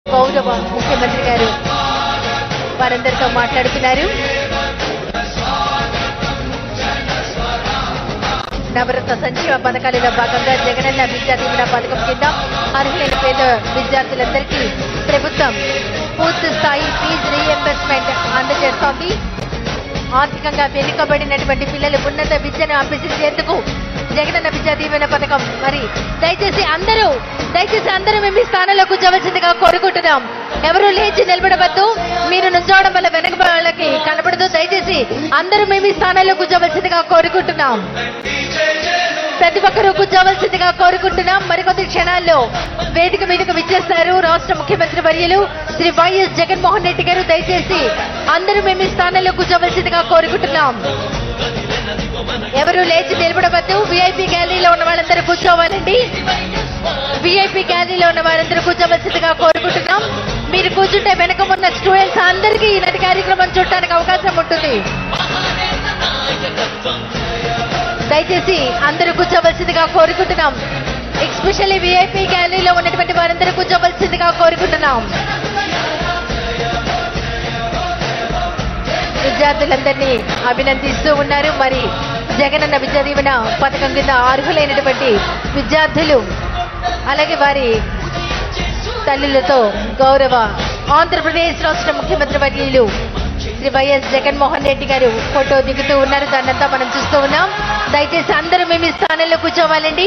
గౌరవ ముఖ్యమంత్రి గారు వారందరితో మాట్లాడుతున్నారు నవరత్న సంక్షేమ పథకాలలో భాగంగా జగనన్న విద్యా దీవెన పథకం కింద అర్హులైన పేద విద్యార్థులందరికీ ప్రభుత్వం పూర్తి స్థాయి ఫీజు రీఎంబర్స్మెంట్ అందజేస్తోంది ఆర్థికంగా వెనుకబడినటువంటి పిల్లలు ఉన్నత విద్యను అభ్యసించేందుకు జగనన్న విద్యా దీవెన పథకం మరి దయచేసి అందరూ దయచేసి అందరూ మేము మీ స్థానంలో కూర్చోవలసిందిగా కోరుకుంటున్నాం ఎవరు లేచి నిలబడవద్దు మీరు నుంచోవడం వల్ల వెనక వాళ్ళకి కనబడదు దయచేసి అందరూ మేము ఈ స్థానంలో కూర్చోవలసిందిగా కోరుకుంటున్నాం ప్రతి ఒక్కరూ కూర్చోవలసిందిగా కోరుకుంటున్నాం మరికొద్ది క్షణాల్లో వేదిక మీదకు విచ్చేస్తారు రాష్ట్ర ముఖ్యమంత్రి వర్యులు శ్రీ వైఎస్ జగన్మోహన్ రెడ్డి గారు దయచేసి అందరూ మేము ఈ స్థానంలో కూర్చోవలసిందిగా కోరుకుంటున్నాం ఎవరు లేచి నిలబడవద్దు విఐపి గ్యాలరీలో ఉన్న వాళ్ళందరూ కూర్చోవాలండి విఐపి గ్యాలరీలో ఉన్న వారందరూ కూర్చోవలసిందిగా కోరుకుంటున్నాం మీరు కూర్చుంటే వెనక ఉన్న స్టూడెంట్స్ అందరికీ ఈనాటి కార్యక్రమం చూడటానికి అవకాశం ఉంటుంది దయచేసి అందరూ కూర్చోవలసిందిగా కోరుకుంటున్నాం ఎస్పెషల్లీ విఐపి గ్యాలరీలో ఉన్నటువంటి వారందరూ కూర్చోవలసిందిగా కోరుకుంటున్నాం విద్యార్థులందరినీ అభినందిస్తూ ఉన్నారు మరి జగనన్న విద్యా దీవెన పథకం కింద అర్హులైనటువంటి విద్యార్థులు అలాగే వారి తల్లులతో గౌరవ ఆంధ్రప్రదేశ్ రాష్ట్ర ముఖ్యమంత్రి వర్యులు శ్రీ వైఎస్ జగన్మోహన్ రెడ్డి గారు ఫోటో దిగుతూ ఉన్నారు దాన్నంతా మనం చూస్తూ ఉన్నాం దయచేసి అందరూ మేము ఈ స్థానంలో కూర్చోవాలండి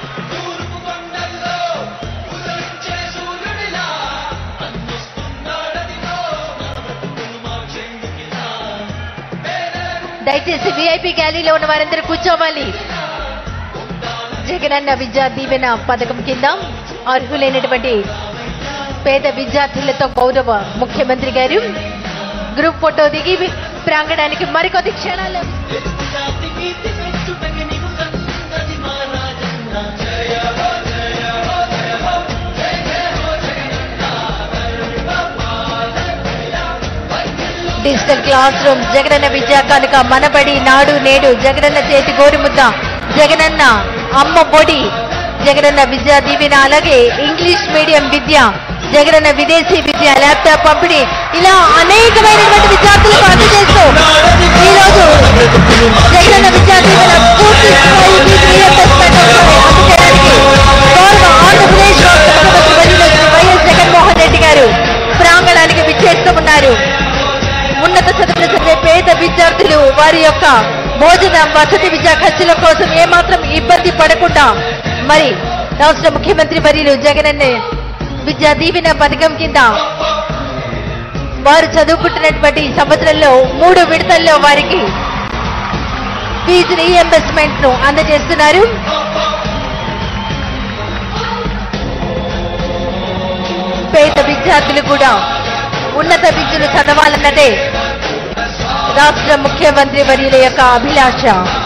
దయచేసి విఐపి గ్యాలరీలో ఉన్న వారందరూ కూర్చోవాలి జగనన్న విద్యా దీవెన పథకం కింద అర్హులైనటువంటి పేద విద్యార్థులతో గౌరవ ముఖ్యమంత్రి గారు గ్రూప్ ఫోటో దిగి ప్రాంగణానికి మరికొద్ది క్షణాలు డిజిటల్ క్లాస్ రూమ్ జగనన్న విద్యా కనుక మనబడి నాడు నేడు జగనన్న చేతి గోరుముద్ద జగనన్న అమ్మ పొడి జగనన్న విద్యా దీవెన అలాగే ఇంగ్లీష్ మీడియం విద్య జగనన్న విదేశీ విద్య ల్యాప్టాప్ పంపిణీ ఇలా అనేకమైనటువంటి విద్యార్థులకు అందజేస్తూ ఈ రోజు జగనన్న విద్యా దీవెన పూర్తి స్థాయి ఫీజు రీయింబర్స్మెంట్ అందజేయడానికి గౌరవ ఆంధ్రప్రదేశ్ రాష్ట్ర ముఖ్యమంత్రి వర్యులు శ్రీ వైఎస్ జగన్మోహన్ రెడ్డి గారు ప్రాంగణానికి విచ్చేస్తూ ఉన్నారు ఉన్నత చదువులు చదివే పేద విద్యార్థులు వారి యొక్క భోజన వసతి విద్యా ఖర్చుల కోసం ఏమాత్రం ఇబ్బంది పడకుండా మరి రాష్ట్ర ముఖ్యమంత్రి వర్యులు జగనన్న విద్యా దీవెన పథకం కింద వారు చదువుకుంటున్నటువంటి సంవత్సరంలో మూడు విడతల్లో వారికి ఫీజు రీఎంబర్స్మెంట్ ను అందజేస్తున్నారు పేద విద్యార్థులు కూడా ఉన్నత విద్యను చదవాలన్నదే రాష్ట్ర ముఖ్యమంత్రి వర్యుల యొక్క అభిలాష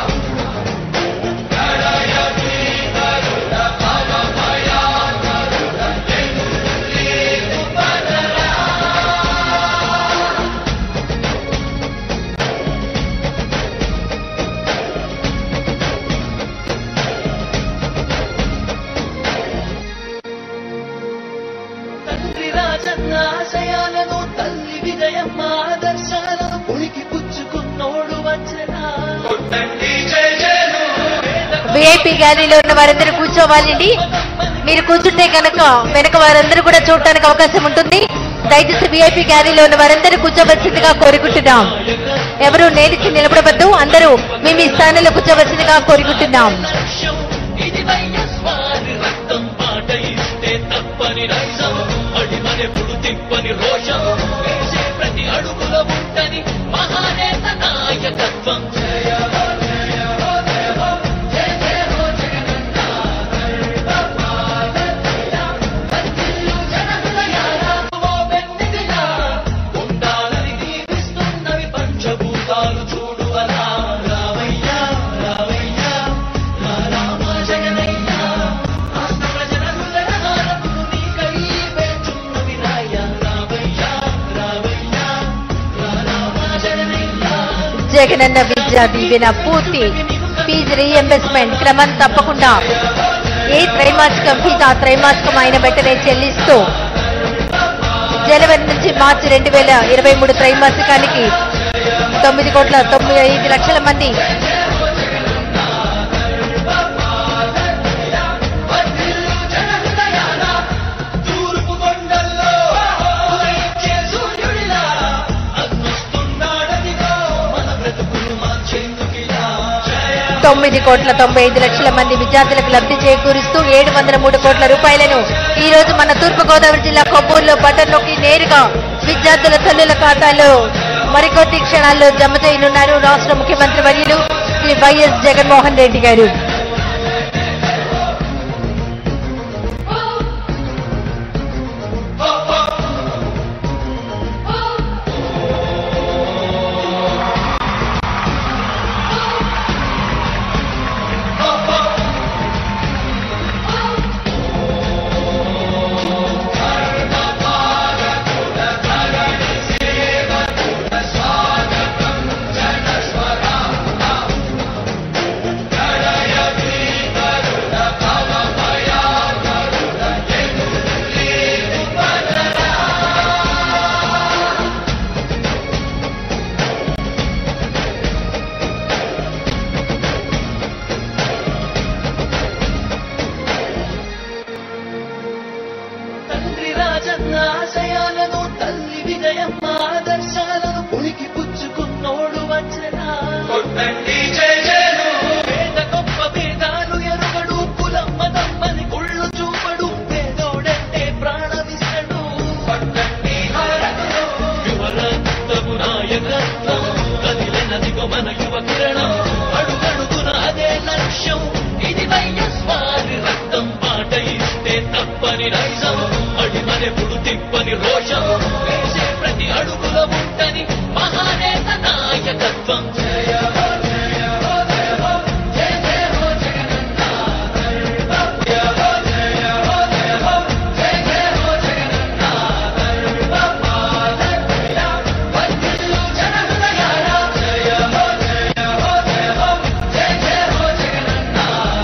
తండ్రి రాజన్న ఆశయాలను తల్లి విజయమ్మ ఆదర్శాలను పుణికి పుచ్చుకున్నోడు వచ్చనా విఐపి గ్యాలరీలో ఉన్న వారందరూ కూర్చోవాలండి మీరు కూర్చుంటే కనుక వెనక వారందరూ కూడా చూడటానికి అవకాశం ఉంటుంది దయచేసి విఐపి గ్యాలరీలో ఉన్న వారందరూ కూర్చోవలసిందిగా కోరుకుంటున్నాం ఎవరు నేలిచి నిలబడవద్దు అందరూ మీ మీ స్థానంలో కూర్చోవలసిందిగా కోరుకుంటున్నాం లక్ష్యం ఇది వైఎస్ వారి రక్తం పాట ఇస్తే తప్పని నైజం అడిమనెప్పుడు తిప్పని రోషం వేసే ప్రతి అడుగులో ఉంటని మహానేత నాయకత్వం జయ హో, జయ హో, జయ హో, జయ జయ హో జగనన్న. వర్ధిల్లు జనహృదయాల ఓ వెన్నెదిలా. ఉండాలని దీవిస్తున్నవి పంచభూతాలు చూడు అలా రావయ్యా రావయ్యా రా రామ జగనయ్యా ఆస్త ప్రజల హృదయ హారతులు నీకై వేచున్నవి రాయ్యా రావయ్యా రావయ్యా రా రామ జగనయ్యా జగనన్న విద్యా దీవెన పూర్తి ఫీజు రీఎంబర్స్మెంట్ క్రమం తప్పకుండా ఏ త్రైమాసికం ఫీజు ఆ త్రైమాసికం అయిన వెంటనే చెల్లిస్తూ జనవరి నుంచి మార్చి రెండు వేల ఇరవై మూడు త్రైమాసికానికి తొమ్మిది కోట్ల తొంభై ఐదు లక్షల మంది తూర్పు కొండల్లో ఉదయించే సూర్యుడిలా అగ్నిస్తున్నాడదిగో మన బ్రతుకులు మార్చేందుకిలా జయ తొమ్మిది కోట్ల తొంభై ఐదు లక్షల మంది విద్యార్థులకు లబ్ధి చేకూరుస్తూ ఏడు వందల మూడు కోట్ల రూపాయలను ఈ రోజు మన తూర్పు గోదావరి జిల్లా కొవ్వూరులో బటన్ నొక్కి నేరుగా విద్యార్థుల తల్లుల ఖాతాలో మరికొద్ది క్షణాల్లో జమ చేయనున్నారు రాష్ట్ర ముఖ్యమంత్రి వర్యులు శ్రీ వైఎస్ జగన్మోహన్ రెడ్డి గారు తండ్రి రాజన్న ఆశయాలను తల్లి విజయమ్మ ఆదర్శాలను ఉనికి పుచ్చుకున్నోడు వచ్చనా కొట్టండి జయజయను పేద గొప్ప భేదాలు ఎరుగడు కులమ్మ తమ్మని కుళ్ళు చూపడు పేదోడంటే ప్రాణమిస్తడు పట్టండి హారతులు యువరక్తము నాయకత్వం కదిలినదిగో మన యువ కిరణం అడుగడుగున అదే లక్ష్యం ఇది వైఎస్ వారి రక్తం పాట ఇస్తే తప్పని నైజం అడిమనెప్పుడు తిప్పని రోషం వేసే ప్రతి అడుగుల ఉంటని మహానేత నాయకత్వం జయ హో, జయ హో, జయ హో, జయ జయ హో జగనన్న. జయ హో, జయ హో, జయ హో, జయ జయ హో జగనన్న. జయ వర్ధిల్లు జన హృదయాల. జయ హో, జయ హో, జయ హో, జయ జయ హో జగనన్న.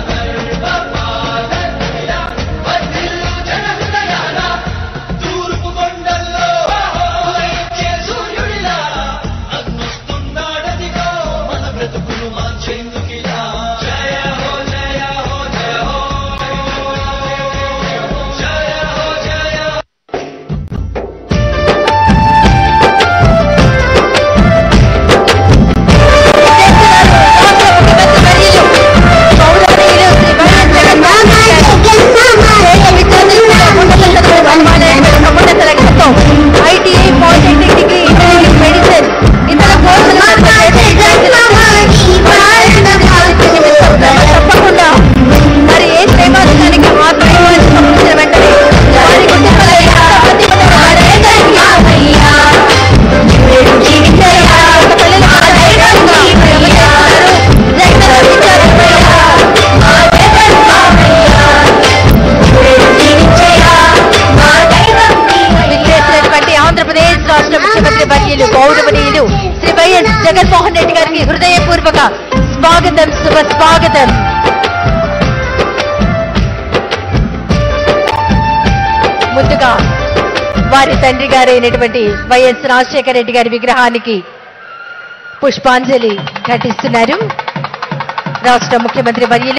వర్ధిల్లు జన హృదయాల. తూర్పు కొండల్లో ఉదయించే సూర్యుడిలా అగ్నిస్తున్నాడదిగో మన బ్రతుకులు మార్చేందుకిలా జయ హో జయ హో జయ హో జయ హో జయ ITI polytechnic degree engineering medicine ఇతర కోర్సులు తప్పకుండా మరి ఏ శ్రేమానికి ఆ త్రైమాసికం సంబంధించిన వెంటనే వారి కుటుంబాల ఎంతమంది విచ్చేసినటువంటి ఆంధ్రప్రదేశ్ రాష్ట్ర ముఖ్యమంత్రి వర్యులు గౌరవనీయులు శ్రీ వైఎస్ జగన్మోహన్ రెడ్డి గారికి హృదయపూర్వక స్వాగతం శుభ స్వాగతం ముందుగా వారి తండ్రి గారైనటువంటి వైఎస్ రాజశేఖర రెడ్డి గారి విగ్రహానికి పుష్పాంజలి ఘటిస్తున్నారు రాష్ట్ర ముఖ్యమంత్రి వర్యులు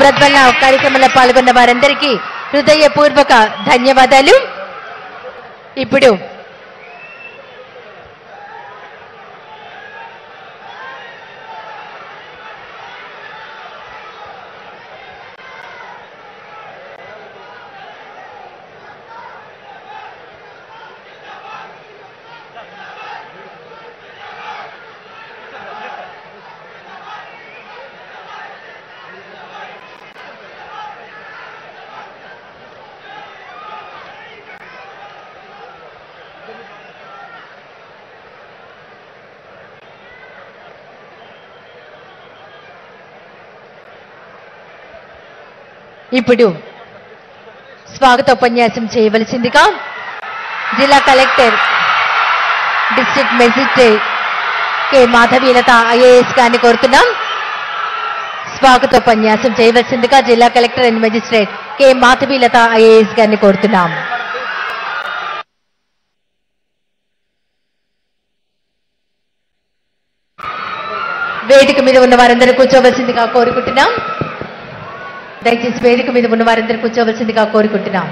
ప్రజ్వలన కార్యక్రమంలో పాల్గొన్న వారందరికీ హృదయపూర్వక ధన్యవాదాలు ఇప్పుడు ఇప్పుడు స్వాగతోపన్యాసం చేయవలసిందిగా జిల్లా collector district magistrate K Madhavilatha IAS గారిని కోరుతున్నాం స్వాగతోపన్యాసం చేయవలసిందిగా జిల్లా collector and magistrate K Madhavilatha IAS గారిని కోరుతున్నాం వేదిక మీద ఉన్న వారందరూ కూర్చోవలసిందిగా కోరుకుంటున్నాం దయచేసి వేదిక మీద ఉన్న వారందరూ కూర్చోవలసిందిగా కోరుకుంటున్నాం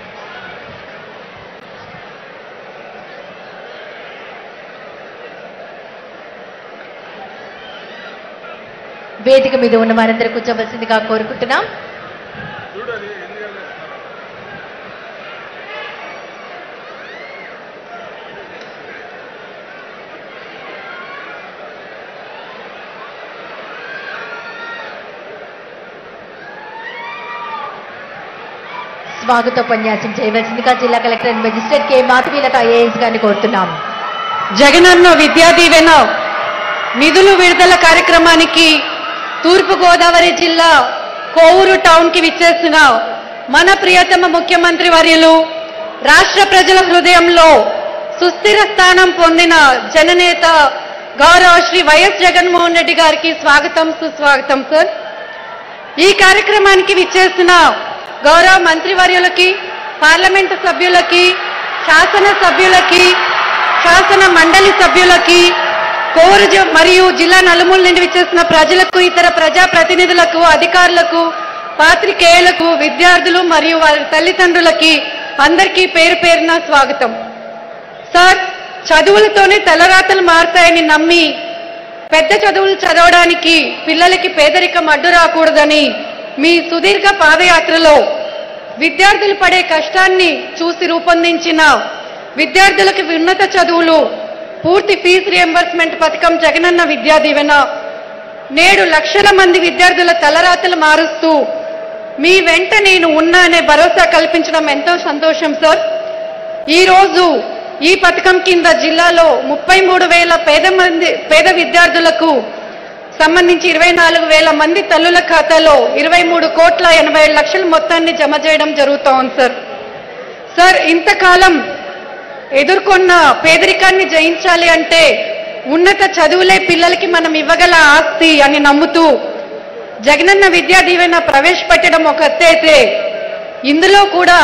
వేదిక మీద ఉన్న వారందరూ కూర్చోవలసిందిగా కోరుకుంటున్నాం స్వాగతోపన్యాసం చేయవలసిందిగా జిల్లా collector and magistrate K Madhavilatha IAS గారిని కోరుతున్నాం జగనన్న విద్యా దీవెన నిధులు విడుదల కార్యక్రమానికి తూర్పు గోదావరి జిల్లా కోవూరు టౌన్ కి విచ్చేసిన మన ప్రియతమ ముఖ్యమంత్రి వర్యులు రాష్ట్ర ప్రజల హృదయంలో సుస్థిర స్థానం పొందిన జననేత గౌరవ శ్రీ వైఎస్ జగన్మోహన్ రెడ్డి గారికి స్వాగతం సుస్వాగతం సార్ ఈ కార్యక్రమానికి విచ్చేసిన గౌరవ మంత్రివర్యులకి పార్లమెంటు సభ్యులకి శాసన సభ్యులకి శాసన మండలి సభ్యులకి కోరు జ- మరియు జిల్లా నలుమూల నుండి విచ్చేసిన ప్రజలకు ఇతర ప్రజా ప్రతినిధులకు అధికారులకు పాత్రికేయులకు విద్యార్థులు మరియు వారి తల్లిదండ్రులకి అందరికీ పేరు పేరున స్వాగతం సార్ చదువులతోనే తలరాతలు మారుతాయని నమ్మి పెద్ద చదువులు చదవడానికి పిల్లలకి పేదరికం అడ్డు రాకూడదని మీ సుదీర్ఘ పాదయాత్రలో విద్యార్థులు పడే కష్టాన్ని చూసి రూపొందించిన విద్యార్థులకు ఉన్నత చదువులు పూర్తి ఫీజు రియంబర్స్మెంట్ పథకం జగనన్న విద్యా దీవెన నేడు లక్షల మంది విద్యార్థుల తలరాతలు మారుస్తూ మీ వెంట నేను ఉన్నా అనే భరోసా కల్పించడం ఎంతో సంతోషం సార్ ఈ రోజు ఈ పథకం కింద జిల్లాలో ముప్పై మూడు వేల పేద మంది పేద విద్యార్థులకు సంబంధించి ఇరవై నాలుగు వేల మంది తల్లుల ఖాతాలో ఇరవై మూడు కోట్ల ఎనభై ఏడు లక్షల మొత్తాన్ని జమ చేయడం జరుగుతోంది సార్ సార్ ఇంతకాలం ఎదుర్కొన్న పేదరికాన్ని జయించాలి అంటే ఉన్నత చదువులే పిల్లలకి మనం ఇవ్వగల ఆస్తి అని నమ్ముతూ జగనన్న విద్యా దీవెన ప్రవేశపెట్టడం ఒక ఎత్తైతే ఇందులో కూడా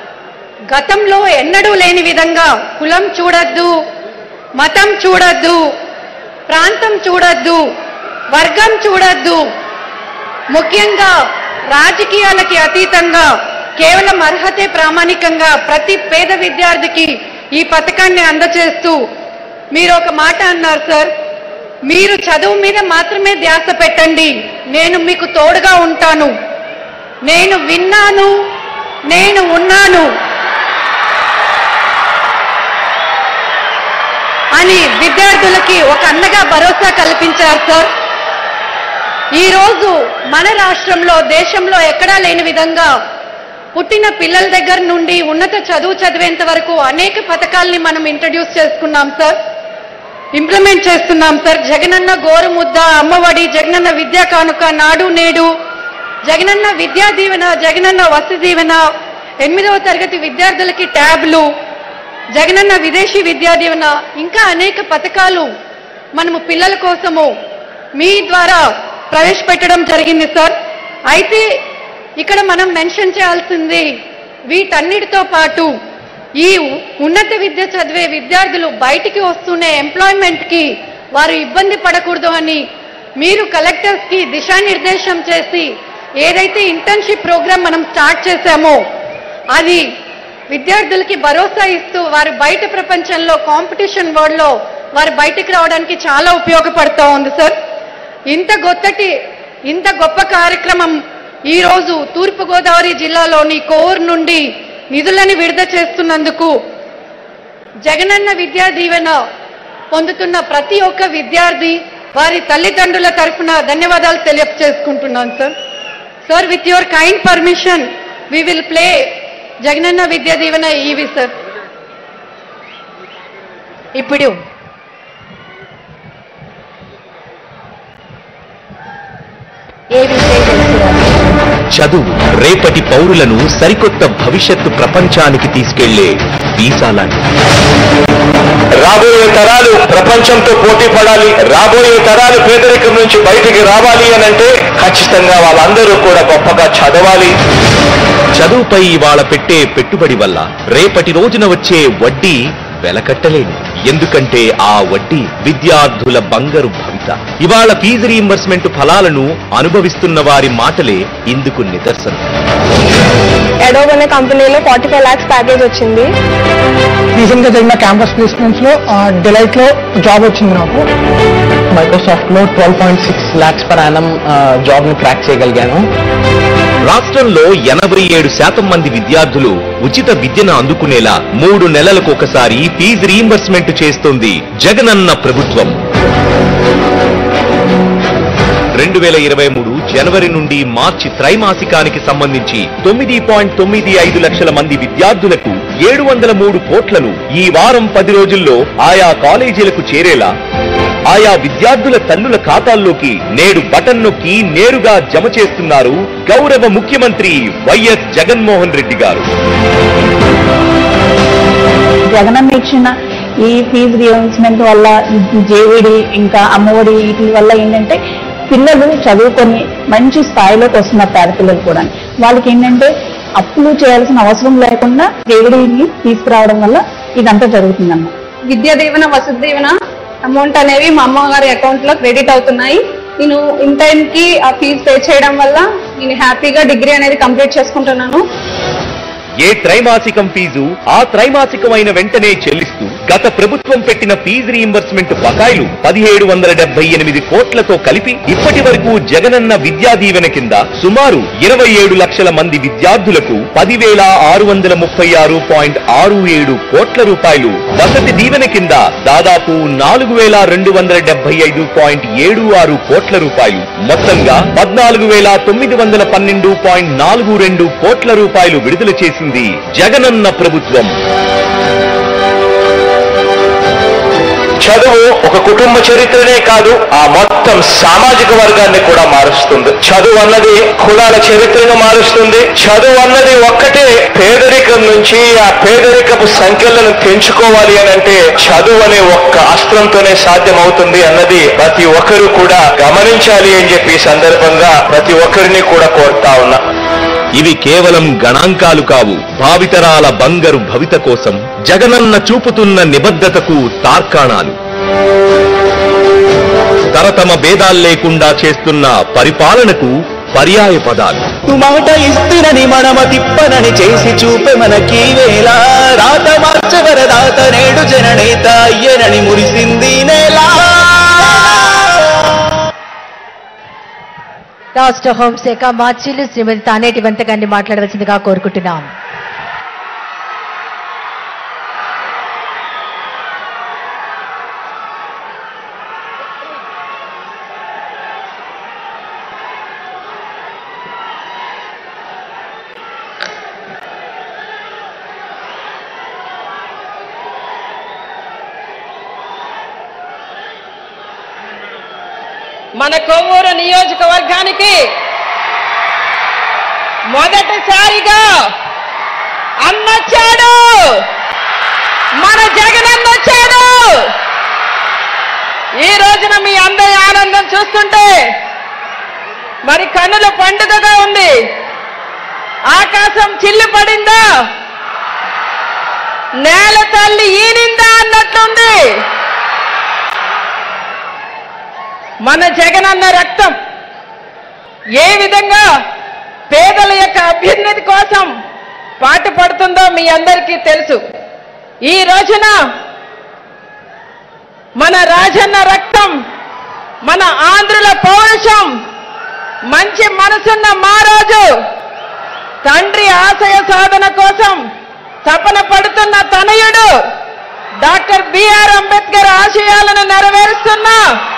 గతంలో ఎన్నడూ లేని విధంగా కులం చూడొద్దు మతం చూడొద్దు ప్రాంతం చూడొద్దు వర్గం చూడొద్దు ముఖ్యంగా రాజకీయాలకి అతీతంగా కేవలం అర్హతే ప్రామాణికంగా ప్రతి పేద విద్యార్థికి ఈ పథకాన్ని అందచేస్తూ మీరు ఒక మాట అన్నారు సార్ మీరు చదువు మీద మాత్రమే ధ్యాస పెట్టండి నేను మీకు తోడుగా ఉంటాను నేను విన్నాను నేను ఉన్నాను అని విద్యార్థులకి ఒక అన్నగా భరోసా కల్పించారు సార్ ఈ రోజు మన రాష్ట్రంలో దేశంలో ఎక్కడా లేని విధంగా పుట్టిన పిల్లల దగ్గర నుండి ఉన్నత చదువు చదివేంత వరకు అనేక పథకాల్ని మనం ఇంట్రడ్యూస్ చేసుకున్నాం సార్ ఇంప్లిమెంట్ చేస్తున్నాం సార్ జగనన్న గోరుముద్ద అమ్మఒడి జగనన్న విద్యా కానుక నాడు నేడు జగనన్న విద్యా దీవెన జగనన్న వసతి దీవెన ఎనిమిదవ తరగతి విద్యార్థులకి ట్యాబ్లు జగనన్న విదేశీ విద్యా దీవెన ఇంకా అనేక పథకాలు మనము పిల్లల కోసము మీ ద్వారా ప్రవేశపెట్టడం జరిగింది సార్ అయితే ఇక్కడ మనం మెన్షన్ చేయాల్సింది వీటన్నిటితో పాటు ఈ ఉన్నత విద్య చదివే విద్యార్థులు బయటికి వస్తూనే ఎంప్లాయ్మెంట్ కి వారు ఇబ్బంది పడకూడదు అని మీరు కలెక్టర్స్ కి దిశానిర్దేశం చేసి ఏదైతే ఇంటర్న్షిప్ ప్రోగ్రామ్ మనం స్టార్ట్ చేశామో అది విద్యార్థులకి భరోసా ఇస్తూ వారు బయట ప్రపంచంలో కాంపిటీషన్ వరల్డ్లో వారు బయటికి రావడానికి చాలా ఉపయోగపడుతూ ఉంది సార్ ఇంత గొప్పటి ఇంత గొప్ప కార్యక్రమం ఈ రోజు తూర్పుగోదావరి జిల్లాలోని కోర్ నుండి నిధులని విడుదల చేస్తున్నందుకు జగనన్న విద్యా దీవెన పొందుతున్న ప్రతి ఒక్క విద్యార్థి వారి తల్లిదండ్రుల తరఫున ధన్యవాదాలు తెలియజేసుకుంటున్నాను sir sir with your kind permission we will play Jagananna Vidya Deevena EV sir ఇప్పుడు ఏ విషయం తెలుసురాలి చదువు రేపటి పౌరులను సరికొత్త భవిష్యత్తు ప్రపంచానికి తీసుకెళ్లే వీసాలాంటి రాబోయే తరాలు ప్రపంచంతో పోటీ పడాలి రాబోయే తరాలు పేదరికం నుంచి బయటికి రావాలి అని అంటే ఖచ్చితంగా వాళ్ళందరూ కూడా గొప్పగా చదవాలి చదువుపై ఇవాళ పెట్టే పెట్టుబడి వల్ల రేపటి రోజున వచ్చే వడ్డీ వెలకట్టలేని ఎందుకంటే ఆ వడ్డీ విద్యార్థుల బంగారు భవిత ఇవాళ ఫీజు రీయింబర్స్మెంట్ ఫలాలను అనుభవిస్తున్న వారి మాటలే ఇందుకు నిదర్శనం ఎడోబ్ అనే కంపెనీలో ఫార్టీ ఫైవ్ లాక్స్ ప్యాకేజ్ వచ్చింది రీసెంట్ గా జరిగిన క్యాంపస్ ప్లేస్మెంట్స్ లో డిలైట్ లో జాబ్ వచ్చింది నాకు మైక్రోసాఫ్ట్ లో twelve point six lakhs per annum job ని క్రాక్ చేయగలిగాను రాష్ట్రంలో ఎనభై ఏడు శాతం మంది విద్యార్థులు ఉచిత విద్యను అందుకునేలా మూడు నెలలకు ఒకసారి ఫీజు రీయింబర్స్మెంట్ చేస్తోంది జగనన్న ప్రభుత్వం రెండు వేల ఇరవై మూడు జనవరి నుండి మార్చి త్రైమాసికానికి సంబంధించి తొమ్మిది పాయింట్ తొమ్మిది ఐదు లక్షల మంది విద్యార్థులకు ఏడు వందల మూడు కోట్లను ఈ వారం పది రోజుల్లో ఆయా కాలేజీలకు చేరేలా ఆయా విద్యార్థుల తల్లుల ఖాతాల్లోకి నేడు బటన్ నొక్కి నేరుగా జమ చేస్తున్నారు గౌరవ ముఖ్యమంత్రి వైఎస్ జగన్మోహన్ రెడ్డి గారు జగనన్న ఇచ్చిన ఈ ఫీజు రియంబర్స్మెంట్ వల్ల జేవిడి ఇంకా అమ్మఒడి వీటి వల్ల ఏంటంటే పిల్లలు చదువుకొని మంచి స్థాయిలోకి వస్తున్నారు పేద పిల్లలు కూడా వాళ్ళకి ఏంటంటే అప్పులు చేయాల్సిన అవసరం లేకుండా జేవిడిని తీసుకురావడం వల్ల ఇదంతా జరుగుతుందన్నమాట విద్యా దీవెన వసతి దీవెన అమౌంట్ అనేవి మా అమ్మగారి అకౌంట్ లో క్రెడిట్ అవుతున్నాయి నేను ఇన్ టైం కి ఆ ఫీజు పే చేయడం వల్ల నేను హ్యాపీగా డిగ్రీ అనేది కంప్లీట్ చేసుకుంటున్నాను ఏ త్రైమాసికం ఫీజు ఆ త్రైమాసికమైన వెంటనే చెల్లిస్తూ గత ప్రభుత్వం పెట్టిన ఫీజు రీయింబర్స్మెంట్ బకాయిలు పదిహేడు వందల డెబ్బై ఎనిమిది కోట్లతో కలిపి ఇప్పటి వరకు జగనన్న విద్యా దీవెన కింద సుమారు ఇరవై ఏడు లక్షల మంది విద్యార్థులకు పదివేల ఆరు వందల ముప్పై ఆరు పాయింట్ ఆరు ఏడు కోట్ల రూపాయలు వసతి దీవెన కింద దాదాపు నాలుగు వేల రెండు వందల డెబ్బై ఐదు పాయింట్ ఏడు ఆరు కోట్ల రూపాయలు మొత్తంగా పద్నాలుగు వేల తొమ్మిది వందల పన్నెండు పాయింట్ నాలుగు రెండు కోట్ల రూపాయలు విడుదల చేసింది జగనన్న ప్రభుత్వం చదువు ఒక కుటుంబ చరిత్రనే కాదు ఆ మొత్తం సామాజిక వర్గాన్ని కూడా మారుస్తుంది చదువు అన్నది కులాల చరిత్రను మారుస్తుంది చదువు అన్నది ఒక్కటే పేదరికం నుంచి ఆ పేదరికపు సంఖ్యలను తెంచుకోవాలి అని అంటే చదువు అనే ఒక్క అస్త్రంతోనే సాధ్యమవుతుంది అన్నది ప్రతి ఒక్కరూ కూడా గమనించాలి అని చెప్పి ఈ సందర్భంగా ప్రతి ఒక్కరిని కూడా కోరుతా ఉన్నా ఇవి కేవలం గణాంకాలు కావు భావితరాల బంగారు భవిత కోసం జగనన్న చూపుతున్న నిబద్ధతకు తార్కాణాలు తరతమ భేదాలు లేకుండా చేస్తున్న పరిపాలనకు పర్యాయ పదాలు మాట ఇస్తునని మనమ తిప్పనని చేసి చూపే మనకి వేళ రాత మార్చవరదాత నేడు జననేత అయ్యనని మురిసింది నేలా రాష్ట్ర హోంశాఖ మార్చిలు శ్రీమతి తానేటి వంత గారిని మాట్లాడవలసిందిగా కోరుకుంటున్నాం మన కొవ్వూరు నియోజకవర్గానికి మొదటిసారిగా అన్నొచ్చాడు మన జగనన్న వచ్చాడు ఈ రోజున మీ అందరి ఆనందం చూస్తుంటే మరి కన్నుల పండుగగా ఉంది ఆకాశం చిల్లు పడిందా నేల తల్లి ఈనిందా అన్నట్లుంది మన జగనన్న రక్తం ఏ విధంగా పేదల యొక్క అభ్యున్నతి కోసం పాటుపడుతుందో మీ అందరికీ తెలుసు ఈ రోజున మన రాజన్న రక్తం మన ఆంధ్రుల పౌరుషం మంచి మనసున్న మహారాజు తండ్రి ఆశయ సాధన కోసం తపన పడుతున్న తనయుడు డాక్టర్ బిఆర్ అంబేద్కర్ ఆశయాలను నెరవేరుస్తున్న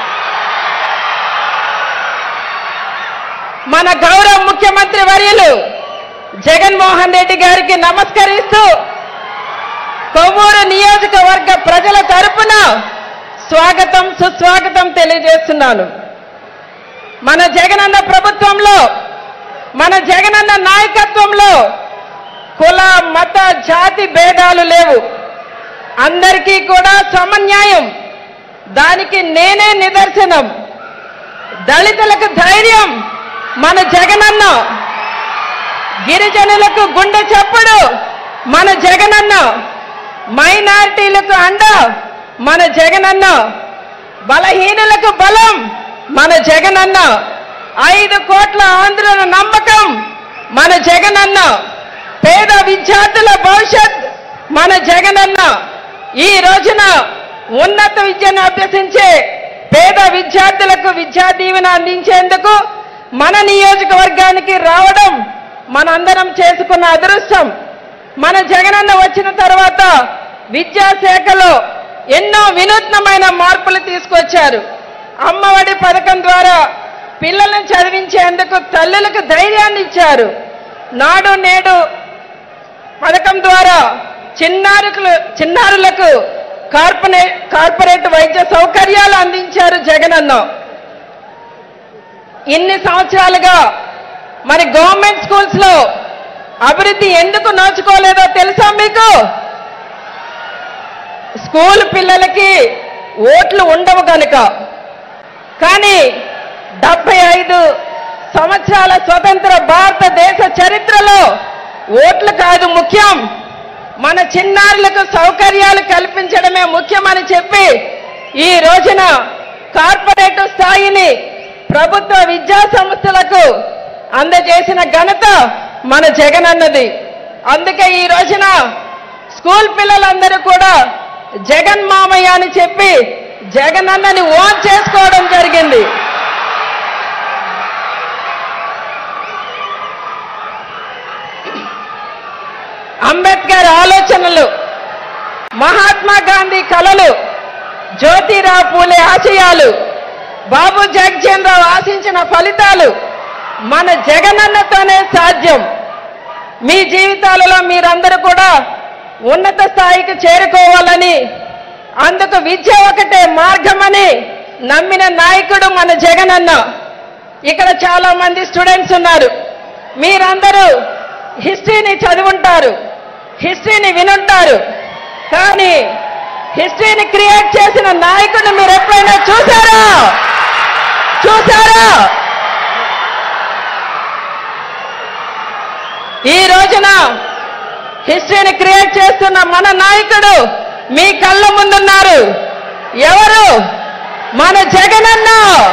మన గౌరవ ముఖ్యమంత్రి వర్యులు జగన్మోహన్ రెడ్డి గారికి నమస్కరిస్తూ కొవ్వూరు నియోజకవర్గ ప్రజల తరపున స్వాగతం సుస్వాగతం తెలియజేస్తున్నాను మన జగనన్న ప్రభుత్వంలో మన జగనన్న నాయకత్వంలో కుల మత జాతి భేదాలు లేవు అందరికీ కూడా సమన్యాయం దానికి నేనే నిదర్శనం దళితులకు ధైర్యం మన జగనన్న గిరిజనులకు గుండె చప్పుడు మన జగనన్న మైనారిటీలకు అండ మన జగనన్న బలహీనులకు బలం మన జగనన్న ఐదు కోట్ల ఆంధ్రుల నమ్మకం మన జగనన్న పేద విద్యార్థుల భవిష్యత్ మన జగనన్న ఈ రోజున ఉన్నత విద్యను అభ్యసించే పేద విద్యార్థులకు విద్యా దీవెన అందించేందుకు మన నియోజకవర్గానికి రావడం మనందరం చేసుకున్న అదృష్టం మన జగనన్న వచ్చిన తర్వాత విద్యాశాఖలో ఎన్నో వినూత్నమైన మార్పులు తీసుకొచ్చారు అమ్మఒడి పథకం ద్వారా పిల్లలను చదివించేందుకు తల్లులకు ధైర్యాన్ని ఇచ్చారు నాడు నేడు పథకం ద్వారా చిన్నారులకు చిన్నారులకు కార్పొరే కార్పొరేట్ వైద్య సౌకర్యాలు అందించారు జగనన్న ఇన్ని సంవత్సరాలుగా మరి గవర్నమెంట్ స్కూల్స్ లో అభివృద్ధి ఎందుకు నోచుకోలేదో తెలుసా మీకు స్కూల్ పిల్లలకి ఓట్లు ఉండవు కనుక కానీ డెబ్బై ఐదు సంవత్సరాల స్వతంత్ర భారతదేశ చరిత్రలో ఓట్లు కాదు ముఖ్యం మన చిన్నారులకు సౌకర్యాలు కల్పించడమే ముఖ్యమని చెప్పి ఈ రోజున కార్పొరేట్ స్థాయిని ప్రభుత్వ విద్యా సంస్థలకు అందజేసిన ఘనత మన జగనన్నది అందుకే ఈ రోజున స్కూల్ పిల్లలందరూ కూడా జగన్ మామయ్య అని చెప్పి జగనన్నని ఓన్ చేసుకోవడం జరిగింది అంబేద్కర్ ఆలోచనలు మహాత్మా గాంధీ కలలు జ్యోతిరావు పూలే ఆశయాలు బాబు జగజీవన్ ఆశించిన ఫలితాలు మన జగనన్నతోనే సాధ్యం మీ జీవితాలలో మీరందరూ కూడా ఉన్నత స్థాయికి చేరుకోవాలని అందుకు విద్య ఒకటే మార్గమని నమ్మిన నాయకుడు మన జగనన్న ఇక్కడ చాలా మంది స్టూడెంట్స్ ఉన్నారు మీరందరూ హిస్టరీని చదివుంటారు హిస్టరీని వినుంటారు కానీ హిస్టరీని క్రియేట్ చేసిన నాయకుడిని మీరు ఎప్పుడైనా చూసారా చూసారా ఈ రోజున హిస్టరీని క్రియేట్ చేస్తున్న మన నాయకుడు మీ కళ్ళ ముందున్నారు ఎవరు మన జగనన్న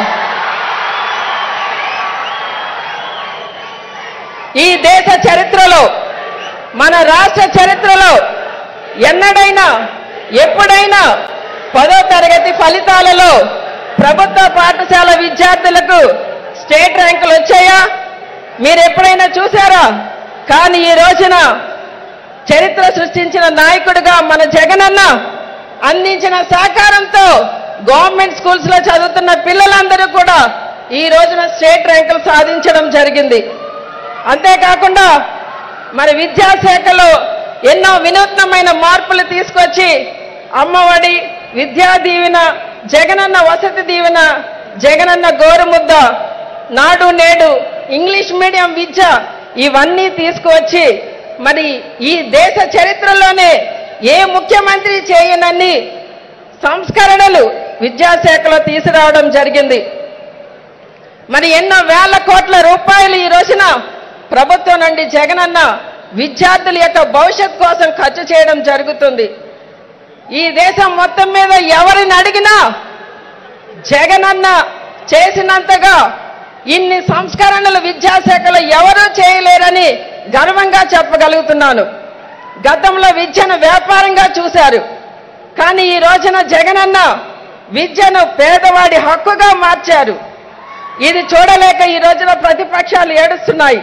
ఈ దేశ చరిత్రలో మన రాష్ట్ర చరిత్రలో ఎన్నడైనా ఎప్పుడైనా పదో తరగతి ఫలితాలలో ప్రభుత్వ పాఠశాల విద్యార్థులకు స్టేట్ ర్యాంకులు వచ్చాయా మీరు ఎప్పుడైనా చూసారా కానీ ఈ రోజున చరిత్ర సృష్టించిన నాయకుడిగా మన జగనన్న అందించిన సహకారంతో గవర్నమెంట్ స్కూల్స్ లో చదువుతున్న పిల్లలందరూ కూడా ఈ రోజున స్టేట్ ర్యాంకులు సాధించడం జరిగింది అంతేకాకుండా మరి విద్యాశాఖలో ఎన్నో వినూత్నమైన మార్పులు తీసుకొచ్చి అమ్మఒడి విద్యా దీవెన జగనన్న వసతి దీవెన జగనన్న గోరుముద్ద నాడు నేడు ఇంగ్లీష్ మీడియం విద్య ఇవన్నీ తీసుకువచ్చి మరి ఈ దేశ చరిత్రలోనే ఏ ముఖ్యమంత్రి చేయనన్ని సంస్కరణలు విద్యాశాఖలో తీసుకురావడం జరిగింది మరి ఎన్నో వేల కోట్ల రూపాయలు ఈ రోజున ప్రభుత్వం నుండి జగనన్న విద్యార్థుల యొక్క భవిష్యత్ కోసం ఖర్చు చేయడం జరుగుతుంది ఈ దేశం మొత్తం మీద ఎవరిని అడిగినా జగనన్న చేసినంతగా ఇన్ని సంస్కరణలు విద్యాశాఖలో ఎవరూ చేయలేరని గర్వంగా చెప్పగలుగుతున్నాను గతంలో విద్యను వ్యాపారంగా చూశారు కానీ ఈ రోజున జగనన్న విద్యను పేదవాడి హక్కుగా మార్చారు ఇది చూడలేక ఈ రోజున ప్రతిపక్షాలు ఏడుస్తున్నాయి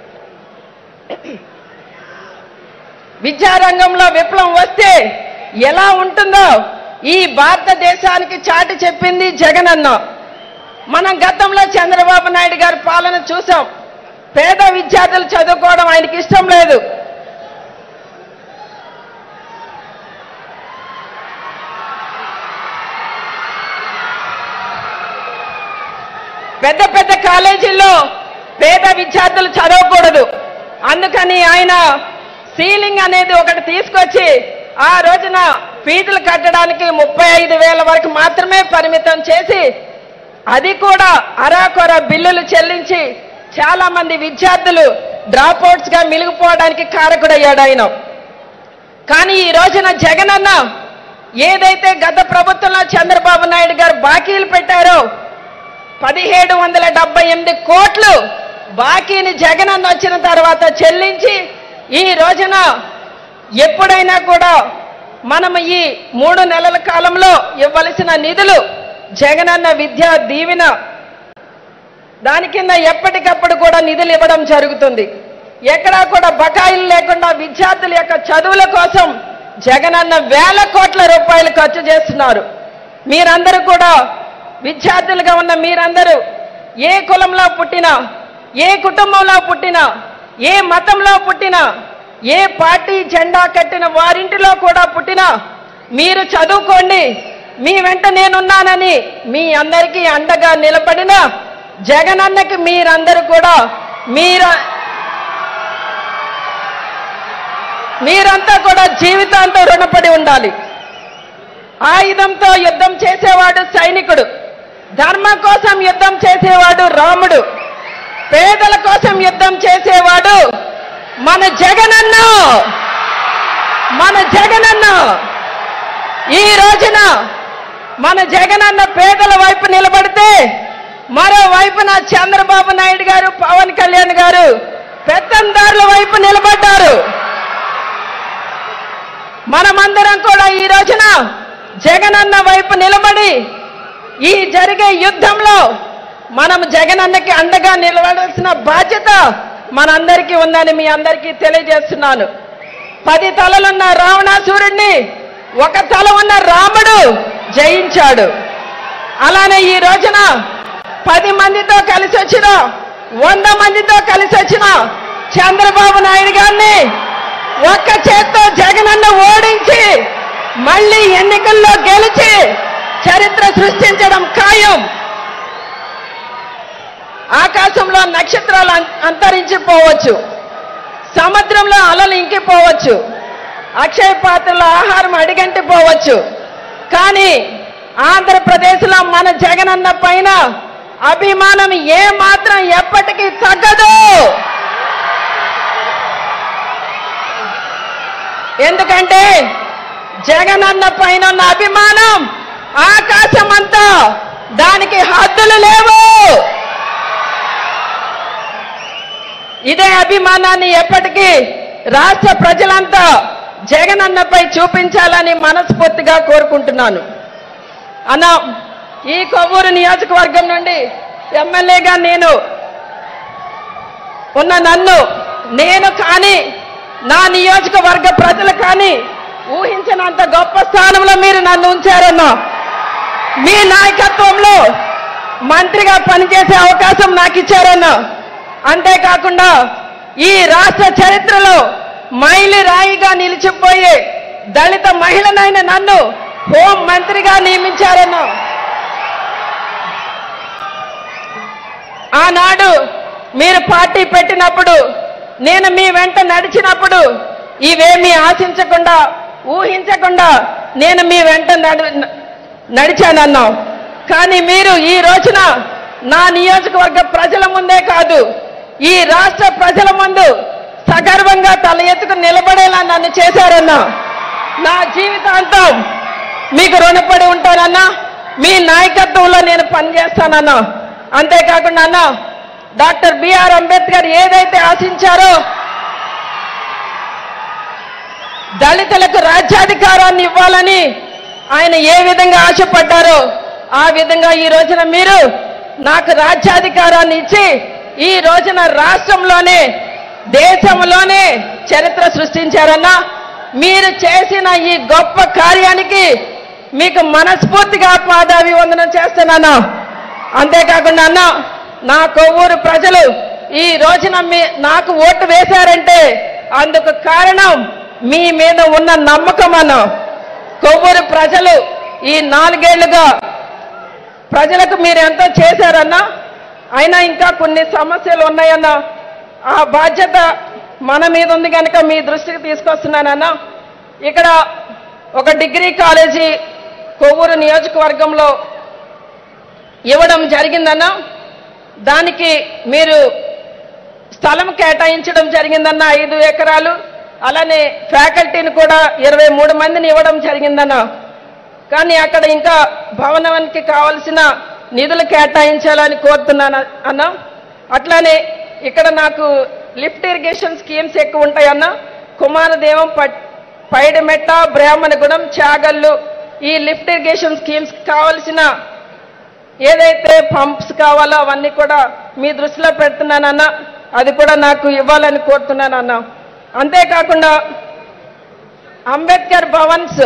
విద్యారంగంలో విప్లవం వస్తే ఎలా ఉంటుందో ఈ భారతదేశానికి చాటి చెప్పింది జగనన్న మనం గతంలో చంద్రబాబు నాయుడు గారి పాలన చూసాం పేద విద్యార్థులు చదువుకోవడం ఆయనకి ఇష్టం లేదు పెద్ద పెద్ద కాలేజీల్లో పేద విద్యార్థులు చదవకూడదు అందుకని ఆయన సీలింగ్ అనేది ఒకటి తీసుకొచ్చి ఆ రోజున ఫీజులు కట్టడానికి ముప్పై ఐదు వేల వరకు మాత్రమే పరిమితం చేసి అది కూడా అరాకొర బిల్లులు చెల్లించి చాలా మంది విద్యార్థులు డ్రాప్ అవుట్స్ గా మిలిగిపోవడానికి కారకుడయ్యాడు ఆయన కానీ ఈ రోజున జగనన్న ఏదైతే గత ప్రభుత్వంలో చంద్రబాబు నాయుడు గారు బాకీలు పెట్టారో పదిహేడు వందల డెబ్బై ఎనిమిది కోట్లు బాకీని జగనన్న వచ్చిన తర్వాత చెల్లించి ఈ రోజున ఎప్పుడైనా కూడా మనం ఈ మూడు నెలల కాలంలో ఇవ్వవలసిన నిధులు జగనన్న విద్యా దీవెన దాని కింద ఎప్పటికప్పుడు కూడా నిధులు ఇవ్వడం జరుగుతుంది ఎక్కడా కూడా బకాయిలు లేకుండా విద్యార్థుల యొక్క చదువుల కోసం జగనన్న వేల కోట్ల రూపాయలు ఖర్చు చేస్తున్నారు మీరందరూ కూడా విద్యార్థులుగా ఉన్న మీరందరూ ఏ కులంలో పుట్టినా ఏ కుటుంబంలో పుట్టినా ఏ మతంలో పుట్టినా ఏ పార్టీ జెండా కట్టిన వారింటిలో కూడా పుట్టినా మీరు చదువుకోండి మీ వెంట నేనున్నానని మీ అందరికీ అండగా నిలబడిన జగనన్నకి మీరందరూ కూడా మీర మీరంతా కూడా జీవితాంతం రుణపడి ఉండాలి ఆయుధంతో యుద్ధం చేసేవాడు సైనికుడు ధర్మం కోసం యుద్ధం చేసేవాడు రాముడు పేదల కోసం యుద్ధం చేసేవాడు మన జగనన్న మన జగనన్న ఈ రోజున మన జగనన్న పేదల వైపు నిలబడితే మరో వైపున చంద్రబాబు నాయుడు గారు పవన్ కళ్యాణ్ గారు పెత్తందారుల వైపు నిలబడ్డారు మనమందరం కూడా ఈ రోజున జగనన్న వైపు నిలబడి ఈ జరిగే యుద్ధంలో మనం జగనన్నకి అండగా నిలబడాల్సిన బాధ్యత మనందరికీ ఉందని మీ అందరికీ తెలియజేస్తున్నాను పది తలలున్న రావణాసురుణ్ణి ఒక తల ఉన్న రాముడు జయించాడు అలానే ఈ రోజున పది మందితో కలిసి వచ్చిన వంద మందితో కలిసి వచ్చిన చంద్రబాబు నాయుడు గారిని ఒక్క చేత్తో జగనన్న ఓడించి మళ్ళీ ఎన్నికల్లో గెలిచి చరిత్ర సృష్టించడం ఖాయం ఆకాశంలో నక్షత్రాలు అం- అంతరించిపోవచ్చు సముద్రంలో అలలు ఇంకిపోవచ్చు అక్షయ పాత్రలో ఆహారం అడిగంటిపోవచ్చు కానీ ఆంధ్రప్రదేశ్లో మన జగనన్న పైన అభిమానం ఏ మాత్రం ఎప్పటికీ తగ్గదు ఎందుకంటే జగనన్న పైన ఉన్న అభిమానం ఆకాశం అంతా దానికి హద్దులు లేవు ఇదే అభిమానాన్ని ఎప్పటికీ రాష్ట్ర ప్రజలంతా జగనన్నపై చూపించాలని మనస్ఫూర్తిగా కోరుకుంటున్నాను అన్న ఈ కొవ్వూరు నియోజకవర్గం నుండి ఎమ్మెల్యేగా నేను ఉన్న నన్ను నేను కానీ నా నియోజకవర్గ ప్రజలు కానీ ఊహించినంత గొప్ప స్థానంలో మీరు నన్ను ఉంచారన్నా మీ నాయకత్వంలో మంత్రిగా పనిచేసే అవకాశం నాకు ఇచ్చారన్నా అంతేకాకుండా ఈ రాష్ట్ర చరిత్రలో మైలి రాయిగా నిలిచిపోయే దళిత మహిళనైన నన్ను హోం మంత్రిగా నియమించారన్నా ఆనాడు మీరు పార్టీ పెట్టినప్పుడు నేను మీ వెంట నడిచినప్పుడు ఇవేమీ ఆశించకుండా ఊహించకుండా నేను మీ వెంట నడి నడిచానన్నా కానీ మీరు ఈ రోజున నా నియోజకవర్గ ప్రజల ముందే కాదు ఈ రాష్ట్ర ప్రజల ముందు సగర్వంగా తల ఎత్తుకుని నిలబడేలా నన్ను చేశారన్నా నా జీవితాంతం మీకు రుణపడి ఉంటానన్నా మీ నాయకత్వంలో నేను పనిచేస్తానన్నా అంతేకాకుండా అన్నా డాక్టర్ బిఆర్ అంబేద్కర్ ఏదైతే ఆశించారో దళితులకు రాజ్యాధికారాన్ని ఇవ్వాలని ఆయన ఏ విధంగా ఆశపడ్డారో ఆ విధంగా ఈ రోజున మీరు నాకు రాజ్యాధికారాన్ని ఇచ్చి ఈ రోజున రాష్ట్రంలోనే దేశంలోనే చరిత్ర సృష్టించారన్నా మీరు చేసిన ఈ గొప్ప కార్యానికి మీకు మనస్ఫూర్తిగా పాదాభివందనం చేస్తున్నాను అంతేకాకుండా అన్న నా కొవ్వూరు ప్రజలు ఈ రోజున మీ నాకు ఓటు వేశారంటే అందుకు కారణం మీ మీద ఉన్న నమ్మకం అన్న కొవ్వూరు ప్రజలు ఈ నాలుగేళ్లుగా ప్రజలకు మీరు ఎంతో చేశారన్నా అయినా ఇంకా కొన్ని సమస్యలు ఉన్నాయన్నా ఆ బాధ్యత మన మీద ఉంది కనుక మీ దృష్టికి తీసుకొస్తున్నానన్నా ఇక్కడ ఒక డిగ్రీ కాలేజీ కొవ్వూరు నియోజకవర్గంలో ఇవ్వడం జరిగిందన్నా దానికి మీరు స్థలం కేటాయించడం జరిగిందన్న ఐదు ఎకరాలు అలానే ఫ్యాకల్టీని కూడా ఇరవై మూడు మందిని ఇవ్వడం జరిగిందన్న కానీ అక్కడ ఇంకా భవనానికి కావలసిన నిధులు కేటాయించాలని కోరుతున్నాను అన్న అట్లానే ఇక్కడ నాకు లిఫ్ట్ ఇరిగేషన్ స్కీమ్స్ ఎక్కువ ఉంటాయన్న కుమారదేవం పట్- పైడిమెట్ట బ్రాహ్మణగూడెం చాగల్లు ఈ లిఫ్ట్ ఇరిగేషన్ స్కీమ్స్ కావలసిన ఏదైతే పంప్స్ కావాలో అవన్నీ కూడా మీ దృష్టిలో పెడుతున్నానన్న అది కూడా నాకు ఇవ్వాలని కోరుతున్నానన్న అంతేకాకుండా అంబేద్కర్ భవన్స్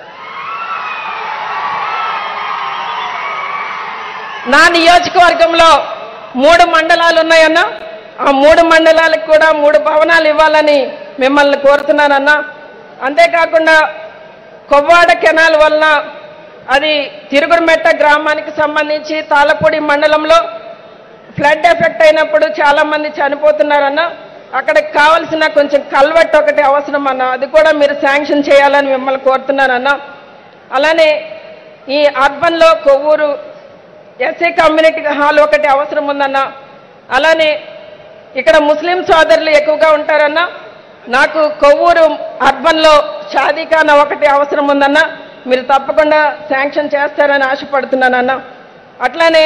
నా నియోజకవర్గంలో మూడు మండలాలు ఉన్నాయన్న ఆ మూడు మండలాలకు కూడా మూడు భవనాలు ఇవ్వాలని మిమ్మల్ని కోరుతున్నానన్న అంతేకాకుండా కొవ్వాడ కెనాల్ వలన అది తిరుగుడుమెట్ట గ్రామానికి సంబంధించి తాళపూడి మండలంలో ఫ్లడ్ ఎఫెక్ట్ అయినప్పుడు చాలా మంది చనిపోతున్నారన్న అక్కడికి కావాల్సిన కొంచెం కల్వెట్ ఒకటి అవసరం అన్న అది కూడా మీరు శాంక్షన్ చేయాలని మిమ్మల్ని కోరుతున్నానన్న అలానే ఈ అర్బన్లో కొవ్వూరు ఎస్సీ కమ్యూనిటీ హాల్ ఒకటి అవసరం ఉందన్న అలానే ఇక్కడ ముస్లిం సోదరులు ఎక్కువగా ఉంటారన్న నాకు కొవ్వూరు అర్బన్లో షాదీఖానా ఒకటి అవసరం ఉందన్న మీరు తప్పకుండా శాంక్షన్ చేస్తారని ఆశపడుతున్నానన్న అట్లానే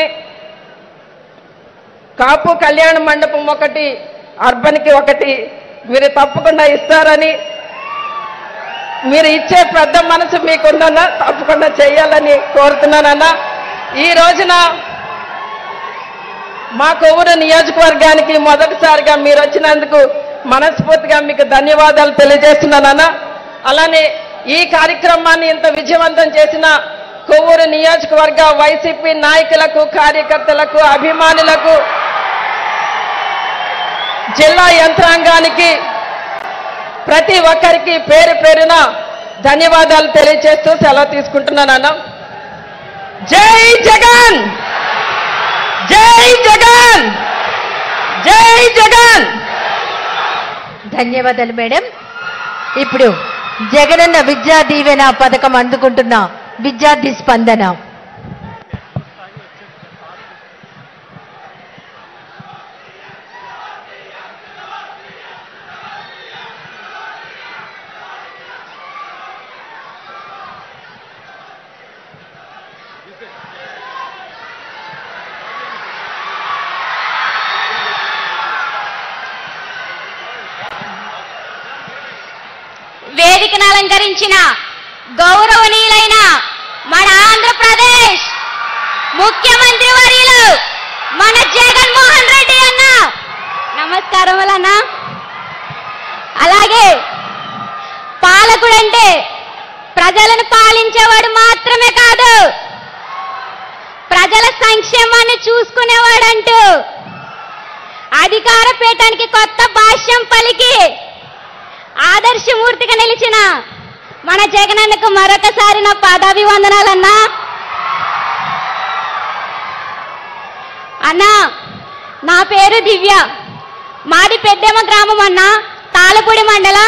కాపు కళ్యాణ మండపం ఒకటి అర్బన్కి ఒకటి మీరు తప్పకుండా ఇస్తారని మీరు ఇచ్చే పెద్ద మనసు మీకుందన్న తప్పకుండా చేయాలని కోరుతున్నానన్న ఈ రోజున మా కొవ్వూరు నియోజకవర్గానికి మొదటిసారిగా మీరు వచ్చినందుకు మనస్ఫూర్తిగా మీకు ధన్యవాదాలు తెలియజేస్తున్నానన్న అలానే ఈ కార్యక్రమాన్ని ఇంత విజయవంతం చేసిన కొవ్వూరు నియోజకవర్గ వైసీపీ నాయకులకు కార్యకర్తలకు అభిమానులకు జిల్లా యంత్రాంగానికి ప్రతి ఒక్కరికి పేరు పేరున ధన్యవాదాలు తెలియజేస్తూ సెలవు తీసుకుంటున్నానన్న జై జగన్ జై జగన్ జై జగన్ ధన్యవాదాలు మేడం ఇప్పుడు జగనన్న విద్యా దీవెన పథకం అందుకుంటున్న విద్యార్థి స్పందన వేదికను అలంకరించిన గౌరవనీయులైన మన ఆంధ్రప్రదేశ్ ముఖ్యమంత్రి వర్యులు మన జగన్మోహన్ రెడ్డి అన్న నమస్కారములన్న అలాగే పాలకుడంటే ప్రజలను పాలించేవాడు మాత్రమే కాదు ప్రజల సంక్షేమాన్ని చూసుకునేవాడంటూ అధికార పీఠానికి కొత్త భాష్యం పలికి ఆదర్శమూర్తిగా నిలిచిన మన జగనన్నకు మరొకసారి నా పాదాభివందనాలన్నా అన్నా నా పేరు దివ్య మాది పెద్దెమ్మ గ్రామం అన్నా తాళపూడి మండలం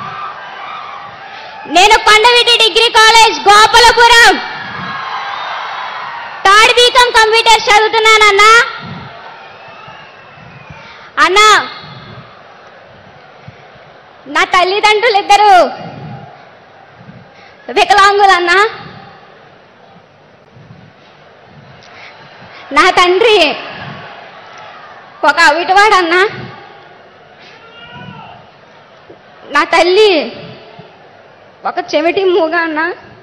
నేను Kondaveeti degree college Gopalapuram third BCom computer చదువుతున్నానన్నా అన్నా నా తల్లిదండ్రులు ఇద్దరు వికలాంగులన్నా నా తండ్రి ఒక అవిటివాడు అన్న నా తల్లి ఒక చెవిటి మూగ అన్న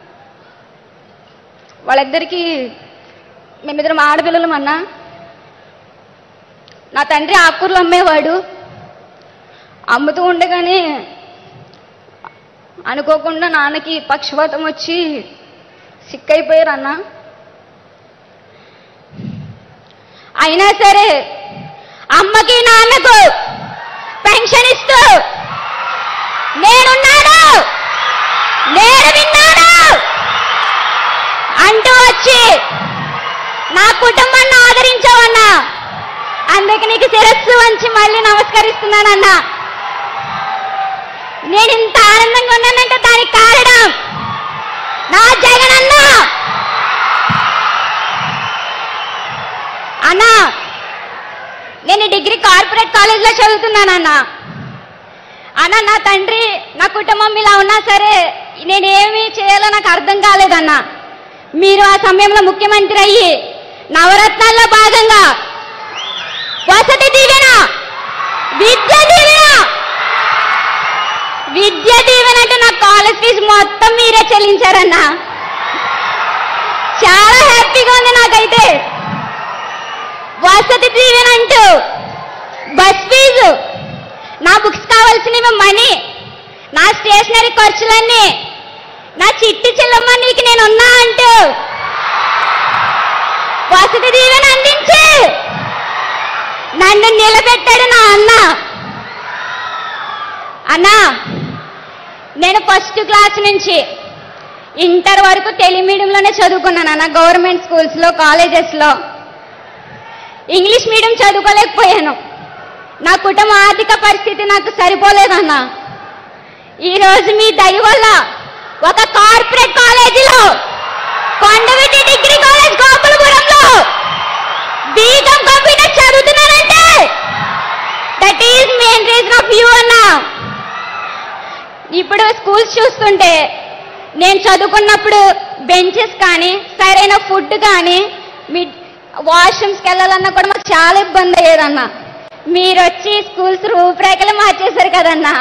వాళ్ళిద్దరికి మేమిద్దరం ఆడపిల్లలం అన్నా నా తండ్రి ఆకుకూరలు అమ్మేవాడు అమ్ముతూ ఉండగానే అనుకోకుండా నాన్నకి పక్షపాతం వచ్చి సిక్ అయిపోయారు అన్న అయినా సరే అమ్మకి నాన్నకు పెన్షన్ ఇస్తూ నేనున్నాను నేను విన్నాను అంటూ వచ్చి నా కుటుంబాన్ని ఆదరించావన్నా అందుకే నీకు శిరస్సు వంచి మళ్ళీ నమస్కరిస్తున్నానన్నా నేను ఇంత ఆనందంగా ఉన్నానంటే దానికి కారణం నా జగనన్న అన్నా నేను డిగ్రీ కార్పొరేట్ కాలేజ్లో చదువుతున్నానన్నా అన్న నా తండ్రి నా కుటుంబం ఇలా ఉన్నా సరే నేనేమి చేయాలో నాకు అర్థం కాలేదన్నా మీరు ఆ సమయంలో ముఖ్యమంత్రి అయ్యి నవరత్నాల్లో భాగంగా వసతి దీవెన విద్య దీవెన విద్య దీవెన అంటే నా కాలేజ్ ఫీజు మొత్తం మీరే చెల్లించారన్నా చాలా హ్యాపీగా ఉంది నాకైతే వసతి దీవెన అంటూ బస్ ఫీజు నా బుక్స్ కావాల్సినవి మనీ నా స్టేషనరీ ఖర్చులన్నీ నా చిట్టి చెల్లమ్మ నీకు నేనున్నా అంటూ వసతి దీవెన అందించి నన్ను నిలబెట్టాడు నా అన్న అన్నా నేను ఫస్ట్ క్లాస్ నుంచి ఇంటర్ వరకు తెలుగు మీడియంలోనే చదువుకున్నాను అన్న గవర్నమెంట్ స్కూల్స్లో కాలేజెస్లో ఇంగ్లీష్ మీడియం చదువుకోలేకపోయాను నా కుటుంబ ఆర్థిక పరిస్థితి నాకు సరిపోలేదన్న ఈరోజు మీ దయ వల్ల ఒక కార్పొరేట్ కాలేజీలో కొండవీటి డిగ్రీ కాలేజ్ గోకులపురంలో బీకామ్ కంప్యూటర్ చదువుతున్నానంటే that is main reason of you అన్న ఇప్పుడు స్కూల్స్ చూస్తుంటే నేను చదువుకున్నప్పుడు బెంచెస్ కానీ సరైన ఫుడ్ కానీ మీ వాష్రూమ్స్కి వెళ్ళాలన్నా కూడా మాకు చాలా ఇబ్బంది అయ్యేదన్న మీరు వచ్చి స్కూల్స్ రూపురేఖలు మార్చేశారు కదన్నా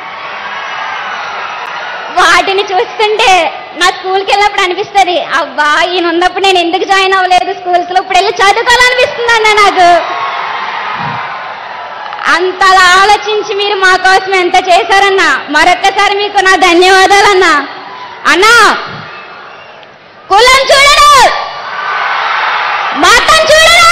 వాటిని చూస్తుంటే నా స్కూల్కి వెళ్ళినప్పుడు అనిపిస్తుంది అబ్బా ఈయన ఉన్నప్పుడు నేను ఎందుకు జాయిన్ అవ్వలేదు స్కూల్స్ లో ఇప్పుడు వెళ్ళి చదువుకోవాలనిపిస్తుంది అన్న నాకు అంతలా ఆలోచించి మీరు మా కోసం ఎంత చేశారన్నా మరొక్కసారి మీకు నా ధన్యవాదాలన్నా అన్నా కులం చూడరు మతం చూడరు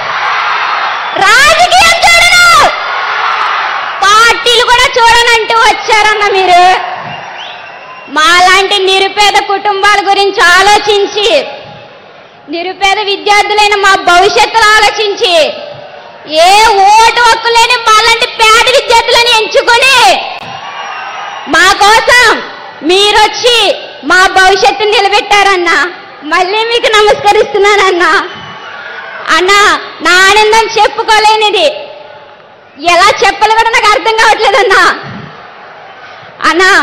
రాజకీయం చూడరు పార్టీలు కూడా చూడనంటూ వచ్చారన్న మీరు మాలాంటి నిరుపేద కుటుంబాల గురించి ఆలోచించి నిరుపేద విద్యార్థులైన మా భవిష్యత్తును ఆలోచించి ఏ ఓటు హక్కు లేని మాలాంటి పేద విద్యార్థులను ఎంచుకొని మా కోసం మీరొచ్చి మా భవిష్యత్తును నిలబెట్టారన్నా మళ్ళీ మీకు నమస్కరిస్తున్నానన్నా అన్నా నా ఆనందం చెప్పుకోలేనిది ఎలా చెప్పాలో కూడా నాకు అర్థం కావట్లేదన్నా అన్నా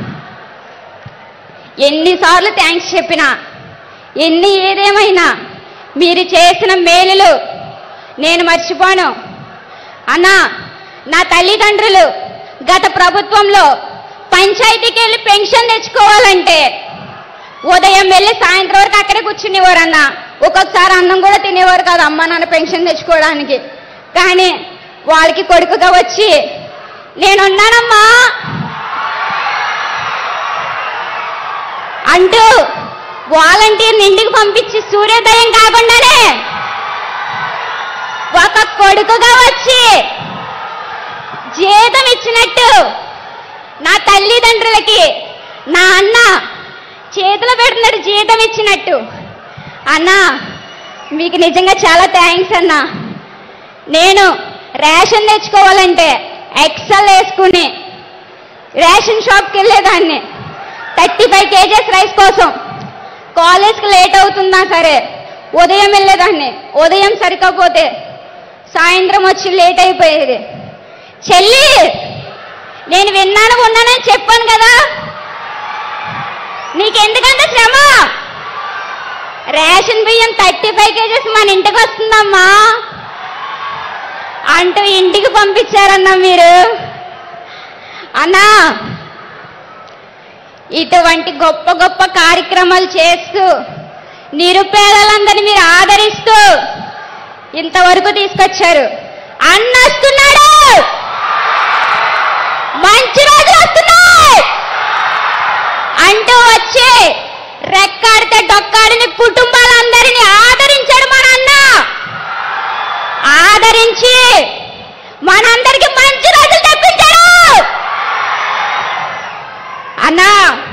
ఎన్నిసార్లు థ్యాంక్స్ చెప్పినా ఎన్ని ఏదేమైనా మీరు చేసిన మేలులు నేను మర్చిపోను అన్నా నా తల్లిదండ్రులు గత ప్రభుత్వంలో పంచాయతీకి వెళ్ళి పెన్షన్ తెచ్చుకోవాలంటే ఉదయం వెళ్ళి సాయంత్రం వరకు అక్కడే కూర్చునేవారు అన్న ఒక్కొక్కసారి అన్నం కూడా తినేవారు కాదు అమ్మ నాన్న పెన్షన్ తెచ్చుకోవడానికి కానీ వాళ్ళకి కొడుకుగా వచ్చి నేనున్నానమ్మా అంటూ వాలంటీర్ని ఇంటికి పంపించి సూర్యోదయం కాకుండానే ఒక కొడుకుగా వచ్చి జీతం ఇచ్చినట్టు నా తల్లిదండ్రులకి నా అన్న చేతిలో పెడుతున్నాడు జీతం ఇచ్చినట్టు అన్న మీకు నిజంగా చాలా థ్యాంక్స్ అన్న నేను రేషన్ తెచ్చుకోవాలంటే ఎక్సెల్ వేసుకుని రేషన్ షాప్కి వెళ్ళేదాన్ని థర్టీ ఫైవ్ కేజెస్ రైస్ కోసం కాలేజ్కి లేట్ అవుతున్నా సరే ఉదయం వెళ్ళేదాన్ని ఉదయం సరికపోతే సాయంత్రం వచ్చి లేట్ అయిపోయేది చెల్లి నేను విన్నాను ఉన్నానని చెప్పాను కదా నీకెందుకంత శ్రమ రేషన్ బియ్యం థర్టీ ఫైవ్ కేజెస్ మన ఇంటికి వస్తుందమ్మా అంటూ ఇంటికి పంపించారన్నా మీరు అన్నా ఇటువంటి గొప్ప గొప్ప కార్యక్రమాలు చేస్తూ నిరుపేదలందరినీ మీరు ఆదరిస్తూ ఇంతవరకు తీసుకొచ్చారు అన్న వస్తున్నాడు మంచి రోజులు వస్తున్నాయి అంటూ వచ్చి రెక్కాడితే డొక్కాడిని కుటుంబాలందరినీ ఆదరించాడు మన అన్న ఆదరించి మనందరికి మంచి రోజులు తెప్పించాడు అన్నా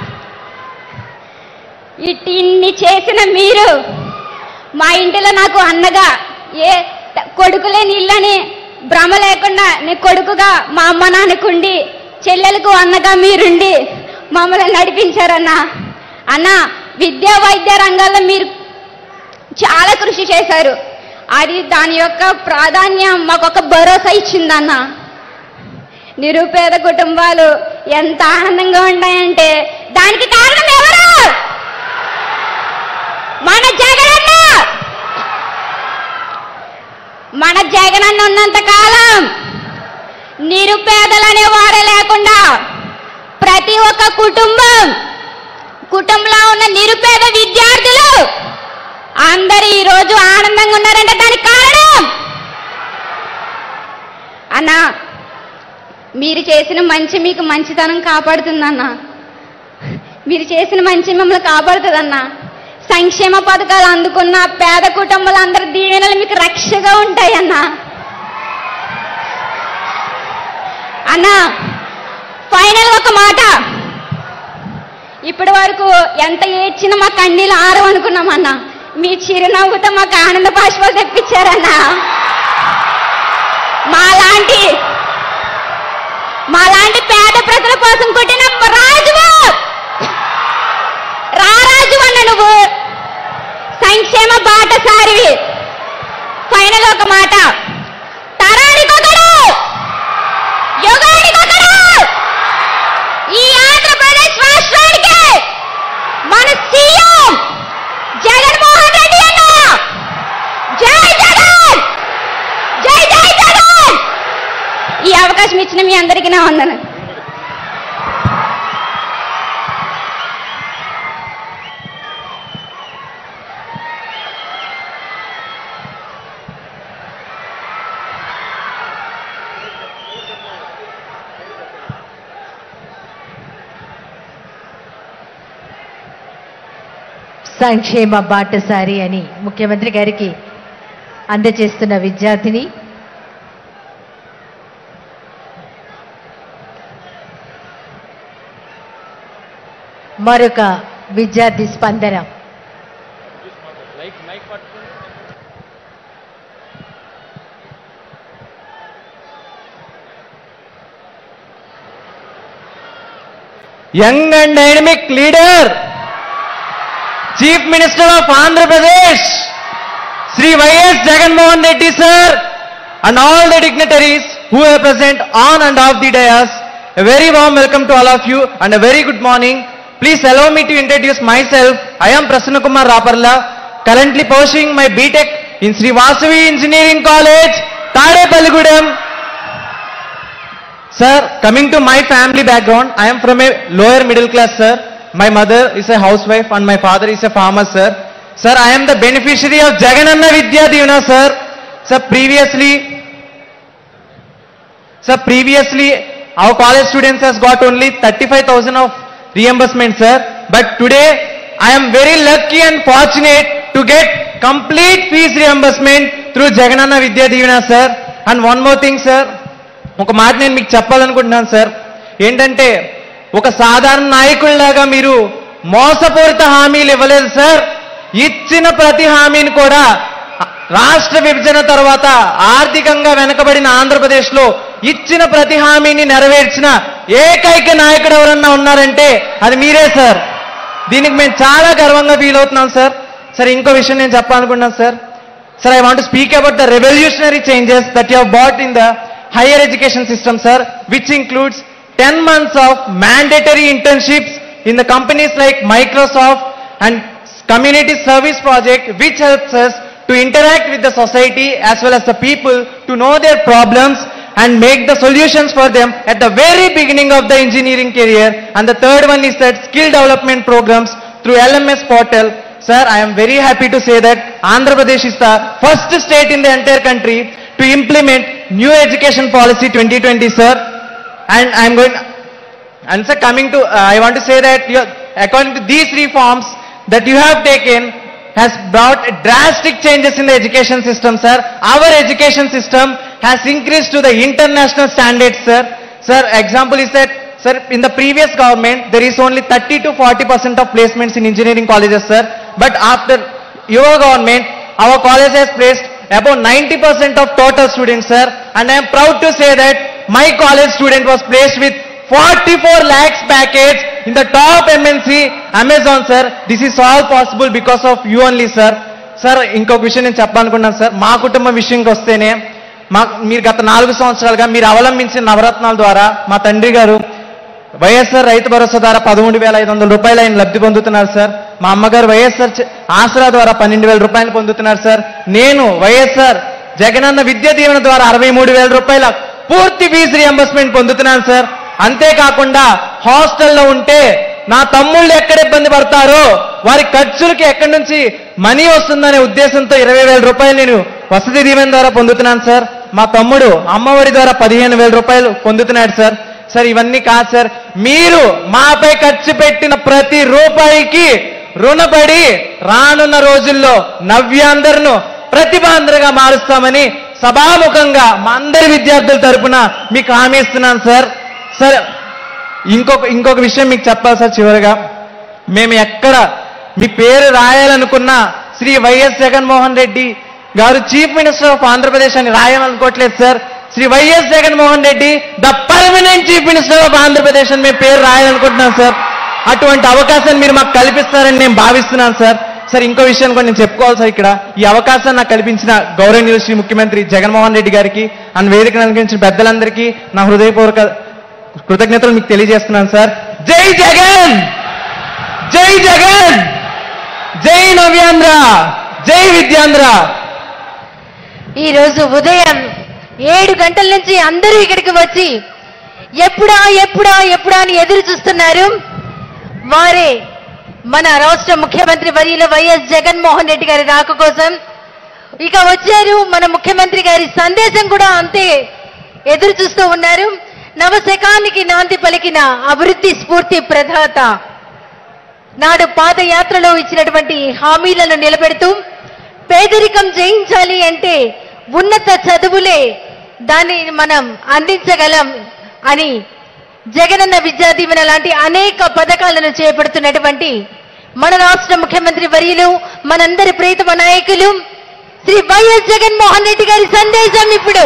ఇట్ ఇన్ని చేసిన మీరు మా ఇంటిలో నాకు అన్నగా ఏ త- కొడుకు లేని ఇల్లని భ్రమ లేకుండా నీ కొడుకుగా మా అమ్మ నాన్నకుండి చెల్లెలకు అన్నగా మీరుండి మమ్మల్ని నడిపించారన్నా అన్న విద్యా వైద్య రంగాల్లో మీరు చాలా కృషి చేశారు అది దాని యొక్క ప్రాధాన్యం మాకు ఒక భరోసా ఇచ్చిందన్న నిరుపేద కుటుంబాలు ఎంత ఆనందంగా ఉన్నాయంటే దానికి కారణం ఎవరు మన జగనన్న మన జగనన్న ఉన్నంత కాలం నిరుపేదలనే వారే లేకుండా ప్రతి ఒక్క కుటుంబం కుటుంబంలో ఉన్న నిరుపేద విద్యార్థులు అందరు ఈ రోజు ఆనందంగా ఉన్నారంటే దానికి కారణం అన్నా మీరు చేసిన మంచి మీకు మంచితనం కాపాడుతుందన్నా మీరు చేసిన మంచి మిమ్మల్ని కాపాడుతుందన్నా సంక్షేమ పథకాలు అందుకున్న పేద కుటుంబాలందరి దీవెనలు మీకు రక్షగా ఉంటాయన్నా అన్నా ఫైనల్ ఒక మాట ఇప్పటి వరకు ఎంత ఏడ్చినా మా కన్నీళ్ళు ఆరం అనుకున్నామన్నా మీ చిరునవ్వుతో మాకు ఆనంద బాష్పాలు తెప్పించారన్నా మాలాంటి మాలాంటి పేద ప్రజల కోసం కొట్టిన రాజువు రారాజు అన్న నువ్వు సంక్షేమ బాటసారివి ఫైనల్ ఒక మాట తరానికొకడు యుగానికొకడు ఈ ఆంధ్రప్రదేశ్ రాష్ట్రానికి మన సీఎం జగన్మోహన్ రెడ్డి అన్న జై జగన్ జై జై జగన్ ఈ అవకాశం ఇచ్చిన మీ అందరికీ నా వందన సంక్షేమ బాటసారి అని ముఖ్యమంత్రి గారికి అందజేస్తున్న విద్యార్థిని మరొక విద్యార్థి స్పందన young and dynamic leader, Chief Minister of Andhra Pradesh, Sri Y.S. Jaganmohan Reddy sir, and all the dignitaries who are present on and off the dais. A very warm welcome to all of you and a very good morning. Please allow me to introduce myself. I am Prasanna Kumar Raparla, currently pursuing my BTech in Sri Vasavi Engineering College, Tadepalligudem, Sir, coming to my family background, I am from a lower middle class, sir. My mother is a housewife and my father is a farmer, sir. Sir, I am the beneficiary of Jagananna Vidya Divina, sir. Sir, previously, sir, previously, our college students has got only 35,000 of reimbursement, sir. But today, I am very lucky and fortunate to get complete fees reimbursement through Jagananna Vidya Divina, sir. And one more thing, sir. ఒక మాట నేను మీకు చెప్పాలనుకుంటున్నాను sir ఏంటంటే ఒక సాధారణ నాయకుల్లాగా మీరు మోసపూరిత హామీలు ఇవ్వలేదు సార్ ఇచ్చిన ప్రతి హామీని కూడా రాష్ట్ర విభజన తర్వాత ఆర్థికంగా వెనకబడిన ఆంధ్రప్రదేశ్లో ఇచ్చిన ప్రతి హామీని నెరవేర్చిన ఏకైక నాయకుడు ఎవరన్నా ఉన్నారంటే అది మీరే సార్ దీనికి మేము చాలా గర్వంగా ఫీల్ అవుతున్నాం సార్ సార్ ఇంకో విషయం నేను చెప్పాలనుకుంటున్నాను sir sir I want to speak about the revolutionary changes that you brought in the higher education system, sir, which includes 10 months of mandatory internships in the companies like Microsoft and community service project, which helps us to interact with the society as well as the people to know their problems and make the solutions for them at the very beginning of the engineering career. And the third one is that skill development programs through LMS portal. Sir, I am very happy to say that Andhra Pradesh is the first state in the entire country to implement new education policy 2020, sir. And I am going, and sir, coming to, uh, I want to say that you, according to these reforms that you have taken has brought drastic changes in the education system, sir. Our education system has increased to the international standards, sir. Sir, example is that, sir, in the previous government, there is only 30 to 40 percent of placements in engineering colleges, sir. But after your government, our college has placed about 90 percent of total students, sir. And I am proud to say that my college student was placed with 44 lakhs package in the top MNC Amazon, sir. This is all possible because of you only, sir. Sir ఇంకొక విషయం నేను చెప్పాలనుకున్నాను sir మా కుటుంబం విషయంకి వస్తేనే మా మీరు గత నాలుగు సంవత్సరాలుగా మీరు అవలంబించిన నవరత్నాల ద్వారా మా తండ్రి గారు వైఎస్ఆర్ రైతు భరోసా ద్వారా పదమూడు వేల ఐదు వందల రూపాయలు ఆయన లబ్ధి పొందుతున్నారు సార్ మా అమ్మగారు వైఎస్ఆర్ చ- ఆసరా ద్వారా పన్నెండు వేల రూపాయలు పొందుతున్నారు సార్ నేను వైఎస్ఆర్ జగనన్న విద్యా దీవెన ద్వారా అరవై మూడు వేల రూపాయల పూర్తి ఫీజు రియంబర్స్మెంట్ పొందుతున్నాను సార్ అంతేకాకుండా హాస్టల్లో ఉంటే నా తమ్ముళ్ళు ఎక్కడ ఇబ్బంది పడతారో వారి ఖర్చులకి ఎక్కడి నుంచి మనీ వస్తుందనే ఉద్దేశంతో ఇరవై వేల రూపాయలు నేను వసతి దీవెన ద్వారా పొందుతున్నాను సార్ మా తమ్ముడు అమ్మఒడి ద్వారా పదిహేను వేల రూపాయలు పొందుతున్నాడు సార్ సార్ ఇవన్నీ కాదు సార్ మీరు మాపై ఖర్చు పెట్టిన ప్రతి రూపాయికి రుణపడి రానున్న రోజుల్లో నవ్యాంధ్రను ప్రతిభాంధ్రగా మారుస్తామని సభాముఖంగా మా అందరి విద్యార్థుల తరపున మీకు హామీ ఇస్తున్నాను సార్ సార్ ఇంకొక ఇంకొక విషయం మీకు చెప్పాలి సార్ చివరిగా మేము ఎక్కడ మీ పేరు రాయాలనుకున్నా శ్రీ వైఎస్ జగన్మోహన్ రెడ్డి గారు చీఫ్ మినిస్టర్ ఆఫ్ ఆంధ్రప్రదేశ్ అని రాయాలనుకోవట్లేదు sir Shri Y S Jaganmohan Reddy the permanent chief minister of Andhra Pradesh అని మేము పేరు రాయాలనుకుంటున్నాం సార్ అటువంటి అవకాశాన్ని మీరు మాకు కల్పిస్తారని నేను భావిస్తున్నాను సార్ సార్ ఇంకో విషయం కూడా నేను చెప్పుకోవాలి సార్ ఇక్కడ ఈ అవకాశాన్ని నాకు కల్పించిన గౌరవనీయులు శ్రీ ముఖ్యమంత్రి జగన్మోహన్ రెడ్డి గారికి అండ్ వేదికను అలంకరించిన పెద్దలందరికీ నా హృదయపూర్వక కృతజ్ఞతలు మీకు తెలియజేస్తున్నాను సార్ జై జగన్ జై జగన్ జై నవ్యాంధ్ర జై విద్యాంధ్ర ఈ రోజు ఉదయం ఏడు గంటల నుంచి అందరూ ఇక్కడికి వచ్చి ఎప్పుడా ఎప్పుడా ఎప్పుడా అని ఎదురు చూస్తున్నారు వారే మన రాష్ట్ర ముఖ్యమంత్రి వర్యులు వైఎస్ జగన్మోహన్ రెడ్డి గారి రాక కోసం ఇక వచ్చారు మన ముఖ్యమంత్రి గారి సందేశం కూడా అంతే ఎదురు చూస్తూ ఉన్నారు నవశకానికి నాంది పలికిన అభివృద్ధి స్ఫూర్తి ప్రదాత నాడు పాదయాత్రలో ఇచ్చినటువంటి హామీలను నిలబెడుతూ పేదరికం జయించాలి అంటే ఉన్నత చదువులే దాన్ని మనం అందించగలం అని జగనన్న విద్యా దీవెన లాంటి అనేక పథకాలను చేపడుతున్నటువంటి మన రాష్ట్ర ముఖ్యమంత్రి వర్యులు మనందరి ప్రీతమ నాయకులు శ్రీ వైఎస్ జగన్మోహన్ రెడ్డి గారి సందేశం ఇప్పుడు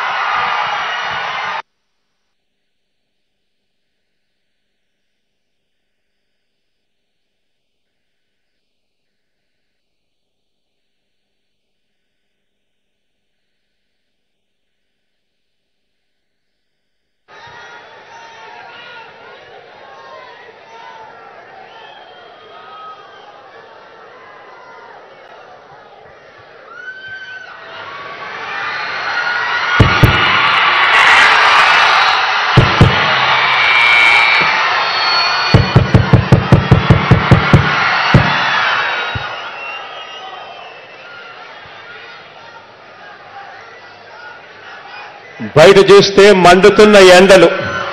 బయట చూస్తే మండుతున్న ఎండలు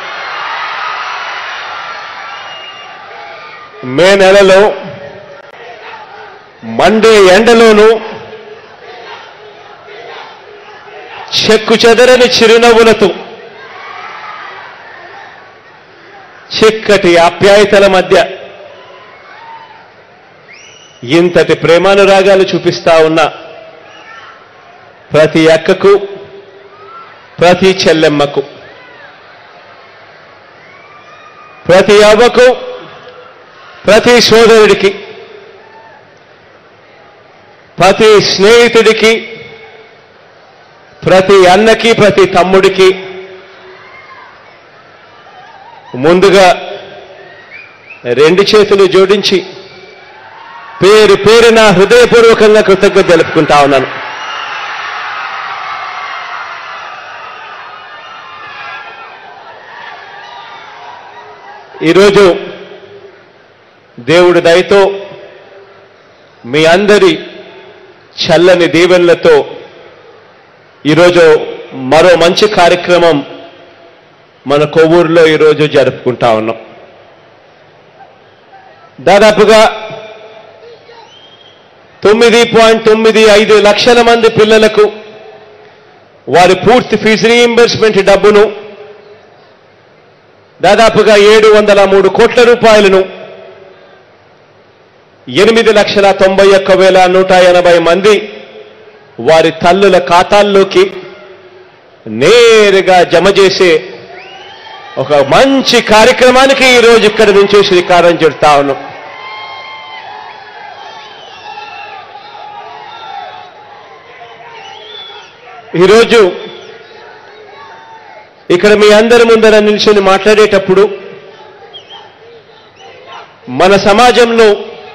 మే నెలలో మండే ఎండలోనూ చెక్కు చెదరని చిరునవ్వులతో చిక్కటి ఆప్యాయతల మధ్య ఇంతటి ప్రేమానురాగాలు చూపిస్తా ఉన్న ప్రతి అక్కకు ప్రతి చెల్లెమ్మకు ప్రతి అవ్వకు ప్రతి సోదరుడికి ప్రతి స్నేహితుడికి ప్రతి అన్నకి ప్రతి తమ్ముడికి ముందుగా రెండు చేతులు జోడించి పేరు పేరున హృదయపూర్వకంగా కృతజ్ఞత తెలుపుకుంటా ఉన్నాను ఈరోజు దేవుడి దయతో మీ అందరి చల్లని దీవెనలతో ఈరోజు మరో మంచి కార్యక్రమం మన కొవ్వూరులో ఈరోజు జరుపుకుంటా ఉన్నాం దాదాపుగా తొమ్మిది పాయింట్ తొమ్మిది ఐదు లక్షల మంది పిల్లలకు వారి పూర్తి ఫీజు రీయింబర్స్మెంట్ డబ్బును దాదాపుగా ఏడు వందల మూడు కోట్ల రూపాయలను ఎనిమిది లక్షల తొంభై ఒక్క వేల నూట ఎనభై మంది వారి తల్లుల ఖాతాల్లోకి నేరుగా జమ చేసే ఒక మంచి కార్యక్రమానికి ఈరోజు ఇక్కడి నుంచి శ్రీకారం చుడతా ఉన్నాం ఈరోజు ఇక్కడ మీ అందరి ముందర నిల్చొని మాట్లాడేటప్పుడు మన సమాజంలో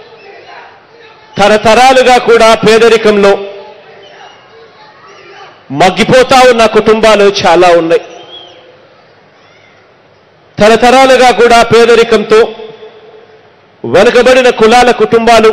తరతరాలుగా కూడా పేదరికంలో మగ్గిపోతా ఉన్న కుటుంబాలు చాలా ఉన్నాయి తరతరాలుగా కూడా పేదరికంతో వెనుకబడిన కులాల కుటుంబాలు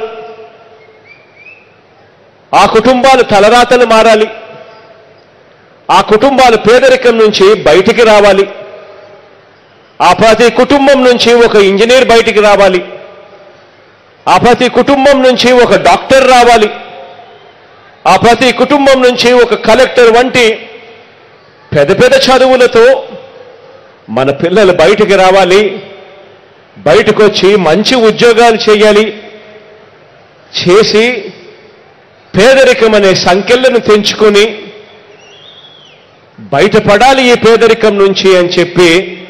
ఆ కుటుంబాలు తలరాతలు మారాలి ఆ కుటుంబాలు పేదరికం నుంచి బయటికి రావాలి ఆ ప్రతి కుటుంబం నుంచి ఒక ఇంజనీర్ బయటికి రావాలి ఆ ప్రతి కుటుంబం నుంచి ఒక డాక్టర్ రావాలి ఆ ప్రతి కుటుంబం నుంచి ఒక కలెక్టర్ వంటి పెద్ద పెద్ద చదువులతో మన పిల్లలు బయటికి రావాలి బయటకు వచ్చి మంచి ఉద్యోగాలు చేయాలి చేసి పేదరికం అనే సంఖ్యలను తెంచుకొని బయటపడాలి ఈ పేదరికం నుంచి అని చెప్పి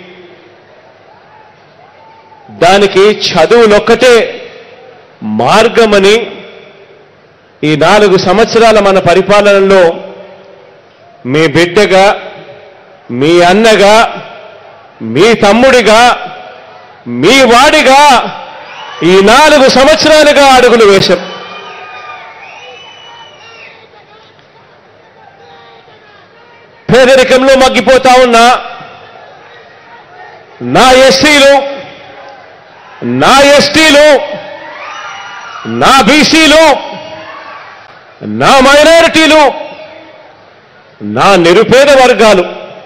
దానికి చదువులొక్కటే మార్గమని ఈ నాలుగు సంవత్సరాల మన పరిపాలనలో మీ బిడ్డగా మీ అన్నగా మీ తమ్ముడిగా మీ వాడిగా ఈ నాలుగు సంవత్సరాలుగా అడుగులు వేశాం పేదరికంలో మగ్గిపోతా ఉన్న నా ఎస్సీలు నా ఎస్టీలు నా బీసీలు నా మైనారిటీలు నా నిరుపేద వర్గాలు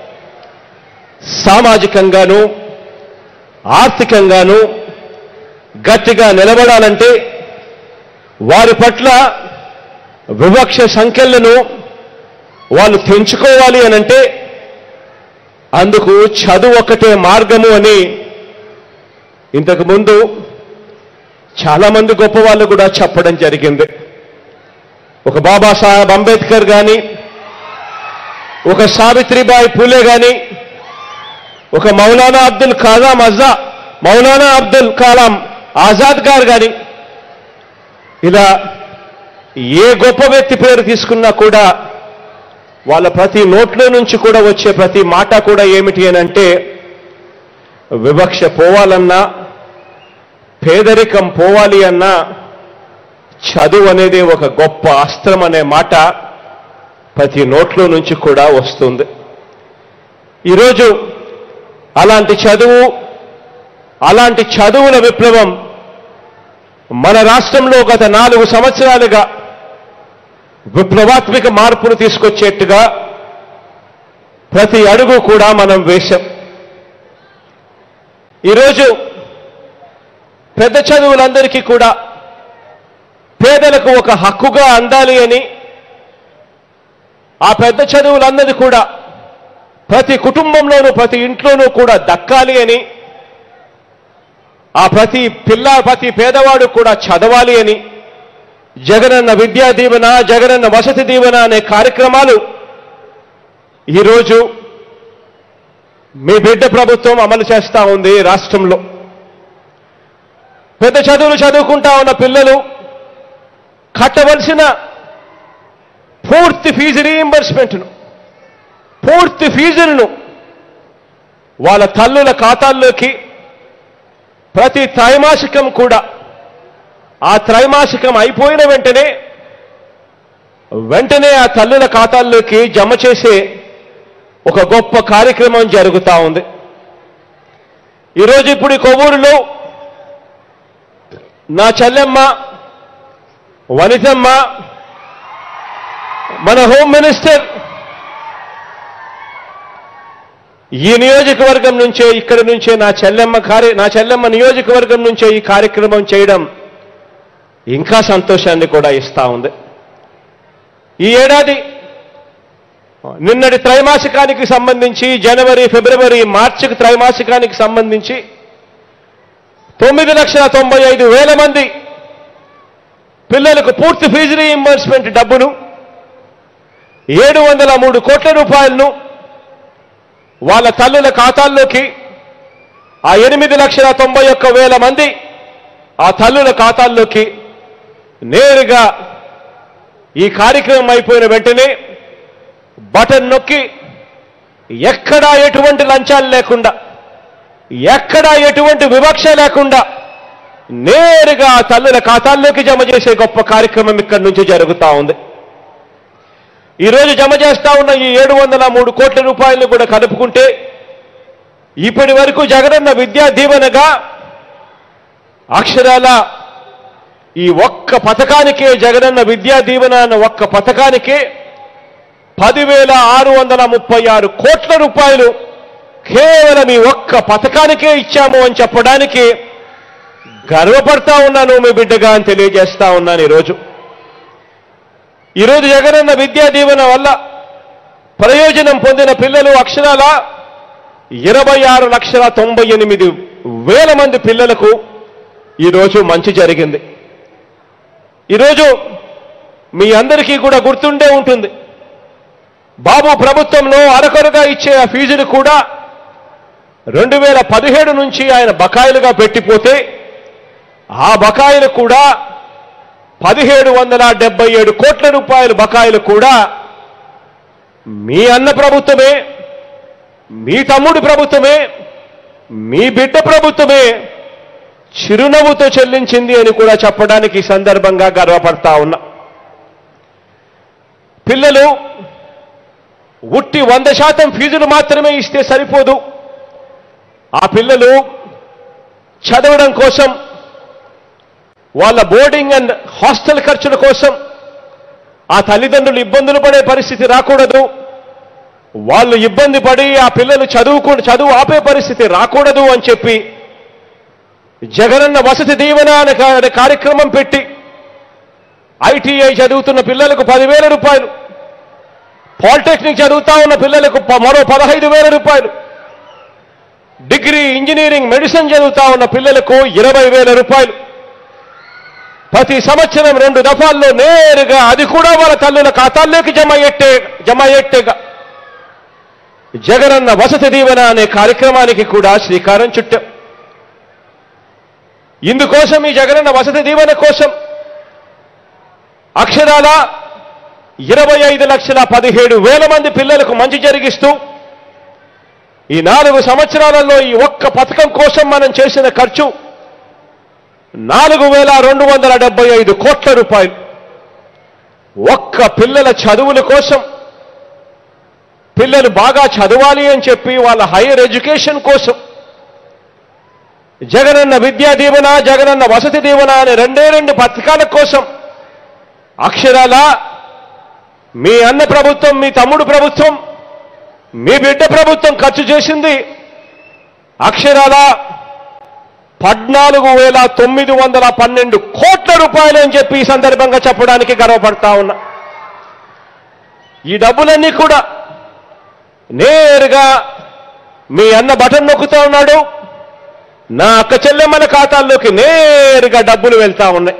సామాజికంగాను ఆర్థికంగాను గట్టిగా నిలబడాలంటే వారి పట్ల వివక్ష సంఖ్యలను వాళ్ళు తెంచుకోవాలి అనంటే అందుకు చదువు ఒక్కటే మార్గము అని ఇంతకు ముందు చాలా మంది గొప్ప వాళ్ళు కూడా చెప్పడం జరిగింది ఒక బాబాసాహెబ్ అంబేద్కర్ కానీ ఒక సావిత్రిబాయి పూలే కానీ ఒక మౌలానా అబ్దుల్ కలాం అజా మౌలానా అబ్దుల్ కలాం ఆజాద్ గారు కానీ ఇలా ఏ గొప్ప వ్యక్తి పేరు తీసుకున్నా కూడా వాళ్ళ ప్రతి నోట్లో నుంచి కూడా వచ్చే ప్రతి మాట కూడా ఏమిటి అని అంటే వివక్ష పోవాలన్నా పేదరికం పోవాలి అన్నా చదువు అనేది ఒక గొప్ప అస్త్రం అనే మాట ప్రతి నోట్లో నుంచి కూడా వస్తుంది ఈరోజు అలాంటి చదువు అలాంటి చదువుల విప్లవం మన రాష్ట్రంలో గత నాలుగు సంవత్సరాలుగా విప్లవాత్మక మార్పును తీసుకొచ్చేట్టుగా ప్రతి అడుగు కూడా మనం వేశాం ఈరోజు పెద్ద చదువులందరికీ కూడా పేదలకు ఒక హక్కుగా అందాలి అని ఆ పెద్ద చదువులందరికీ కూడా ప్రతి కుటుంబంలోనూ ప్రతి ఇంట్లోనూ కూడా దక్కాలి అని ఆ ప్రతి పిల్ల ప్రతి పేదవాడు కూడా చదవాలి అని జగనన్న విద్యా దీవెన జగనన్న వసతి దీవెన అనే కార్యక్రమాలు ఈరోజు మీ బిడ్డ ప్రభుత్వం అమలు చేస్తా ఉంది రాష్ట్రంలో పెద్ద చదువులు చదువుకుంటా ఉన్న పిల్లలు కట్టవలసిన పూర్తి ఫీజు రీయింబర్స్మెంట్ను పూర్తి ఫీజులను వాళ్ళ తల్లుల ఖాతాల్లోకి ప్రతి త్రైమాసికం కూడా ఆ త్రైమాసికం అయిపోయిన వెంటనే వెంటనే ఆ తల్లుల ఖాతాల్లోకి జమ చేసే ఒక గొప్ప కార్యక్రమం జరుగుతా ఉంది ఈరోజు ఇప్పుడు ఈ కొవ్వూరులో నా చెల్లెమ్మ వనితమ్మ మన హోమ్ మినిస్టర్ ఈ నియోజకవర్గం నుంచే ఇక్కడి నుంచే నా చెల్లెమ్మ కార్య నా చెల్లెమ్మ నియోజకవర్గం నుంచే ఈ కార్యక్రమం చేయడం ఇంకా సంతోషాన్ని కూడా ఇస్తా ఉంది ఈ ఏడాది నిన్నటి త్రైమాసికానికి సంబంధించి జనవరి ఫిబ్రవరి మార్చికి త్రైమాసికానికి సంబంధించి తొమ్మిది లక్షల తొంభై ఐదు వేల మంది పిల్లలకు పూర్తి ఫీజు రీఇంబర్స్మెంట్ డబ్బును ఏడు వందల మూడు కోట్ల రూపాయలను వాళ్ళ తల్లుల ఖాతాల్లోకి ఆ ఎనిమిది లక్షల తొంభై ఒక్క వేల మంది ఆ తల్లుల ఖాతాల్లోకి నేరుగా ఈ కార్యక్రమం అయిపోయిన వెంటనే బటన్ నొక్కి ఎక్కడా ఎటువంటి లంచాలు లేకుండా ఎక్కడా ఎటువంటి వివక్ష లేకుండా నేరుగా ఆ తల్లుల ఖాతాల్లోకి జమ చేసే గొప్ప కార్యక్రమం ఇక్కడి నుంచి జరుగుతూ ఉంది ఈరోజు జమ చేస్తా ఉన్న ఈ ఏడు వందల మూడు కోట్ల రూపాయలను కూడా కలుపుకుంటే ఇప్పటి వరకు జగనన్న విద్యా దీవెనగా అక్షరాల ఈ ఒక్క పథకానికే జగనన్న విద్యా దీవెన అన్న ఒక్క పథకానికే పదివేల ఆరు వందల ముప్పై ఆరు కోట్ల రూపాయలు కేవలం ఈ ఒక్క పథకానికే ఇచ్చాము అని చెప్పడానికి గర్వపడతా ఉన్నాను మీ బిడ్డగా అని తెలియజేస్తా ఉన్నాను ఈరోజు ఈరోజు జగనన్న విద్యా దీవెన వల్ల ప్రయోజనం పొందిన పిల్లలు అక్షరాల ఇరవై ఆరు లక్షల తొంభై ఎనిమిది వేల మంది పిల్లలకు ఈరోజు మంచి జరిగింది ఈరోజు మీ అందరికీ కూడా గుర్తుండే ఉంటుంది బాబు ప్రభుత్వంలో అరకొరగా ఇచ్చే ఆ ఫీజును కూడా రెండు వేల పదిహేడు నుంచి ఆయన బకాయిలుగా పెట్టిపోతే ఆ బకాయిలు కూడా పదిహేడు వందల డెబ్బై ఏడు కోట్ల రూపాయల బకాయిలు కూడా మీ అన్న ప్రభుత్వమే మీ తమ్ముడి ప్రభుత్వమే మీ బిడ్డ ప్రభుత్వమే చిరునవ్వుతో చెల్లించింది అని కూడా చెప్పడానికి ఈ సందర్భంగా గర్వపడతా ఉన్నా పిల్లలు ఉట్టి వంద శాతం ఫీజులు మాత్రమే ఇస్తే సరిపోదు ఆ పిల్లలు చదవడం కోసం వాళ్ళ బోర్డింగ్ అండ్ హాస్టల్ ఖర్చుల కోసం ఆ తల్లిదండ్రులు ఇబ్బందులు పడే పరిస్థితి రాకూడదు వాళ్ళు ఇబ్బంది పడి ఆ పిల్లలు చదువుకు చదువు ఆపే పరిస్థితి రాకూడదు అని చెప్పి జగనన్న వసతి దీవెన అనే కా- అనే కార్యక్రమం పెట్టి ఐటీఐ చదువుతున్న పిల్లలకు పదివేల రూపాయలు పాలిటెక్నిక్ చదువుతా ఉన్న పిల్లలకు ప- మరో పదహైదు వేల రూపాయలు డిగ్రీ ఇంజనీరింగ్ మెడిసిన్ చదువుతా ఉన్న పిల్లలకు ఇరవై వేల రూపాయలు ప్రతి సంవత్సరం రెండు దఫాల్లో నేరుగా అది కూడా వాళ్ళ తల్లుల ఖాతాల్లోకి జమ అయ్యేట్టే జమ అయ్యేట్టేగా జగనన్న వసతి దీవెన అనే కార్యక్రమానికి కూడా శ్రీకారం చుట్టాం ఇందుకోసం ఈ జగనన్న వసతి దీవెన కోసం అక్షరాల ఇరవై ఐదు లక్షల పదిహేడు వేల మంది పిల్లలకు మంచి జరిగిస్తూ ఈ నాలుగు సంవత్సరాలలో ఈ ఒక్క పథకం కోసం మనం చేసిన ఖర్చు నాలుగు వేల రెండు వందల డెబ్బై ఐదు కోట్ల రూపాయలు ఒక్క పిల్లల చదువుల కోసం పిల్లలు బాగా చదవాలి అని చెప్పి వాళ్ళ హైయర్ ఎడ్యుకేషన్ కోసం జగనన్న విద్యా దీవెన జగనన్న వసతి దీవెన అనే రెండే రెండు పథకాల కోసం అక్షరాల మీ అన్న ప్రభుత్వం మీ తమ్ముడు ప్రభుత్వం మీ బిడ్డ ప్రభుత్వం ఖర్చు చేసింది అక్షరాల పద్నాలుగు వేల తొమ్మిది వందల పన్నెండు కోట్ల రూపాయలు అని చెప్పి ఈ సందర్భంగా చెప్పడానికి గర్వపడతా ఉన్నా ఈ డబ్బులన్నీ కూడా నేరుగా మీ అన్న బటన్ నొక్కుతా ఉన్నాడు నా అక్క చెల్లెమ్మల ఖాతాల్లోకి నేరుగా డబ్బులు వెళ్తా ఉన్నాయి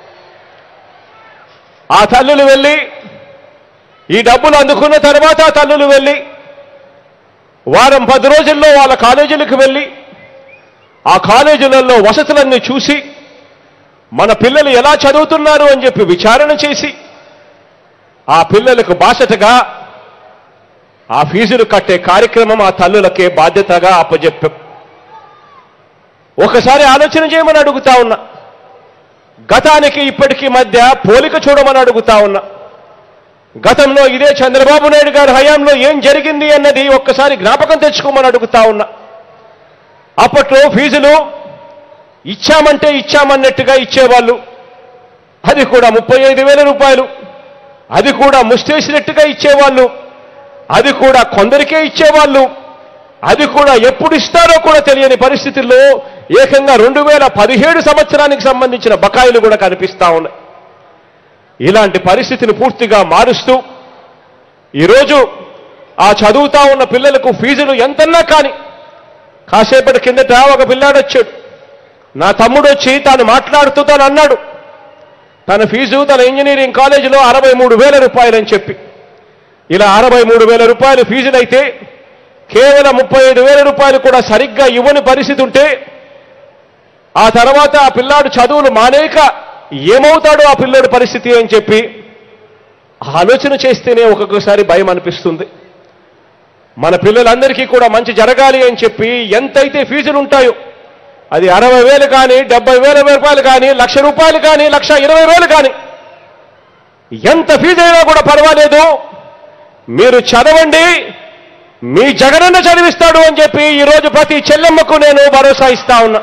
ఆ తల్లులు వెళ్ళి ఈ డబ్బులు అందుకున్న తర్వాత ఆ తల్లులు వెళ్ళి వారం పది రోజుల్లో వాళ్ళ కాలేజీలకు వెళ్ళి ఆ కాలేజీలలో వసతులన్నీ చూసి మన పిల్లలు ఎలా చదువుతున్నారు అని చెప్పి విచారణ చేసి ఆ పిల్లలకు బాసటగా ఆ ఫీజులు కట్టే కార్యక్రమం ఆ తల్లులకే బాధ్యతగా అప్పజెప్పాం ఒకసారి ఆలోచన చేయమని అడుగుతా ఉన్నా గతానికి ఇప్పటికీ మధ్య పోలిక చూడమని అడుగుతా ఉన్నా గతంలో ఇదే చంద్రబాబు నాయుడు గారి హయాంలో ఏం జరిగింది అన్నది ఒక్కసారి జ్ఞాపకం తెచ్చుకోమని అడుగుతా ఉన్నా అప్పట్లో ఫీజులు ఇచ్చామంటే ఇచ్చామన్నట్టుగా ఇచ్చేవాళ్ళు అది కూడా ముప్పై ఐదు వేల రూపాయలు అది కూడా ముష్టేసినట్టుగా ఇచ్చేవాళ్ళు అది కూడా కొందరికే ఇచ్చేవాళ్ళు అది కూడా ఎప్పుడు ఇస్తారో కూడా తెలియని పరిస్థితుల్లో ఏకంగా రెండు వేల పదిహేడు సంవత్సరానికి సంబంధించిన బకాయిలు కూడా కనిపిస్తా ఉన్నాయి ఇలాంటి పరిస్థితిని పూర్తిగా మారుస్తూ ఈరోజు ఆ చదువుతా ఉన్న పిల్లలకు ఫీజులు ఎంతన్నా కానీ కాసేపటి కిందట ఒక పిల్లాడు వచ్చాడు నా తమ్ముడు వచ్చి తాను మాట్లాడుతూ తాను అన్నాడు తన ఫీజు తన ఇంజనీరింగ్ కాలేజీలో అరవై మూడు వేల రూపాయలని చెప్పి ఇలా అరవై మూడు వేల రూపాయలు ఫీజులైతే కేవలం ముప్పై ఐదు వేల రూపాయలు కూడా సరిగ్గా ఇవ్వని పరిస్థితి ఉంటే ఆ తర్వాత ఆ పిల్లాడు చదువులు మానేక ఏమవుతాడో ఆ పిల్లోడి పరిస్థితి అని చెప్పి ఆలోచన చేస్తేనే ఒక్కొక్కసారి భయం అనిపిస్తుంది మన పిల్లలందరికీ కూడా మంచి జరగాలి అని చెప్పి ఎంతైతే ఫీజులు ఉంటాయో అది అరవై వేలు కానీ డెబ్బై వేల రూపాయలు కానీ లక్ష రూపాయలు కానీ లక్ష ఇరవై వేలు కానీ ఎంత ఫీజు అయినా కూడా పర్వాలేదు మీరు చదవండి మీ జగనన్న చదివిస్తాడు అని చెప్పి ఈరోజు ప్రతి చెల్లెమ్మకు నేను భరోసా ఇస్తా ఉన్నా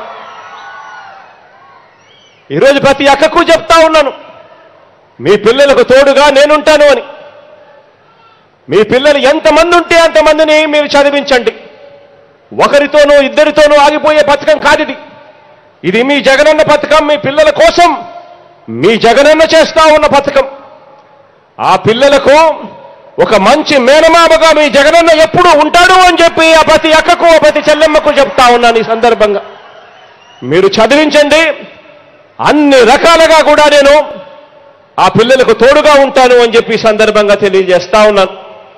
ఈరోజు ప్రతి అక్కకు చెప్తా ఉన్నాను మీ పిల్లలకు తోడుగా నేనుంటాను అని మీ పిల్లలు ఎంతమంది ఉంటే అంతమందిని మీరు చదివించండి ఒకరితోనూ ఇద్దరితోనూ ఆగిపోయే పథకం కాదిది ఇది మీ జగనన్న పథకం మీ పిల్లల కోసం మీ జగనన్న చేస్తా ఉన్న పథకం ఆ పిల్లలకు ఒక మంచి మేనమామగా మీ జగనన్న ఎప్పుడు ఉంటాడు అని చెప్పి ఆ ప్రతి అక్కకు ఆ ప్రతి చెల్లెమ్మకు చెప్తా ఉన్నాను ఈ సందర్భంగా మీరు చదివించండి అన్ని రకాలుగా కూడా నేను ఆ పిల్లలకు తోడుగా ఉంటాను అని చెప్పి ఈ సందర్భంగా తెలియజేస్తా ఉన్నాను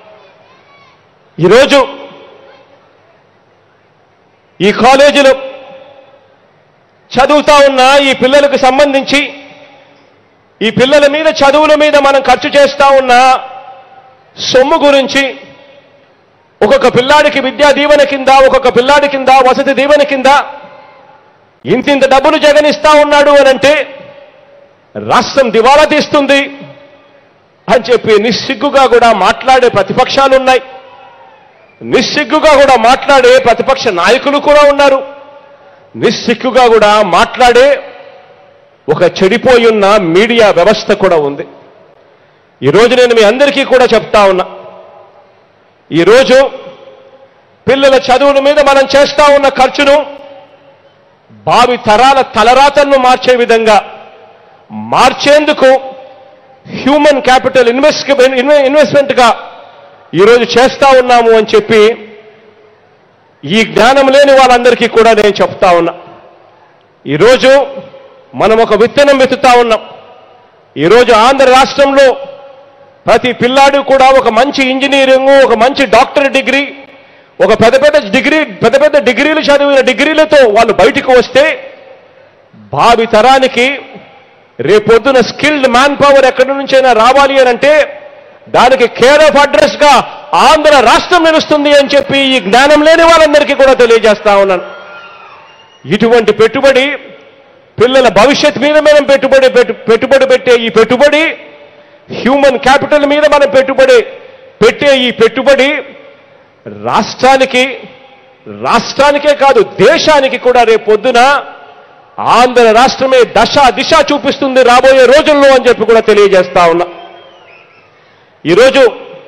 ఈరోజు ఈ కాలేజీలో చదువుతా ఉన్న ఈ పిల్లలకు సంబంధించి ఈ పిల్లల మీద చదువుల మీద మనం ఖర్చు చేస్తా ఉన్న సొమ్ము గురించి ఒక్కొక్క పిల్లాడికి విద్యా దీవెన కింద ఒక్కొక్క పిల్లాడి కింద వసతి దీవెన కింద ఇంతింత డబ్బులు జగనిస్తా ఉన్నాడు అని అంటే రాష్ట్రం దివాలా తీస్తుంది అని చెప్పి నిస్సిగ్గుగా కూడా మాట్లాడే ప్రతిపక్షాలున్నాయి నిస్సిగ్గుగా కూడా మాట్లాడే ప్రతిపక్ష నాయకులు కూడా ఉన్నారు నిస్సిగ్గుగా కూడా మాట్లాడే ఒక చెడిపోయి ఉన్న మీడియా వ్యవస్థ కూడా ఉంది ఈరోజు నేను మీ అందరికీ కూడా చెప్తా ఉన్నా ఈరోజు పిల్లల చదువుల మీద మనం చేస్తా ఉన్న ఖర్చును భావి తరాల తలరాతలను మార్చే విధంగా మార్చేందుకు హ్యూమన్ క్యాపిటల్ ఇన్వెస్ట్ ఇన్వెస్ట్మెంట్గా ఈరోజు చేస్తా ఉన్నాము అని చెప్పి ఈ జ్ఞానం లేని వాళ్ళందరికీ కూడా నేను చెప్తా ఉన్నా ఈరోజు మనం ఒక విత్తనం వెతుతా ఉన్నాం ఈరోజు ఆంధ్ర రాష్ట్రంలో ప్రతి పిల్లాడు కూడా ఒక మంచి ఇంజనీరింగ్ ఒక మంచి డాక్టర్ డిగ్రీ ఒక పెద్ద పెద్ద డిగ్రీ పెద్ద పెద్ద డిగ్రీలు చదివిన డిగ్రీలతో వాళ్ళు బయటకు వస్తే భావి తరానికి రేపొద్దున స్కిల్డ్ మ్యాన్ పవర్ ఎక్కడి నుంచైనా రావాలి అని అంటే దానికి కేర్ ఆఫ్ అడ్రస్ గా ఆంధ్ర రాష్ట్రం నిలుస్తుంది అని చెప్పి ఈ జ్ఞానం లేని వాళ్ళందరికీ కూడా తెలియజేస్తా ఉన్నాను ఇటువంటి పెట్టుబడి పిల్లల భవిష్యత్ మీద మనం పెట్టుబడి పెట్టు- పెట్టుబడి పెట్టే ఈ పెట్టుబడి హ్యూమన్ క్యాపిటల్ మీద మనం పెట్టుబడి పెట్టే ఈ పెట్టుబడి రాష్ట్రానికి రాష్ట్రానికే కాదు దేశానికి కూడా రేపొద్దున ఆంధ్ర రాష్ట్రమే దశ దిశ చూపిస్తుంది రాబోయే రోజుల్లో అని చెప్పి కూడా తెలియజేస్తా ఉన్నా ఈరోజు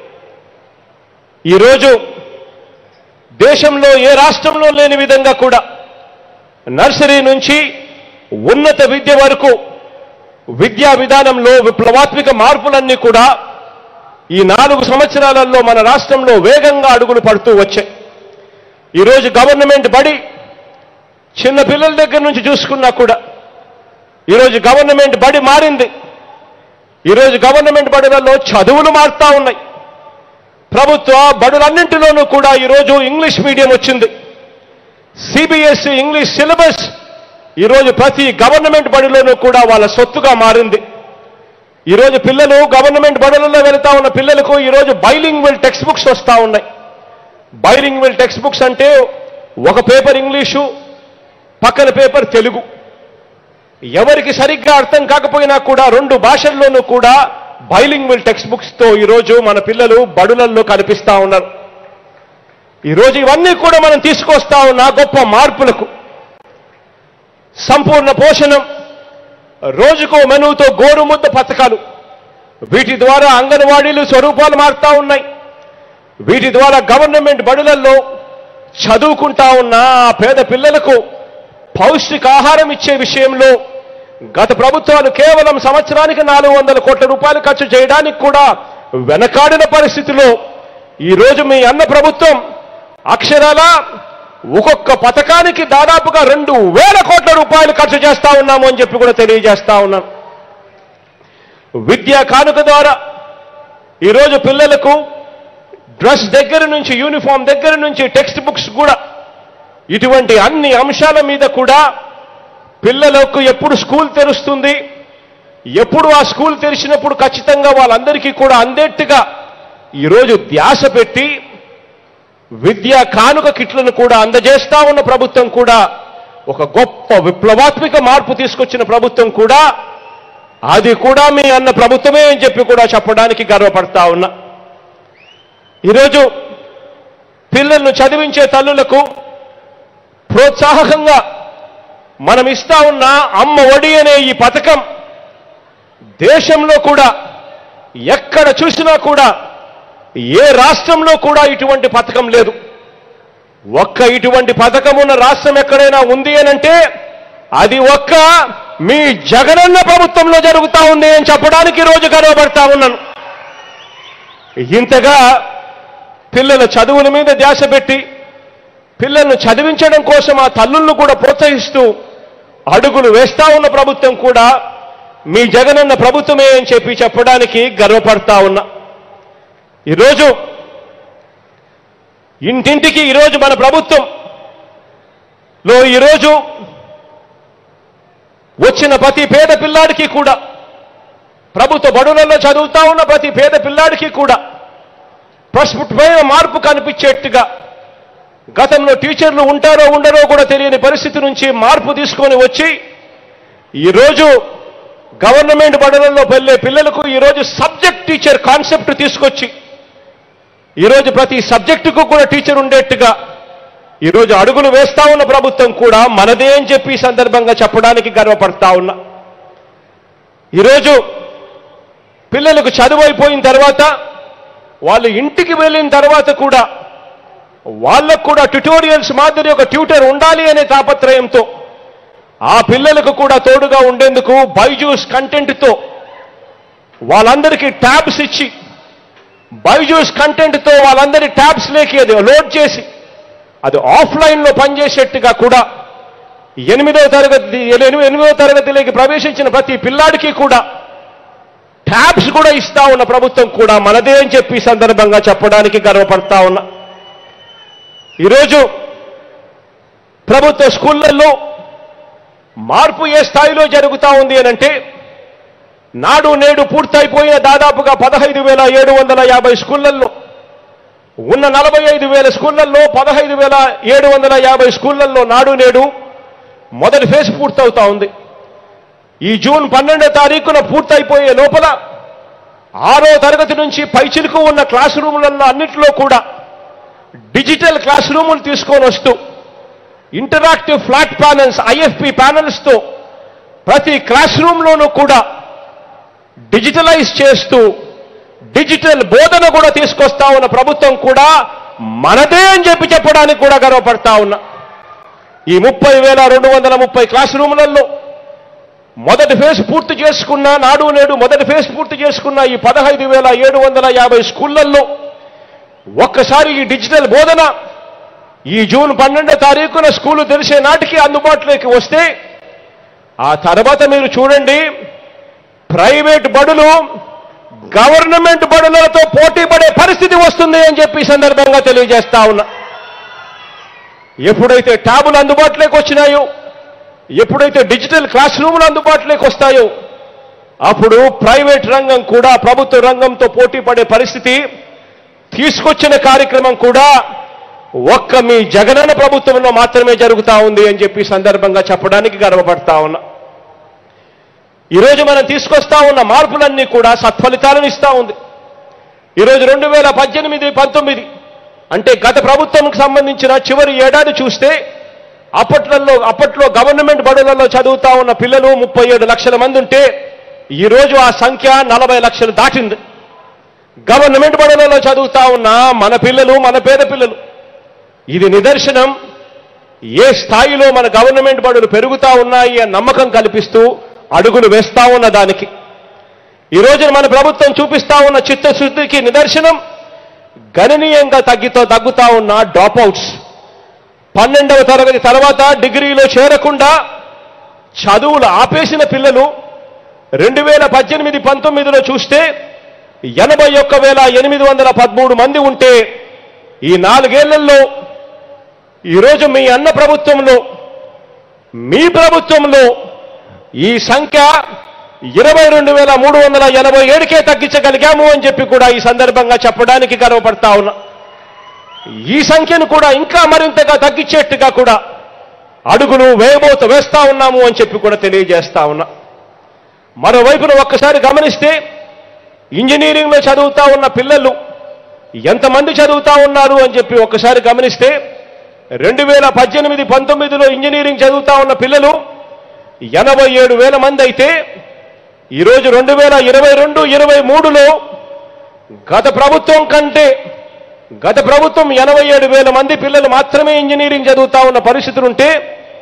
ఈరోజు దేశంలో ఏ రాష్ట్రంలో లేని విధంగా కూడా నర్సరీ నుంచి ఉన్నత విద్య వరకు విద్యా విధానంలో విప్లవాత్మక మార్పులన్నీ కూడా ఈ నాలుగు సంవత్సరాలలో మన రాష్ట్రంలో వేగంగా అడుగులు పడుతూ వచ్చాయి ఈరోజు గవర్నమెంట్ బడి చిన్న పిల్లల దగ్గర నుంచి చూసుకున్నా కూడా ఈరోజు గవర్నమెంట్ బడి మారింది ఈరోజు గవర్నమెంట్ బడులలో చదువులు మారుతా ఉన్నాయి ప్రభుత్వ బడులన్నింటిలోనూ కూడా ఈరోజు ఇంగ్లీష్ మీడియం వచ్చింది సిబిఎస్ఈ ఇంగ్లీష్ సిలబస్ ఈరోజు ప్రతి గవర్నమెంట్ బడిలోనూ కూడా వాళ్ళ సొత్తుగా మారింది ఈరోజు పిల్లలు గవర్నమెంట్ బడులలో వెళ్తా ఉన్న పిల్లలకు ఈరోజు బైలింగ్వెల్ టెక్స్ట్ బుక్స్ వస్తూ ఉన్నాయి బైలింగ్వెల్ టెక్స్ట్ బుక్స్ అంటే ఒక పేపర్ ఇంగ్లీషు పక్కన పేపర్ తెలుగు ఎవరికి సరిగ్గా అర్థం కాకపోయినా కూడా రెండు భాషల్లోనూ కూడా బైలింగ్వల్ టెక్స్ట్ బుక్స్ తో ఈరోజు మన పిల్లలు బడులల్లో కనిపిస్తా ఉన్నారు ఈరోజు ఇవన్నీ కూడా మనం తీసుకొస్తా ఉన్న గొప్ప మార్పులకు సంపూర్ణ పోషణం రోజుకో మెనుతో గోరుముద్ద పథకాలు వీటి ద్వారా అంగన్వాడీలు స్వరూపాలు మారుతా ఉన్నాయి వీటి ద్వారా గవర్నమెంట్ బడులలో చదువుకుంటా ఉన్న ఆ పేద పిల్లలకు పౌష్టికాహారం ఇచ్చే విషయంలో గత ప్రభుత్వాలు కేవలం సంవత్సరానికి నాలుగు వందల కోట్ల రూపాయలు ఖర్చు చేయడానికి కూడా వెనకాడిన పరిస్థితిలో ఈరోజు మీ అన్న ప్రభుత్వం అక్షరాల ఒక్కొక్క పథకానికి దాదాపుగా రెండు వేల కోట్ల రూపాయలు ఖర్చు చేస్తా ఉన్నాము అని చెప్పి కూడా తెలియజేస్తా ఉన్నాను విద్యా కానుక ద్వారా ఈరోజు పిల్లలకు డ్రెస్ దగ్గర నుంచి యూనిఫామ్ దగ్గర నుంచి టెక్స్ట్ బుక్స్ కూడా ఇటువంటి అన్ని అంశాల మీద కూడా పిల్లలకు ఎప్పుడు స్కూల్ తెరుస్తుంది ఎప్పుడు ఆ స్కూల్ తెరిచినప్పుడు ఖచ్చితంగా వాళ్ళందరికీ కూడా అందేట్టుగా ఈరోజు ధ్యాస పెట్టి విద్యా కానుక కిట్లను కూడా అందజేస్తా ఉన్న ప్రభుత్వం కూడా ఒక గొప్ప విప్లవాత్మక మార్పు తీసుకొచ్చిన ప్రభుత్వం కూడా అది కూడా మీ అన్న ప్రభుత్వమే అని చెప్పి కూడా చెప్పడానికి గర్వపడతా ఉన్నా ఈరోజు పిల్లలను చదివించే తల్లులకు ప్రోత్సాహకంగా మనం ఇస్తా ఉన్న అమ్మ ఒడి అనే ఈ పథకం దేశంలో కూడా ఎక్కడ చూసినా కూడా ఏ రాష్ట్రంలో కూడా ఇటువంటి పథకం లేదు ఒక్క ఇటువంటి పథకం ఉన్న రాష్ట్రం ఎక్కడైనా ఉంది అనంటే అది ఒక్క మీ జగనన్న ప్రభుత్వంలో జరుగుతా ఉంది అని చెప్పడానికి రోజు గర్వపడతా ఉన్నాను ఇంతగా పిల్లల చదువుల మీద ధ్యాస పెట్టి పిల్లలను చదివించడం కోసం ఆ తల్లులను కూడా ప్రోత్సహిస్తూ అడుగులు వేస్తా ఉన్న ప్రభుత్వం కూడా మీ జగనన్న ప్రభుత్వమే అని చెప్పి చెప్పడానికి గర్వపడతా ఉన్నా ఈరోజు ఇంటింటికి ఈరోజు మన ప్రభుత్వం లో ఈరోజు వచ్చిన ప్రతి పేద పిల్లాడికి కూడా ప్రభుత్వ బడులలో చదువుతా ఉన్న ప్రతి పేద పిల్లాడికి కూడా ప్రస్ఫుటమైన మార్పు కనిపించేట్టుగా గతంలో టీచర్లు ఉంటారో ఉండరో కూడా తెలియని పరిస్థితి నుంచి మార్పు తీసుకొని వచ్చి ఈరోజు గవర్నమెంట్ బడులలో వెళ్ళే పిల్లలకు ఈరోజు సబ్జెక్ట్ టీచర్ కాన్సెప్ట్ తీసుకొచ్చి ఈరోజు ప్రతి సబ్జెక్టుకు కూడా టీచర్ ఉండేట్టుగా ఈరోజు అడుగులు వేస్తా ఉన్న ప్రభుత్వం కూడా మనదే అని చెప్పి ఈ సందర్భంగా చెప్పడానికి గర్వపడతా ఉన్నా ఈరోజు పిల్లలకు చదువు అయిపోయిన తర్వాత వాళ్ళు ఇంటికి వెళ్ళిన తర్వాత కూడా వాళ్ళకు కూడా ట్యుటోరియల్స్ మాదిరి ఒక ట్యూటర్ ఉండాలి అనే తాపత్రయంతో ఆ పిల్లలకు కూడా తోడుగా ఉండేందుకు బైజూస్ కంటెంట్తో వాళ్ళందరికీ ట్యాబ్స్ ఇచ్చి బైజూస్ కంటెంట్తో వాళ్ళందరి ట్యాబ్స్ లేకి అది లోడ్ చేసి అది ఆఫ్లైన్లో పనిచేసేట్టుగా కూడా ఎనిమిదవ తరగతి ఎనిమిది- ఎనిమిదవ తరగతిలోకి ప్రవేశించిన ప్రతి పిల్లాడికి కూడా ట్యాబ్స్ కూడా ఇస్తా ఉన్న ప్రభుత్వం కూడా మనదే అని చెప్పి ఈ సందర్భంగా చెప్పడానికి గర్వపడతా ఉన్నా ఈరోజు ప్రభుత్వ స్కూళ్ళల్లో మార్పు ఏ స్థాయిలో జరుగుతా ఉంది అనంటే నాడు నేడు పూర్తయిపోయిన దాదాపుగా పదహైదు వేల ఏడు వందల యాభై స్కూళ్ళల్లో ఉన్న నలభై ఐదు వేల స్కూళ్ళల్లో పదహైదు వేల ఏడు వందల యాభై స్కూళ్ళల్లో నాడు నేడు మొదటి ఫేజ్ పూర్తవుతా ఉంది ఈ జూన్ పన్నెండో తారీఖున పూర్తయిపోయే లోపల ఆరో తరగతి నుంచి పైచిలుకు ఉన్న క్లాస్ రూములలో అన్నింటిలో కూడా డిజిటల్ క్లాస్ రూములు తీసుకొని వస్తూ ఇంటరాక్టివ్ ఫ్లాట్ ప్యానల్స్ ఐఎఫ్పి ప్యానల్స్తో ప్రతి క్లాస్ రూమ్లోనూ కూడా డిజిటలైజ్ చేస్తూ డిజిటల్ బోధన కూడా తీసుకొస్తా ఉన్న ప్రభుత్వం కూడా మనదే అని చెప్పి చెప్పడానికి కూడా గర్వపడతా ఉన్నా ఈ ముప్పై వేల రెండు వందల ముప్పై క్లాస్ రూములలో మొదటి ఫేజ్ పూర్తి చేసుకున్న నాడు నేడు మొదటి ఫేజ్ పూర్తి చేసుకున్న ఈ పదహైదు వేల ఏడు వందల యాభై స్కూళ్లలో ఒక్కసారి ఈ డిజిటల్ బోధన ఈ జూన్ పన్నెండో తారీఖున స్కూలు తెరిచే నాటికి అందుబాటులోకి వస్తే ఆ తర్వాత మీరు చూడండి ప్రైవేట్ బడులు గవర్నమెంట్ బడులతో పోటీ పడే పరిస్థితి వస్తుంది అని చెప్పి ఈ సందర్భంగా తెలియజేస్తా ఉన్నా ఎప్పుడైతే ట్యాబులు అందుబాటులోకి వచ్చినాయో ఎప్పుడైతే డిజిటల్ క్లాస్ రూములు అందుబాటులోకి వస్తాయో అప్పుడు ప్రైవేట్ రంగం కూడా ప్రభుత్వ రంగంతో పోటీ పడే పరిస్థితి తీసుకొచ్చిన కార్యక్రమం కూడా ఒక్క మీ జగనన్న ప్రభుత్వంలో మాత్రమే జరుగుతా ఉంది అని చెప్పి ఈ సందర్భంగా చెప్పడానికి గర్వపడతా ఉన్నా ఈరోజు మనం తీసుకొస్తా ఉన్న మార్పులన్నీ కూడా సత్ఫలితాలను ఇస్తా ఉంది ఈరోజు రెండు వేల పద్దెనిమిది పంతొమ్మిది అంటే గత ప్రభుత్వంకి సంబంధించిన చివరి ఏడాది చూస్తే అప్పట్లలో అప్పట్లో గవర్నమెంట్ బడులలో చదువుతా ఉన్న పిల్లలు ముప్పై ఏడు లక్షల మంది ఉంటే ఈరోజు ఆ సంఖ్య నలభై లక్షలు దాటింది గవర్నమెంట్ బడులలో చదువుతా ఉన్న మన పిల్లలు మన పేద పిల్లలు ఇది నిదర్శనం ఏ స్థాయిలో మన గవర్నమెంట్ బడులు పెరుగుతా ఉన్నాయి అనే నమ్మకం కల్పిస్తూ అడుగులు వేస్తా ఉన్న దానికి ఈ రోజున మన ప్రభుత్వం చూపిస్తా ఉన్న చిత్తశుద్ధికి నిదర్శనం గణనీయంగా తగ్గితో తగ్గుతా ఉన్న డ్రాప్ అవుట్స్ పన్నెండవ తరగతి తర్వాత డిగ్రీలో చేరకుండా చదువులు ఆపేసిన పిల్లలు రెండు వేల పద్దెనిమిది పంతొమ్మిదిలో చూస్తే ఎనభై ఒక్క వేల ఎనిమిది వందల పదమూడు మంది ఉంటే ఈ నాలుగేళ్లలో ఈరోజు మీ అన్న ప్రభుత్వంలో మీ ప్రభుత్వంలో ఈ సంఖ్య ఇరవై రెండు వేల మూడు వందల ఎనభై ఏడుకే తగ్గించగలిగాము అని చెప్పి కూడా ఈ సందర్భంగా చెప్పడానికి గర్వపడతా ఉన్నా ఈ సంఖ్యను కూడా ఇంకా మరింతగా తగ్గించేట్టుగా కూడా అడుగులు వేయబోతు వేస్తా ఉన్నాము అని చెప్పి కూడా తెలియజేస్తా ఉన్నా మరోవైపున ఒక్కసారి గమనిస్తే ఇంజనీరింగ్లో చదువుతా ఉన్న పిల్లలు ఎంతమంది చదువుతా ఉన్నారు అని చెప్పి ఒక్కసారి గమనిస్తే రెండు వేల పద్దెనిమిది పంతొమ్మిదిలో ఇంజనీరింగ్ చదువుతా ఉన్న పిల్లలు ఎనభై ఏడు వేల మంది అయితే ఈరోజు రెండు వేల ఇరవై రెండు ఇరవై మూడులో గత ప్రభుత్వం కంటే గత ప్రభుత్వం ఎనభై ఏడు వేల మంది పిల్లలు మాత్రమే ఇంజనీరింగ్ చదువుతా ఉన్న పరిస్థితులుంటే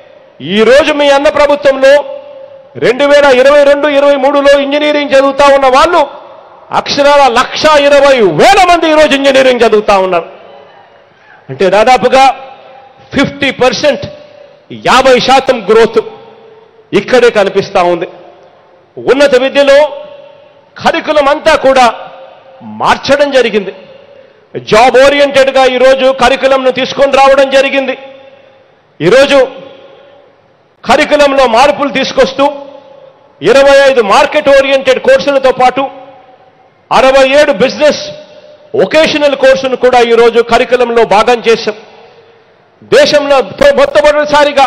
ఈ రోజు మీ అన్న ప్రభుత్వంలో రెండు వేల ఇరవై రెండు ఇరవై మూడులో ఇంజనీరింగ్ చదువుతా ఉన్న వాళ్ళు అక్షరాల లక్ష ఇరవై వేల మంది ఈరోజు ఇంజనీరింగ్ చదువుతా ఉన్నారు అంటే దాదాపుగా ఫిఫ్టీ పర్సెంట్ యాభై శాతం గ్రోత్ ఇక్కడే కనిపిస్తా ఉంది ఉన్నత విద్యలో కరికులం అంతా కూడా మార్చడం జరిగింది జాబ్ ఓరియంటెడ్గా ఈరోజు కరికులంను తీసుకొని రావడం జరిగింది ఈరోజు కరికులంలో మార్పులు తీసుకొస్తూ ఇరవై ఐదు మార్కెట్ ఓరియంటెడ్ కోర్సులతో పాటు అరవై ఏడు బిజినెస్ ఒకేషనల్ కోర్సును కూడా ఈరోజు కరికులంలో భాగం చేశాం దేశంలో మొ- మొట్టమొదటిసారిగా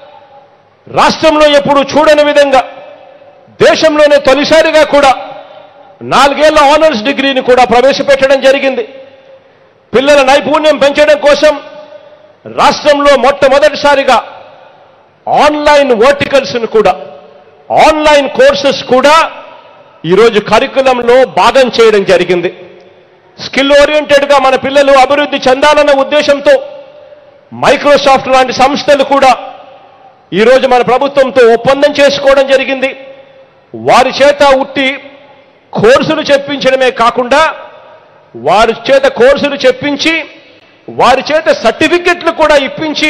రాష్ట్రంలో ఎప్పుడు చూడని విధంగా దేశంలోనే తొలిసారిగా కూడా నాలుగేళ్ల ఆనర్స్ డిగ్రీని కూడా ప్రవేశపెట్టడం జరిగింది పిల్లల నైపుణ్యం పెంచడం కోసం రాష్ట్రంలో మొట్టమొదటిసారిగా ఆన్లైన్ వర్టికల్స్ను కూడా ఆన్లైన్ కోర్సెస్ కూడా ఈరోజు కరికులంలో భాగం చేయడం జరిగింది స్కిల్ ఓరియంటెడ్గా మన పిల్లలు అభివృద్ధి చెందాలన్న ఉద్దేశంతో మైక్రోసాఫ్ట్ లాంటి సంస్థలు కూడా ఈరోజు మన ప్రభుత్వంతో ఒప్పందం చేసుకోవడం జరిగింది వారి చేత ఉట్టి కోర్సులు చెప్పించడమే కాకుండా వారి చేత కోర్సులు చెప్పించి వారి చేత సర్టిఫికెట్లు కూడా ఇప్పించి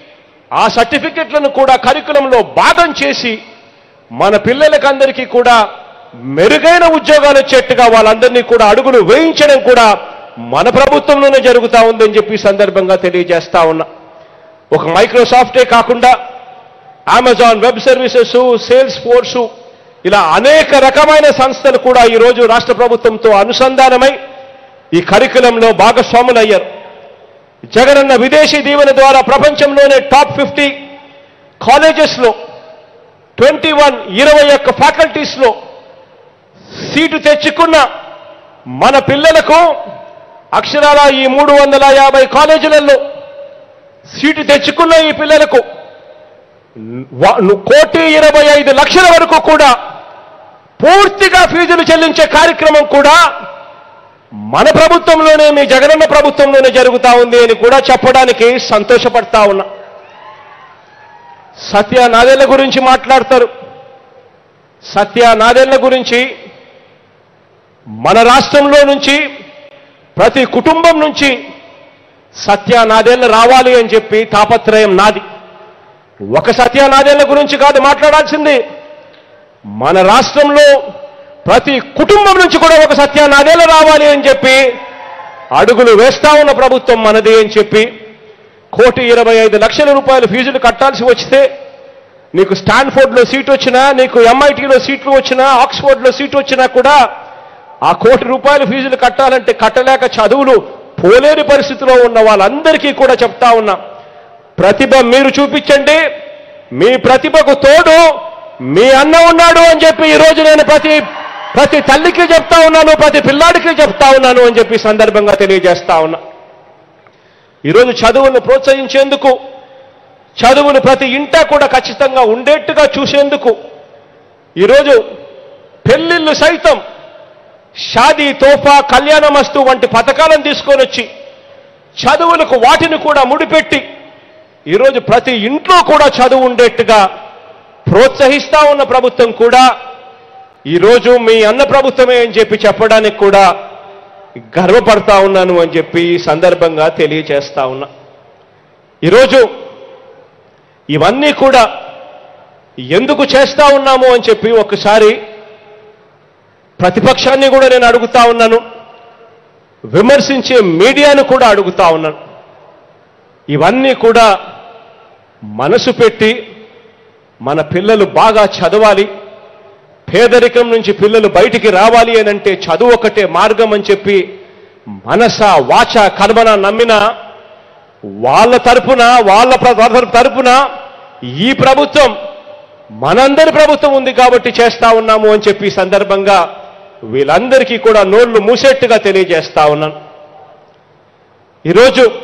ఆ సర్టిఫికెట్లను కూడా కరికులంలో భాగం చేసి మన పిల్లలకందరికీ కూడా మెరుగైన ఉద్యోగాలు వచ్చేట్టుగా వాళ్ళందరినీ కూడా అడుగులు వేయించడం కూడా మన ప్రభుత్వంలోనే జరుగుతా ఉందని చెప్పి ఈ సందర్భంగా తెలియజేస్తా ఉన్నా ఒక మైక్రోసాఫ్టే కాకుండా Amazon web services sales force ఇలా అనేక రకమైన సంస్థలు కూడా ఈరోజు రాష్ట్ర ప్రభుత్వంతో అనుసంధానమై ఈ కరికులంలో భాగస్వాములయ్యారు జగనన్న విదేశీ దీవెన ద్వారా ప్రపంచంలోనే టాప్ ఫిఫ్టీ కాలేజెస్లో ట్వంటీ వన్ ఇరవై ఒక్క ఫ్యాకల్టీస్లో సీటు తెచ్చుకున్న మన పిల్లలకు అక్షరాల ఈ మూడు వందల యాభై కాలేజీలలో సీటు తెచ్చుకున్న ఈ పిల్లలకు వా- ను- కోటి ఇరవై ఐదు లక్షల వరకు కూడా పూర్తిగా ఫీజులు చెల్లించే కార్యక్రమం కూడా మన ప్రభుత్వంలోనే మీ జగనన్న ప్రభుత్వంలోనే జరుగుతా ఉంది అని కూడా చెప్పడానికి సంతోషపడతా ఉన్నా సత్య నాదేళ్ల గురించి మాట్లాడతారు సత్య నాదేళ్ల గురించి మన రాష్ట్రంలో నుంచి ప్రతి కుటుంబం నుంచి సత్య నాదేళ్ల రావాలి అని చెప్పి తాపత్రయం నాది ఒక సత్య నాదేళ్ల గురించి కాదు మాట్లాడాల్సింది మన రాష్ట్రంలో ప్రతి కుటుంబం నుంచి కూడా ఒక సత్య నాదేళ్ల రావాలి అని చెప్పి అడుగులు వేస్తా ఉన్న ప్రభుత్వం మనది అని చెప్పి కోటి ఇరవై ఐదు లక్షల రూపాయల ఫీజులు కట్టాల్సి వస్తే నీకు స్టాన్ఫోర్డ్లో సీట్ వచ్చినా నీకు ఎంఐటీలో సీట్లు వచ్చినా ఆక్స్ఫోర్డ్లో సీట్ వచ్చినా కూడా ఆ కోటి రూపాయల ఫీజులు కట్టాలంటే కట్టలేక చదువులు పోలేని పరిస్థితిలో ఉన్న వాళ్ళందరికీ కూడా చెప్తా ఉన్నా ప్రతిభ మీరు చూపించండి మీ ప్రతిభకు తోడు మీ అన్న ఉన్నాడు అని చెప్పి ఈరోజు నేను ప్రతి ప్రతి తల్లికి చెప్తా ఉన్నాను ప్రతి పిల్లాడికి చెప్తా ఉన్నాను అని చెప్పి సందర్భంగా తెలియజేస్తా ఉన్నా ఈరోజు చదువును ప్రోత్సహించేందుకు చదువును ప్రతి ఇంట కూడా ఖచ్చితంగా ఉండేట్టుగా చూసేందుకు ఈరోజు పెళ్లిళ్ళు సైతం షాదీ తోఫా కళ్యాణమస్తు వంటి పథకాలను తీసుకొని వచ్చి చదువులకు వాటిని కూడా ముడిపెట్టి ఈరోజు ప్రతి ఇంట్లో కూడా చదువు ఉండేట్టుగా ప్రోత్సహిస్తా ఉన్న ప్రభుత్వం కూడా ఈరోజు మీ అన్న ప్రభుత్వమే అని చెప్పి చెప్పడానికి కూడా గర్వపడతా ఉన్నాను అని చెప్పి ఈ సందర్భంగా తెలియచేస్తా ఉన్నా ఈరోజు ఇవన్నీ కూడా ఎందుకు చేస్తా ఉన్నాము అని చెప్పి ఒకసారి ప్రతిపక్షాన్ని కూడా నేను అడుగుతా ఉన్నాను విమర్శించే మీడియాను కూడా అడుగుతా ఉన్నాను ఇవన్నీ కూడా మనసు పెట్టి మన పిల్లలు బాగా చదవాలి పేదరికం నుంచి పిల్లలు బయటికి రావాలి అని అంటే చదువు ఒకటే మార్గం అని చెప్పి మనస వాచ కర్మన నమ్మిన వాళ్ళ తరపున వాళ్ళ ప్ర- తరపున ఈ ప్రభుత్వం మనందరి ప్రభుత్వం ఉంది కాబట్టి చేస్తా ఉన్నాము అని చెప్పి ఈ సందర్భంగా వీళ్ళందరికీ కూడా నోళ్లు మూసేట్టుగా తెలియజేస్తా ఉన్నాను ఈరోజు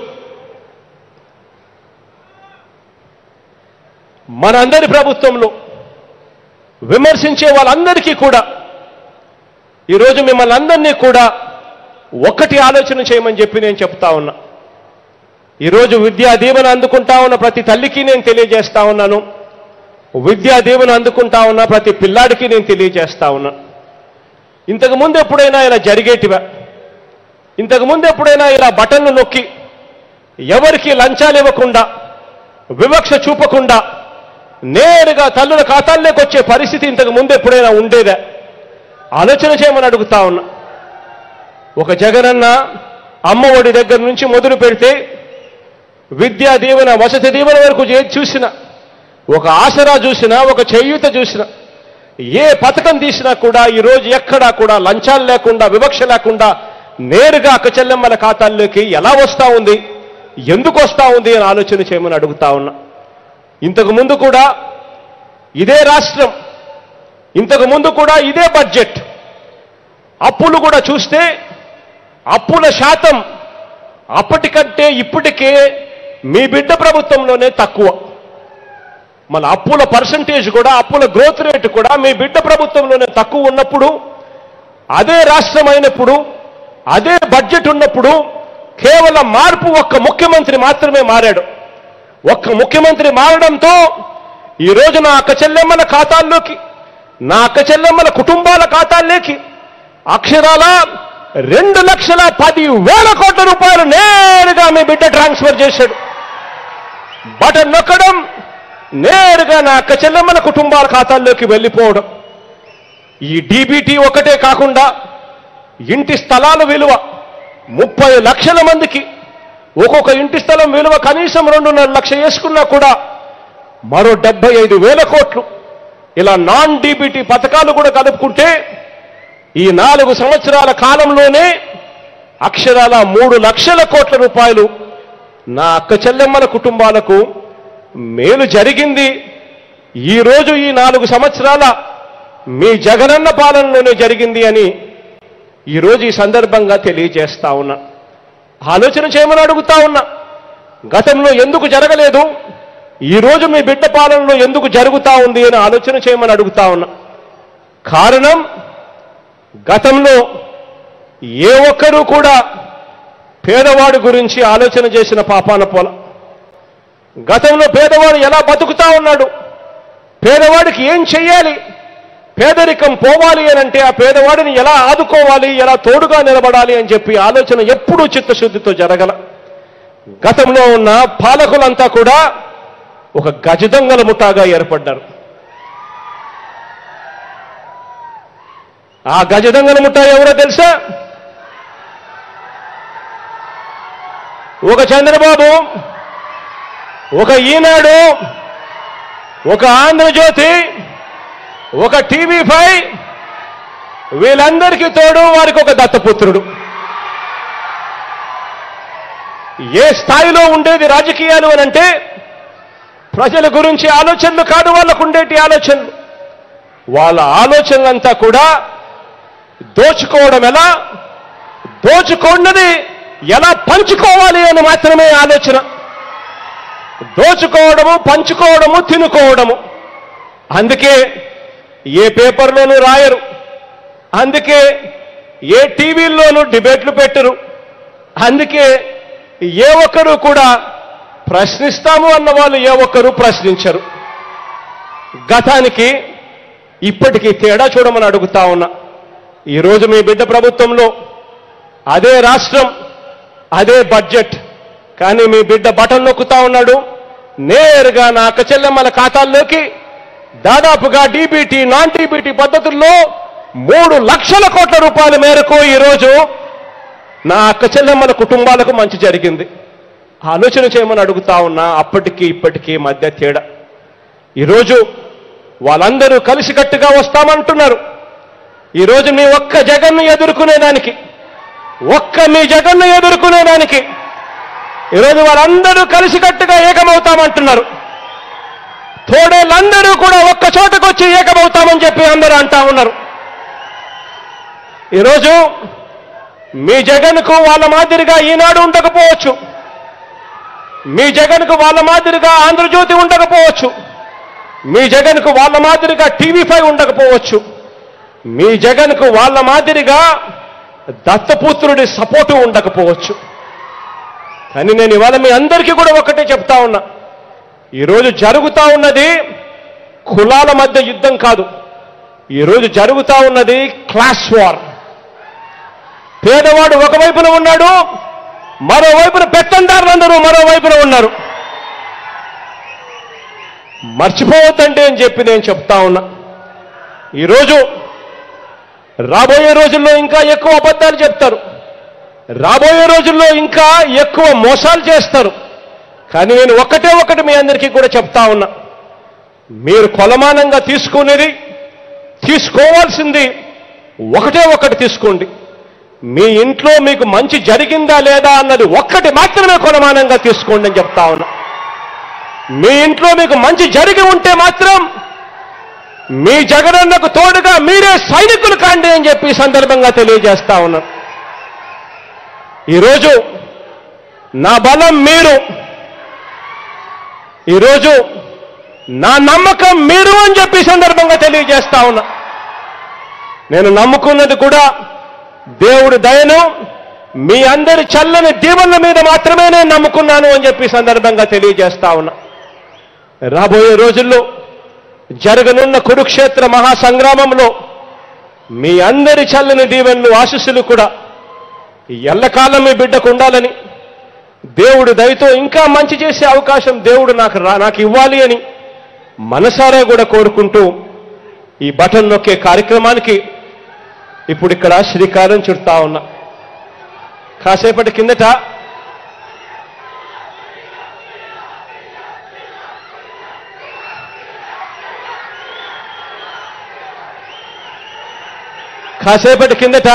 మనందరి ప్రభుత్వంలో విమర్శించే వాళ్ళందరికీ కూడా ఈరోజు మిమ్మల్ని అందరినీ కూడా ఒక్కటి ఆలోచన చేయమని చెప్పి నేను చెప్తా ఉన్నా ఈరోజు విద్యా దీవెన అందుకుంటా ఉన్న ప్రతి తల్లికి నేను తెలియజేస్తా ఉన్నాను విద్యా దీవెన అందుకుంటా ఉన్న ప్రతి పిల్లాడికి నేను తెలియజేస్తా ఉన్నా ఇంతకు ముందు ఎప్పుడైనా ఇలా జరిగేటివా ఇంతకు ముందు ఎప్పుడైనా ఇలా బటన్లు నొక్కి ఎవరికి లంచాలు ఇవ్వకుండా వివక్ష చూపకుండా నేరుగా తల్లుల ఖాతాల్లోకి వచ్చే పరిస్థితి ఇంతకు ముందు ఎప్పుడైనా ఉండేదా ఆలోచన చేయమని అడుగుతా ఉన్నా ఒక జగనన్న అమ్మ ఒడి దగ్గర నుంచి మొదలు పెడితే విద్యా దీవెన వసతి దీవెన వరకు ఏ- చూసిన ఒక ఆసరా చూసినా ఒక చేయూత చూసినా ఏ పథకం తీసినా కూడా ఈరోజు ఎక్కడా కూడా లంచాలు లేకుండా వివక్ష లేకుండా నేరుగా అక్క చెల్లెమ్మల ఖాతాల్లోకి ఎలా వస్తా ఉంది ఎందుకు వస్తా ఉంది అని ఆలోచన చేయమని అడుగుతా ఉన్నా ఇంతకు ముందు కూడా ఇదే రాష్ట్రం ఇంతకు ముందు కూడా ఇదే బడ్జెట్ అప్పులు కూడా చూస్తే అప్పుల శాతం అప్పటికంటే ఇప్పటికే మీ బిడ్డ ప్రభుత్వంలోనే తక్కువ మన అప్పుల పర్సంటేజ్ కూడా అప్పుల గ్రోత్ రేట్ కూడా మీ బిడ్డ ప్రభుత్వంలోనే తక్కువ ఉన్నప్పుడు అదే రాష్ట్రం అయినప్పుడు అదే బడ్జెట్ ఉన్నప్పుడు కేవలం మార్పు ఒక్క ముఖ్యమంత్రి మాత్రమే మారాడు ఒక్క ముఖ్యమంత్రి మారడంతో ఈ రోజు నా అక్క చెల్లెమ్మల ఖాతాల్లోకి నా అక్క చెల్లెమ్మల కుటుంబాల ఖాతాల్లోకి అక్షరాల రెండు లక్షల పది వేల కోట్ల రూపాయలు నేరుగా మీ బిడ్డ ట్రాన్స్ఫర్ చేశాడు బటన్ నొక్కడం నేరుగా నా అక్క చెల్లెమ్మల కుటుంబాల ఖాతాల్లోకి వెళ్ళిపోవడం ఈ డీబీటీ ఒకటే కాకుండా ఇంటి స్థలాల విలువ ముప్పై లక్షల మందికి ఒక్కొక్క ఇంటి స్థలం విలువ కనీసం రెండున్నర లక్ష వేసుకున్నా కూడా మరో డెబ్బై ఐదు వేల కోట్లు ఇలా నాన్ డీబీటీ పథకాలు కూడా కలుపుకుంటే ఈ నాలుగు సంవత్సరాల కాలంలోనే అక్షరాల మూడు లక్షల కోట్ల రూపాయలు నా అక్క చెల్లెమ్మల కుటుంబాలకు మేలు జరిగింది ఈ రోజు ఈ నాలుగు సంవత్సరాల మీ జగనన్న పాలనలోనే జరిగింది అని ఈరోజు ఈ సందర్భంగా తెలియజేస్తా ఉన్నా ఆలోచన చేయమని అడుగుతా ఉన్నా గతంలో ఎందుకు జరగలేదు ఈ రోజు మీ బిడ్డ పాలనలో ఎందుకు జరుగుతా ఉంది అని ఆలోచన చేయమని అడుగుతా ఉన్నా కారణం గతంలో ఏ ఒక్కరూ కూడా పేదవాడి గురించి ఆలోచన చేసిన పాపాన పోల గతంలో పేదవాడు ఎలా బతుకుతా ఉన్నాడు పేదవాడికి ఏం చెయ్యాలి పేదరికం పోవాలి అని అంటే ఆ పేదవాడిని ఎలా ఆదుకోవాలి ఎలా తోడుగా నిలబడాలి అని చెప్పి ఆలోచన ఎప్పుడూ చిత్తశుద్ధితో జరగల గతంలో ఉన్న పాలకులంతా కూడా ఒక గజదొంగల ముఠాగా ఏర్పడ్డారు ఆ గజదొంగల ముఠా ఎవరో తెలుసా ఒక చంద్రబాబు ఒక ఈనాడు ఒక ఆంధ్రజ్యోతి ఒక టీవీ ఫైవ్ వీళ్ళందరికీ తోడు వారికి ఒక దత్తపుత్రుడు ఏ స్థాయిలో ఉండేది రాజకీయాలు అని అంటే ప్రజల గురించి ఆలోచనలు కాదు వాళ్ళకు ఉండేటి ఆలోచనలు వాళ్ళ ఆలోచనలంతా కూడా దోచుకోవడం ఎలా దోచుకున్నది ఎలా పంచుకోవాలి అని మాత్రమే ఆలోచన దోచుకోవడము పంచుకోవడము తినుకోవడము అందుకే ఏ పేపర్లోనూ రాయరు అందుకే ఏ టీవీల్లోనూ డిబేట్లు పెట్టరు అందుకే ఏ ఒక్కరు కూడా ప్రశ్నిస్తాము అన్న వాళ్ళు ఏ ఒక్కరు ప్రశ్నించరు గతానికి ఇప్పటికీ తేడా చూడమని అడుగుతా ఉన్నా ఈరోజు మీ బిడ్డ ప్రభుత్వంలో అదే రాష్ట్రం అదే బడ్జెట్ కానీ మీ బిడ్డ బటన్ నొక్కుతా ఉన్నాడు నేరుగా నా అక్క చెల్లెమ్మల ఖాతాల్లోకి దాదాపుగా డీబీటీ నాన్ డీబీటీ పద్ధతుల్లో మూడు లక్షల కోట్ల రూపాయల మేరకు ఈరోజు నా అక్క చెల్లెమ్మల కుటుంబాలకు మంచి జరిగింది ఆలోచన చేయమని అడుగుతా ఉన్నా అప్పటికి ఇప్పటికీ మధ్య తేడా ఈరోజు వాళ్ళందరూ కలిసికట్టుగా వస్తామంటున్నారు ఈరోజు మీ ఒక్క జగన్ను ఎదుర్కొనేదానికి ఒక్క మీ జగన్ను ఎదుర్కొనేదానికి ఈరోజు వాళ్ళందరూ కలిసికట్టుగా ఏకమవుతామంటున్నారు తోడేళ్ళందరూ కూడా ఒక్క చోటకు వచ్చి ఏకమవుతామని చెప్పి అందరూ అంటా ఉన్నారు ఈరోజు మీ జగన్కు వాళ్ళ మాదిరిగా ఈనాడు ఉండకపోవచ్చు మీ జగన్కు వాళ్ళ మాదిరిగా ఆంధ్రజ్యోతి ఉండకపోవచ్చు మీ జగన్కు వాళ్ళ మాదిరిగా టీవీ ఫైవ్ ఉండకపోవచ్చు మీ జగన్కు వాళ్ళ మాదిరిగా దత్తపుత్రుడి సపోర్టు ఉండకపోవచ్చు కానీ నేను ఇవాళ మీ అందరికీ కూడా ఒకటే చెప్తా ఉన్నా ఈరోజు జరుగుతా ఉన్నది కులాల మధ్య యుద్ధం కాదు ఈరోజు జరుగుతా ఉన్నది క్లాస్ వార్ పేదవాడు ఒకవైపున ఉన్నాడు మరోవైపున పెత్తందారులందరూ మరోవైపున ఉన్నారు మర్చిపోవద్దండి అని చెప్పి నేను చెప్తా ఉన్నా ఈరోజు రాబోయే రోజుల్లో ఇంకా ఎక్కువ అబద్ధాలు చెప్తారు రాబోయే రోజుల్లో ఇంకా ఎక్కువ మోసాలు చేస్తారు కానీ నేను ఒక్కటే ఒకటి మీ అందరికీ కూడా చెప్తా ఉన్నా మీరు కొలమానంగా తీసుకునేది తీసుకోవాల్సింది ఒకటే ఒకటి తీసుకోండి మీ ఇంట్లో మీకు మంచి జరిగిందా లేదా అన్నది ఒక్కటి మాత్రమే కొలమానంగా తీసుకోండి అని చెప్తా ఉన్నా మీ ఇంట్లో మీకు మంచి జరిగి ఉంటే మాత్రం మీ జగనన్నకు తోడుగా మీరే సైనికులు కాండి అని చెప్పి ఈ సందర్భంగా తెలియజేస్తా ఉన్నాను ఈరోజు నా బలం మీరు ఈరోజు నా నమ్మకం మీరు అని చెప్పి ఈ సందర్భంగా తెలియజేస్తా ఉన్నా నేను నమ్ముకున్నది కూడా దేవుడి దయను మీ అందరి చల్లని దీవెనల మీద మాత్రమే నేను నమ్ముకున్నాను అని చెప్పి ఈ సందర్భంగా తెలియజేస్తా ఉన్నా రాబోయే రోజుల్లో జరగనున్న కురుక్షేత్ర మహాసంగ్రామంలో మీ అందరి చల్లని దీవెనలు ఆశీస్సులు కూడా ఎల్లకాలం మీ బిడ్డకు ఉండాలని దేవుడు దయతో ఇంకా మంచి చేసే అవకాశం దేవుడు నాకు రా నాకు ఇవ్వాలి అని మనసారా కూడా కోరుకుంటూ ఈ బటన్ నొక్కే కార్యక్రమానికి ఇప్పుడు ఇక్కడ శ్రీకారం చుడతా ఉన్నా కాసేపటి కిందట కాసేపటి కిందట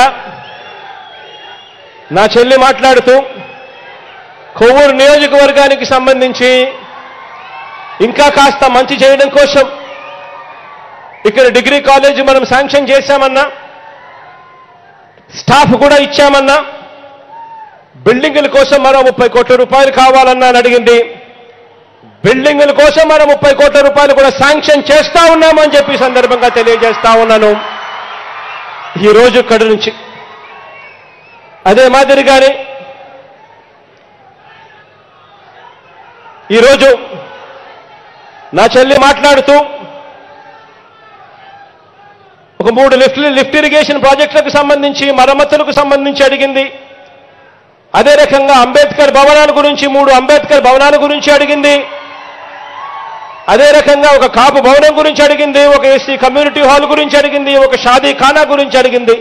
నా చెల్లి మాట్లాడుతూ కొవ్వూరు నియోజకవర్గానికి సంబంధించి ఇంకా కాస్త మంచి చేయడం కోసం ఇక్కడ డిగ్రీ కాలేజీ మనం శాంక్షన్ చేశామన్నా స్టాఫ్ కూడా ఇచ్చామన్నా బిల్డింగుల కోసం మరో ముప్పై కోట్ల రూపాయలు కావాలన్నా అని అడిగింది బిల్డింగుల కోసం మరో ముప్పై కోట్ల రూపాయలు కూడా శాంక్షన్ చేస్తా ఉన్నామని చెప్పి ఈ సందర్భంగా తెలియజేస్తా ఉన్నాను ఈ రోజు ఇక్కడి నుంచి అదే మాదిరిగానే ఈరోజు నా చెల్లి మాట్లాడుతూ ఒక మూడు లిఫ్ట్ లిఫ్ట్ ఇరిగేషన్ ప్రాజెక్టులకు సంబంధించి మరమ్మతులకు సంబంధించి అడిగింది అదే రకంగా అంబేద్కర్ భవనాల గురించి మూడు అంబేద్కర్ భవనాల గురించి అడిగింది అదే రకంగా ఒక కాపు భవనం గురించి అడిగింది ఒక ఎస్సీ కమ్యూనిటీ హాల్ గురించి అడిగింది ఒక షాదీ ఖానా గురించి అడిగింది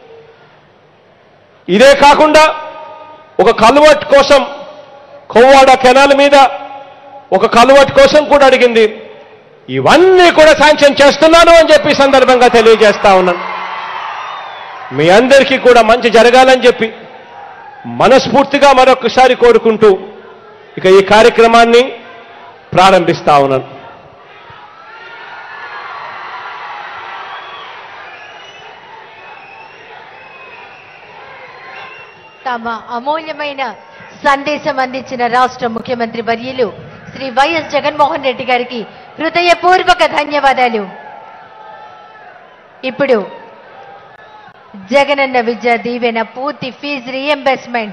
ఇదే కాకుండా ఒక కల్వర్ట్ కోసం కొవ్వాడ కెనాల్ మీద ఒక కల్వర్ట్ కోసం కూడా అడిగింది ఇవన్నీ కూడా శాంక్షన్ చేస్తున్నాను అని చెప్పి ఈ సందర్భంగా తెలియజేస్తా ఉన్నాను మీ అందరికీ కూడా మంచి జరగాలని చెప్పి మనస్ఫూర్తిగా మరొకసారి కోరుకుంటూ ఇక ఈ కార్యక్రమాన్ని ప్రారంభిస్తా ఉన్నాను తమ అమూల్యమైన సందేశం అందించిన రాష్ట్ర ముఖ్యమంత్రి వర్యులు శ్రీ వైఎస్ జగన్మోహన్ రెడ్డి గారికి హృదయపూర్వక ధన్యవాదాలు ఇప్పుడు జగనన్న విద్యా దీవెన పూర్తి ఫీజు రీఎంబర్స్మెంట్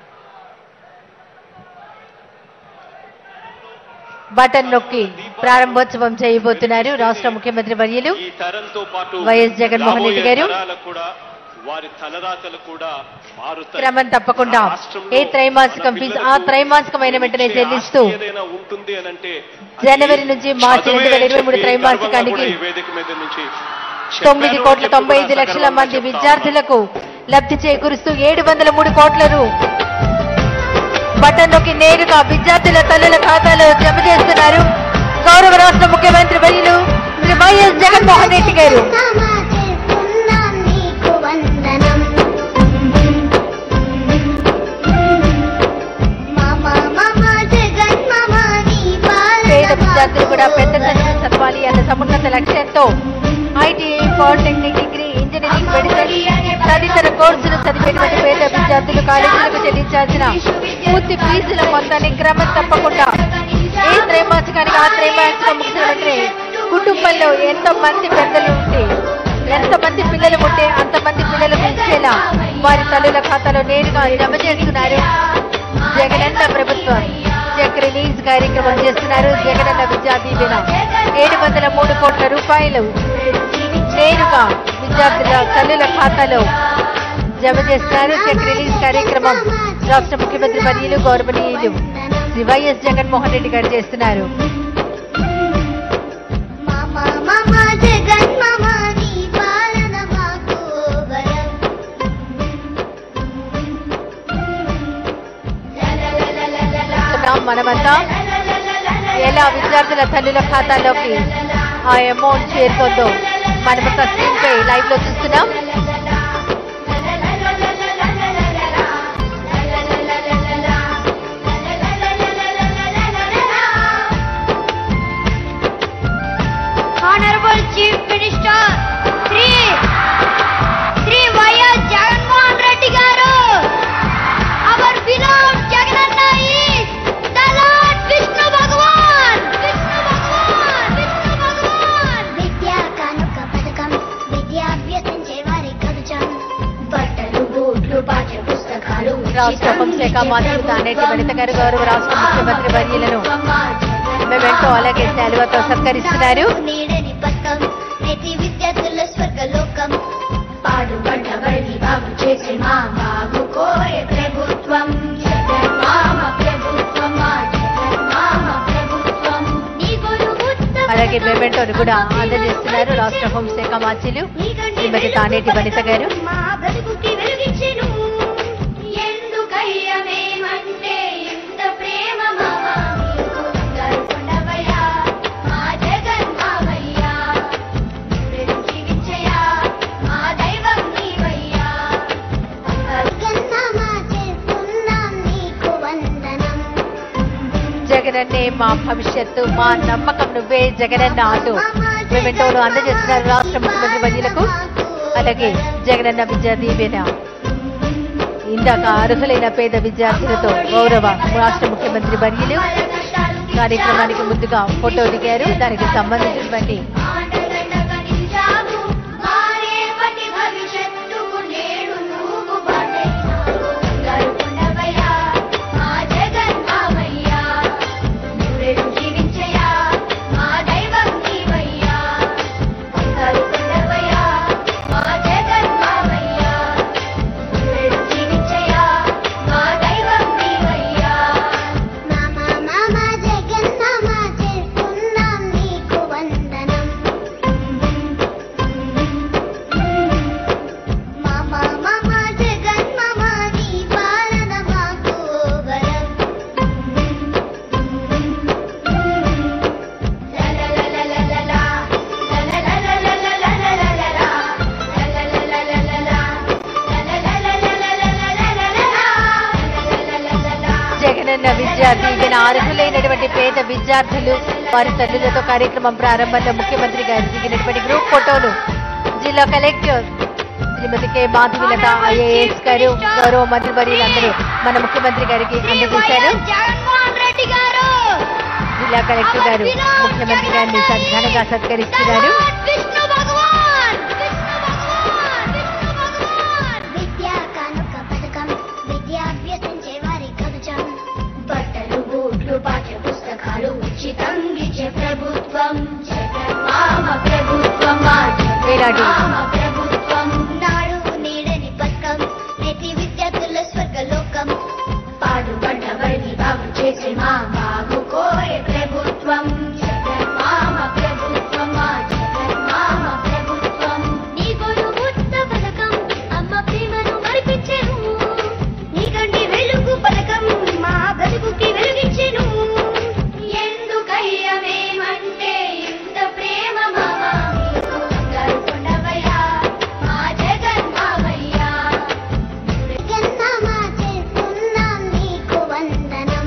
బటన్ నొక్కి ప్రారంభోత్సవం చేయబోతున్నారు రాష్ట్ర ముఖ్యమంత్రి వర్యులు ఈ తరంతో పాటు వైఎస్ జగన్మోహన్ రెడ్డి గారు రాబోయే తరాలకు కూడా వారి తలరాతలు కూడా మారుతాయి క్రమం తప్పకుండా ఏ త్రైమాసికం ఫీజు ఆ త్రైమాసికమైన వెంటనే చెల్లిస్తూ ఏదైనా ఉంటుంది అని అంటే జనవరి నుంచి మార్చి రెండు వేల ఇరవై మూడు త్రైమాసికానికి ఈ వేదిక మీద నుంచి తొమ్మిది కోట్ల తొంభై ఐదు లక్షల మంది విద్యార్థులకు లబ్ధి చేకూరుస్తూ ఏడు వందల మూడు కోట్ల రూ బటన్లోకి నేరుగా విద్యార్థుల తల్లుల ఖాతాలో జమ చేస్తున్నారు గౌరవ రాష్ట్ర ముఖ్యమంత్రి వర్యులు శ్రీ వైఎస్ జగన్మోహన్ రెడ్డి గారు పేద విద్యార్థులు కూడా పెద్ద చదువు చదవాలి అన్న సమున్నత లక్ష్యంతో ITI polytechnic degree engineering medicine తదితర కోర్సులు చదివేటువంటి పేద విద్యార్థులు కాలేజీలకు చెల్లించాల్సిన పూర్తి ఫీజుల మొత్తాన్ని క్రమం తప్పకుండా ఏ త్రైమాసికానికి ఆ త్రైమాసికం ముగిసిన వెంటనే కుటుంబంలో ఎంతో మంది పెద్దలు ఉంటే ఎంతమంది పిల్లలు ఉంటే అంతమంది పిల్లలకు ఇచ్చేలా వారి తల్లుల ఖాతాలో నేరుగా జమ చేస్తున్నారు జగనన్న ప్రభుత్వం చెక్ రిలీజ్ కార్యక్రమం చేస్తున్నారు జగనన్న విద్యా దీవెన ఏడు వందల మూడు కోట్ల రూపాయలు నేరుగా విద్యార్థుల తల్లుల ఖాతాలో జమ చేస్తున్నారు చెక్ రిలీజ్ కార్యక్రమం రాష్ట్ర ముఖ్యమంత్రి వర్యులు గౌరవనీయులు శ్రీ వైఎస్ జగన్మోహన్ రెడ్డి గారు చేస్తున్నారు చూస్తున్నాం మనమంతా ఎలా విద్యార్థుల తల్లుల ఖాతాలోకి ఆ అమౌంట్ చేరుతుందో మనమంతా స్క్రీన్ పై లైవ్ లో చూస్తున్నాం Honorable Chief Minister, Sri Sri YS Jaganmohan Reddy garu our beloved Jagananna is the Lord Vishnu Bhagwan Vishnu Bhagwan Vishnu Bhagwan Vidya Kanuka పథకం విద్య అభ్యసించే వారి కవచం బట్టలు బూట్లు పాఠ్య పుస్తకాలు రాష్ట్ర హోంశాఖ మంత్రి తానేటి వనిత గారు గౌరవ రాష్ట్ర ముఖ్యమంత్రి వర్యులను మేమెంటో అలాగే శాలువతో సత్కరిస్తున్నారు నీడని పథకం నేటి విద్యార్థుల స్వర్గలోకం పాడుబడ్డ బడి బాగు చేసే మా బాబు కోరే ప్రభుత్వం జగన్మామ ప్రభుత్వం మా జగన్మామ ప్రభుత్వం నీ గొడుగు అలాగే మేమెంటోను కూడా అందజేస్తున్నారు రాష్ట్ర హోంశాఖ మంత్రులు శ్రీమతి తానేటి వనిత గారు మా బ్రతుకుకి వెలుగిచ్చెను ఎందుకయ్య మేమంటే ఇంత ప్రేమ మామ నీకు గరుకుండవయ్యా మా జగన్ మావయ్యా నువ్వెను జీవించయ్యా మా దైవం నీవయ్యా జగనన్నే మా భవిష్యత్తు మా నమ్మకం నువ్వే జగనన్న ఆటు మేమెంటోను అందజేస్తున్నారు రాష్ట్ర ముఖ్యమంత్రి వర్యులకు అలాగే జగనన్న విద్యా దీవెన ఇందాక అర్హులైన పేద విద్యార్థులతో గౌరవ రాష్ట్ర ముఖ్యమంత్రి వర్యులు కార్యక్రమానికి ముందుగా ఫోటో దిగారు దానికి సంబంధించినటువంటి నిలిచావు మా రేపటి భవిష్యత్తుకు నేడు నువ్వు బాటైనావు గరుకుండవయ్యా మా జగన్ మావయ్యా నువ్వెను జీవించయ్యా మా దైవం నీవయ్యా గరుకుండవయ్యా మా జగన్ మావయ్యా నువ్వెను జీవించయ్యా మా దైవం నీవయ్యా మామ మామ జగన్ మామ చేస్తున్నాం నీకు వందనం మామ మామ జగన్ మామ నీ పాలన మాకు వరం లలలలలలలా, లలలలలలలలలలా, లలలలలలలా, లలలలలలలలలలా. జగనన్న విద్యా దీవెన అర్హులైనటువంటి పేద విద్యార్థులు వారి తల్లులతో కార్యక్రమం ప్రారంభంలో ముఖ్యమంత్రి గారు దిగినటువంటి గ్రూప్ ఫోటోలు జిల్లా collector Srimati K Madhavilatha IAS garu గౌరవ మంత్రివర్యులందరూ మన ముఖ్యమంత్రి గారికి అందజేశారు రెడ్డి గారు జిల్లా కలెక్టర్ గారు ముఖ్యమంత్రి గారిని స- ఘనంగా సత్కరిస్తున్నారు విష్ణు భగవాన్ విద్యా కానుక పథకం విద్యాభ్యసించే వారి కవచం బట్టలు బూట్లు పాఠ్య పుస్తకాలు ఉచితం ఇచ్చే ప్రభుత్వం జగన్మామ ప్రభుత్వం మా వేలాడి జగన్మామ ప్రభుత్వం నాడు నీడని పథకం ప్రతి విద్యార్థుల స్వర్గలోకం పాడుబడ్డ బడి బాగు చేసి మా బాగు కోరే ప్రభుత్వం జగన్మామ ప్రభుత్వం మా జగన్మామ ప్రభుత్వం నీ గొడుగు పథకం అమ్మ ప్రేమను మరిపించెను నీ కంటి వెలుగు పథకం మా బ్రతుకుకి వెలుగిచ్చెను ఎందుకయ్య మేమంటే ఇంత ప్రేమ మామ మీకు బంగారు కొండవయ్యా మా జగన్ మావయ్యా జగన్మామ చేస్తున్నాం నీకు వందనం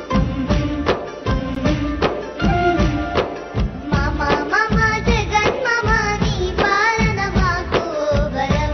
మామ మామ జగన్ మామ నీ పాలన మాకు వరం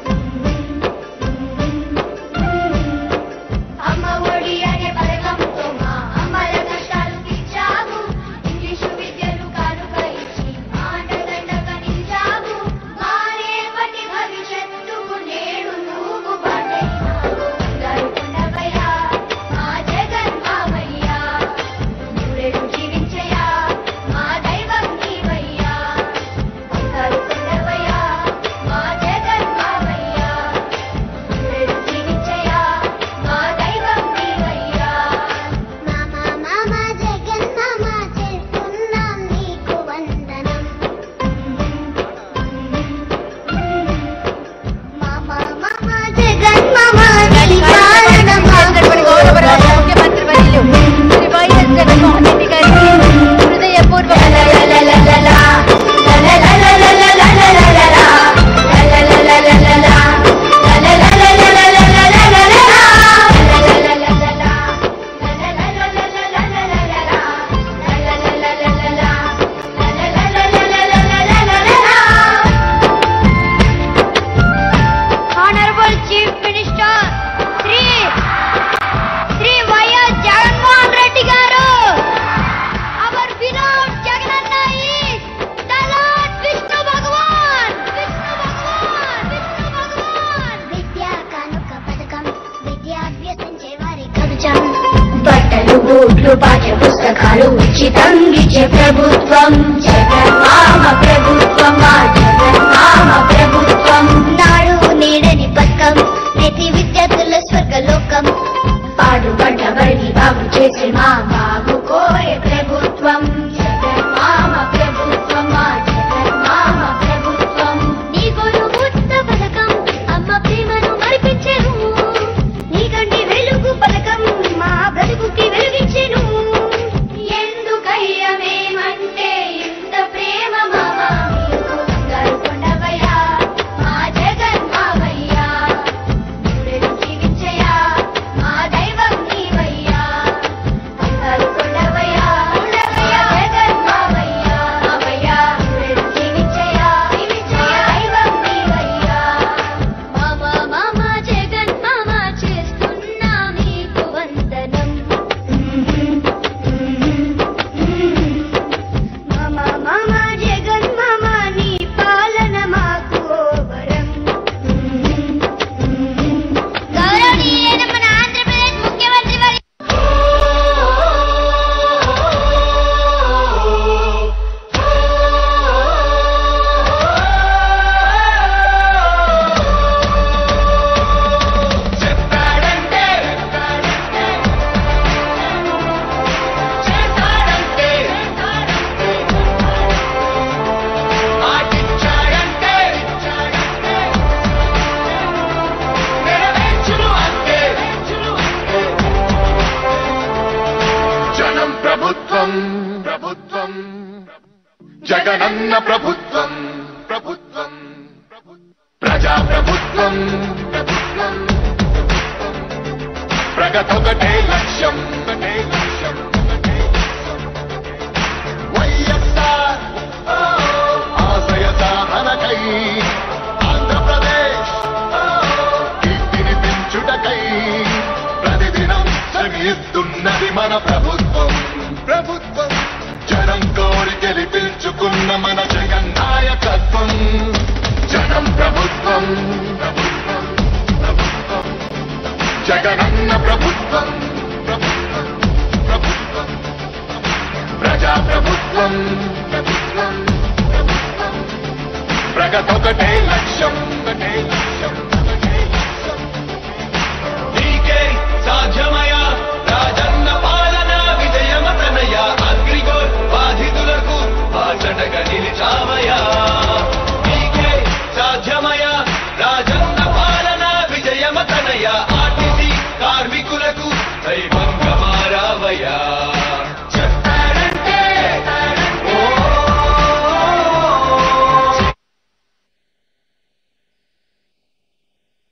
అమ్మ ఒడి అనే పథకంతో మా అమ్మల కష్టాలు తీర్చావు ఇంగ్లీషు విద్యను కానుక ఇచ్చి మాటదండగా నిలిచావు మా రేపటి భవిష్యత్తుకు నేడు నువ్వు బాటైనావు బంగారు కొండవయ్యా మా జగన్ మావయ్యా నూరేళ్ళు జీవించయ్యా మా దైవం నీవయ్యా బంగారు కొండవయ్యా మా జగన్ మావయ్యా నూరేళ్ళు జీవించయ్యా మా దైవం నీవయ్యా మామ మామ జగన్ మామ చేస్తున్నాం నీకు వందనం మామ మామ జగన్ మామ నీ పాలన మాకు గౌరవ ముఖ్యమంత్రి వర్యులు శ్రీ వైఎస్ జగన్మోహన్ రెడ్డి గారికి హృదయపూర్వక Honorable Chief Minister Sri Sri YS Jaganmohan Reddy garu our beloved Jagananna is the Lord Vishnu Bhagwan Vishnu Bhagwan Vishnu Bhagwan Vidya Kanuka పథకం విద్యాభ్యసించే వారి కవచం బట్టలు బూట్లు పాఠ్య పుస్తకాలు ఉచితం ఇచ్చే ప్రభుత్వం జగన్మామ ప్రభుత్వం మా జగన్మామ ప్రభుత్వం నాడు నీడని పథకం ప్రతి విద్యార్థుల స్వర్గలోకం పాడుబడ్డ బడి బాగు చేసి మా బాగు కోరే ప్రభుత్వం జగన్మామ ప్రభుత్వం మా జగన్మామ ప్రభుత్వం నీ గొడుగు పథకం అమ్మ ప్రేమను మరిపించెను నీ కంటి వెలుగు పథకం మా బ్రతుకుకి వెలుగిచ్చెను ఎందుకయ్య మేమంటే ఇంత ప్రేమ మామ మీకు బంగారు కొండవయ్యా మా జగన్ మావయ్యా నూరేళ్ళు జీవించయ్యా మా దైవం నీవయ్యా బంగారు కొండవయ్యా కొండవయ్యా జగన్ మావయ్యా మావయ్యా నూరేళ్ళు జీవించయ్యా జీవించయ్యా దైవం నీవయ్యా మామ మామ జగన్ మామ చేస్తున్నా మీకు వందనం మామ మామ జగన్ మామ నీ పాలన మాకు వరం గౌరవనీయులైన మన ఆంధ్రప్రదేశ్ ముఖ్యమంత్రి వారి జనం ప్రభుత్వం ప్రభుత్వం జగనన్న ప్రభుత్వం ప్రభుత్వం ప్రజా ప్రభుత్వం ప్రభుత్వం ప్రగతొకటే లక్ష్యం ఒకటే లక్ష్యం ఒకటే లక్ష్యం. వైఎస్ఆర్ ఆశయ సాధనకై ఆంధ్రప్రదేశ్ ఇస్తున్నది మన ప్రభుత్వం ప్రభుత్వం జనం కోరి గెలిపించుకున్న మన జగన్ నాయకత్వం జనం ప్రభుత్వం ప్రభుత్వం ప్రభుత్వం జగనన్న ప్రభుత్వం ప్రభుత్వం ప్రభుత్వం ప్రజా ప్రభుత్వం ప్రభుత్వం ప్రభుత్వం ప్రగతొకటే లక్ష్యం ఒకటే లక్ష్యం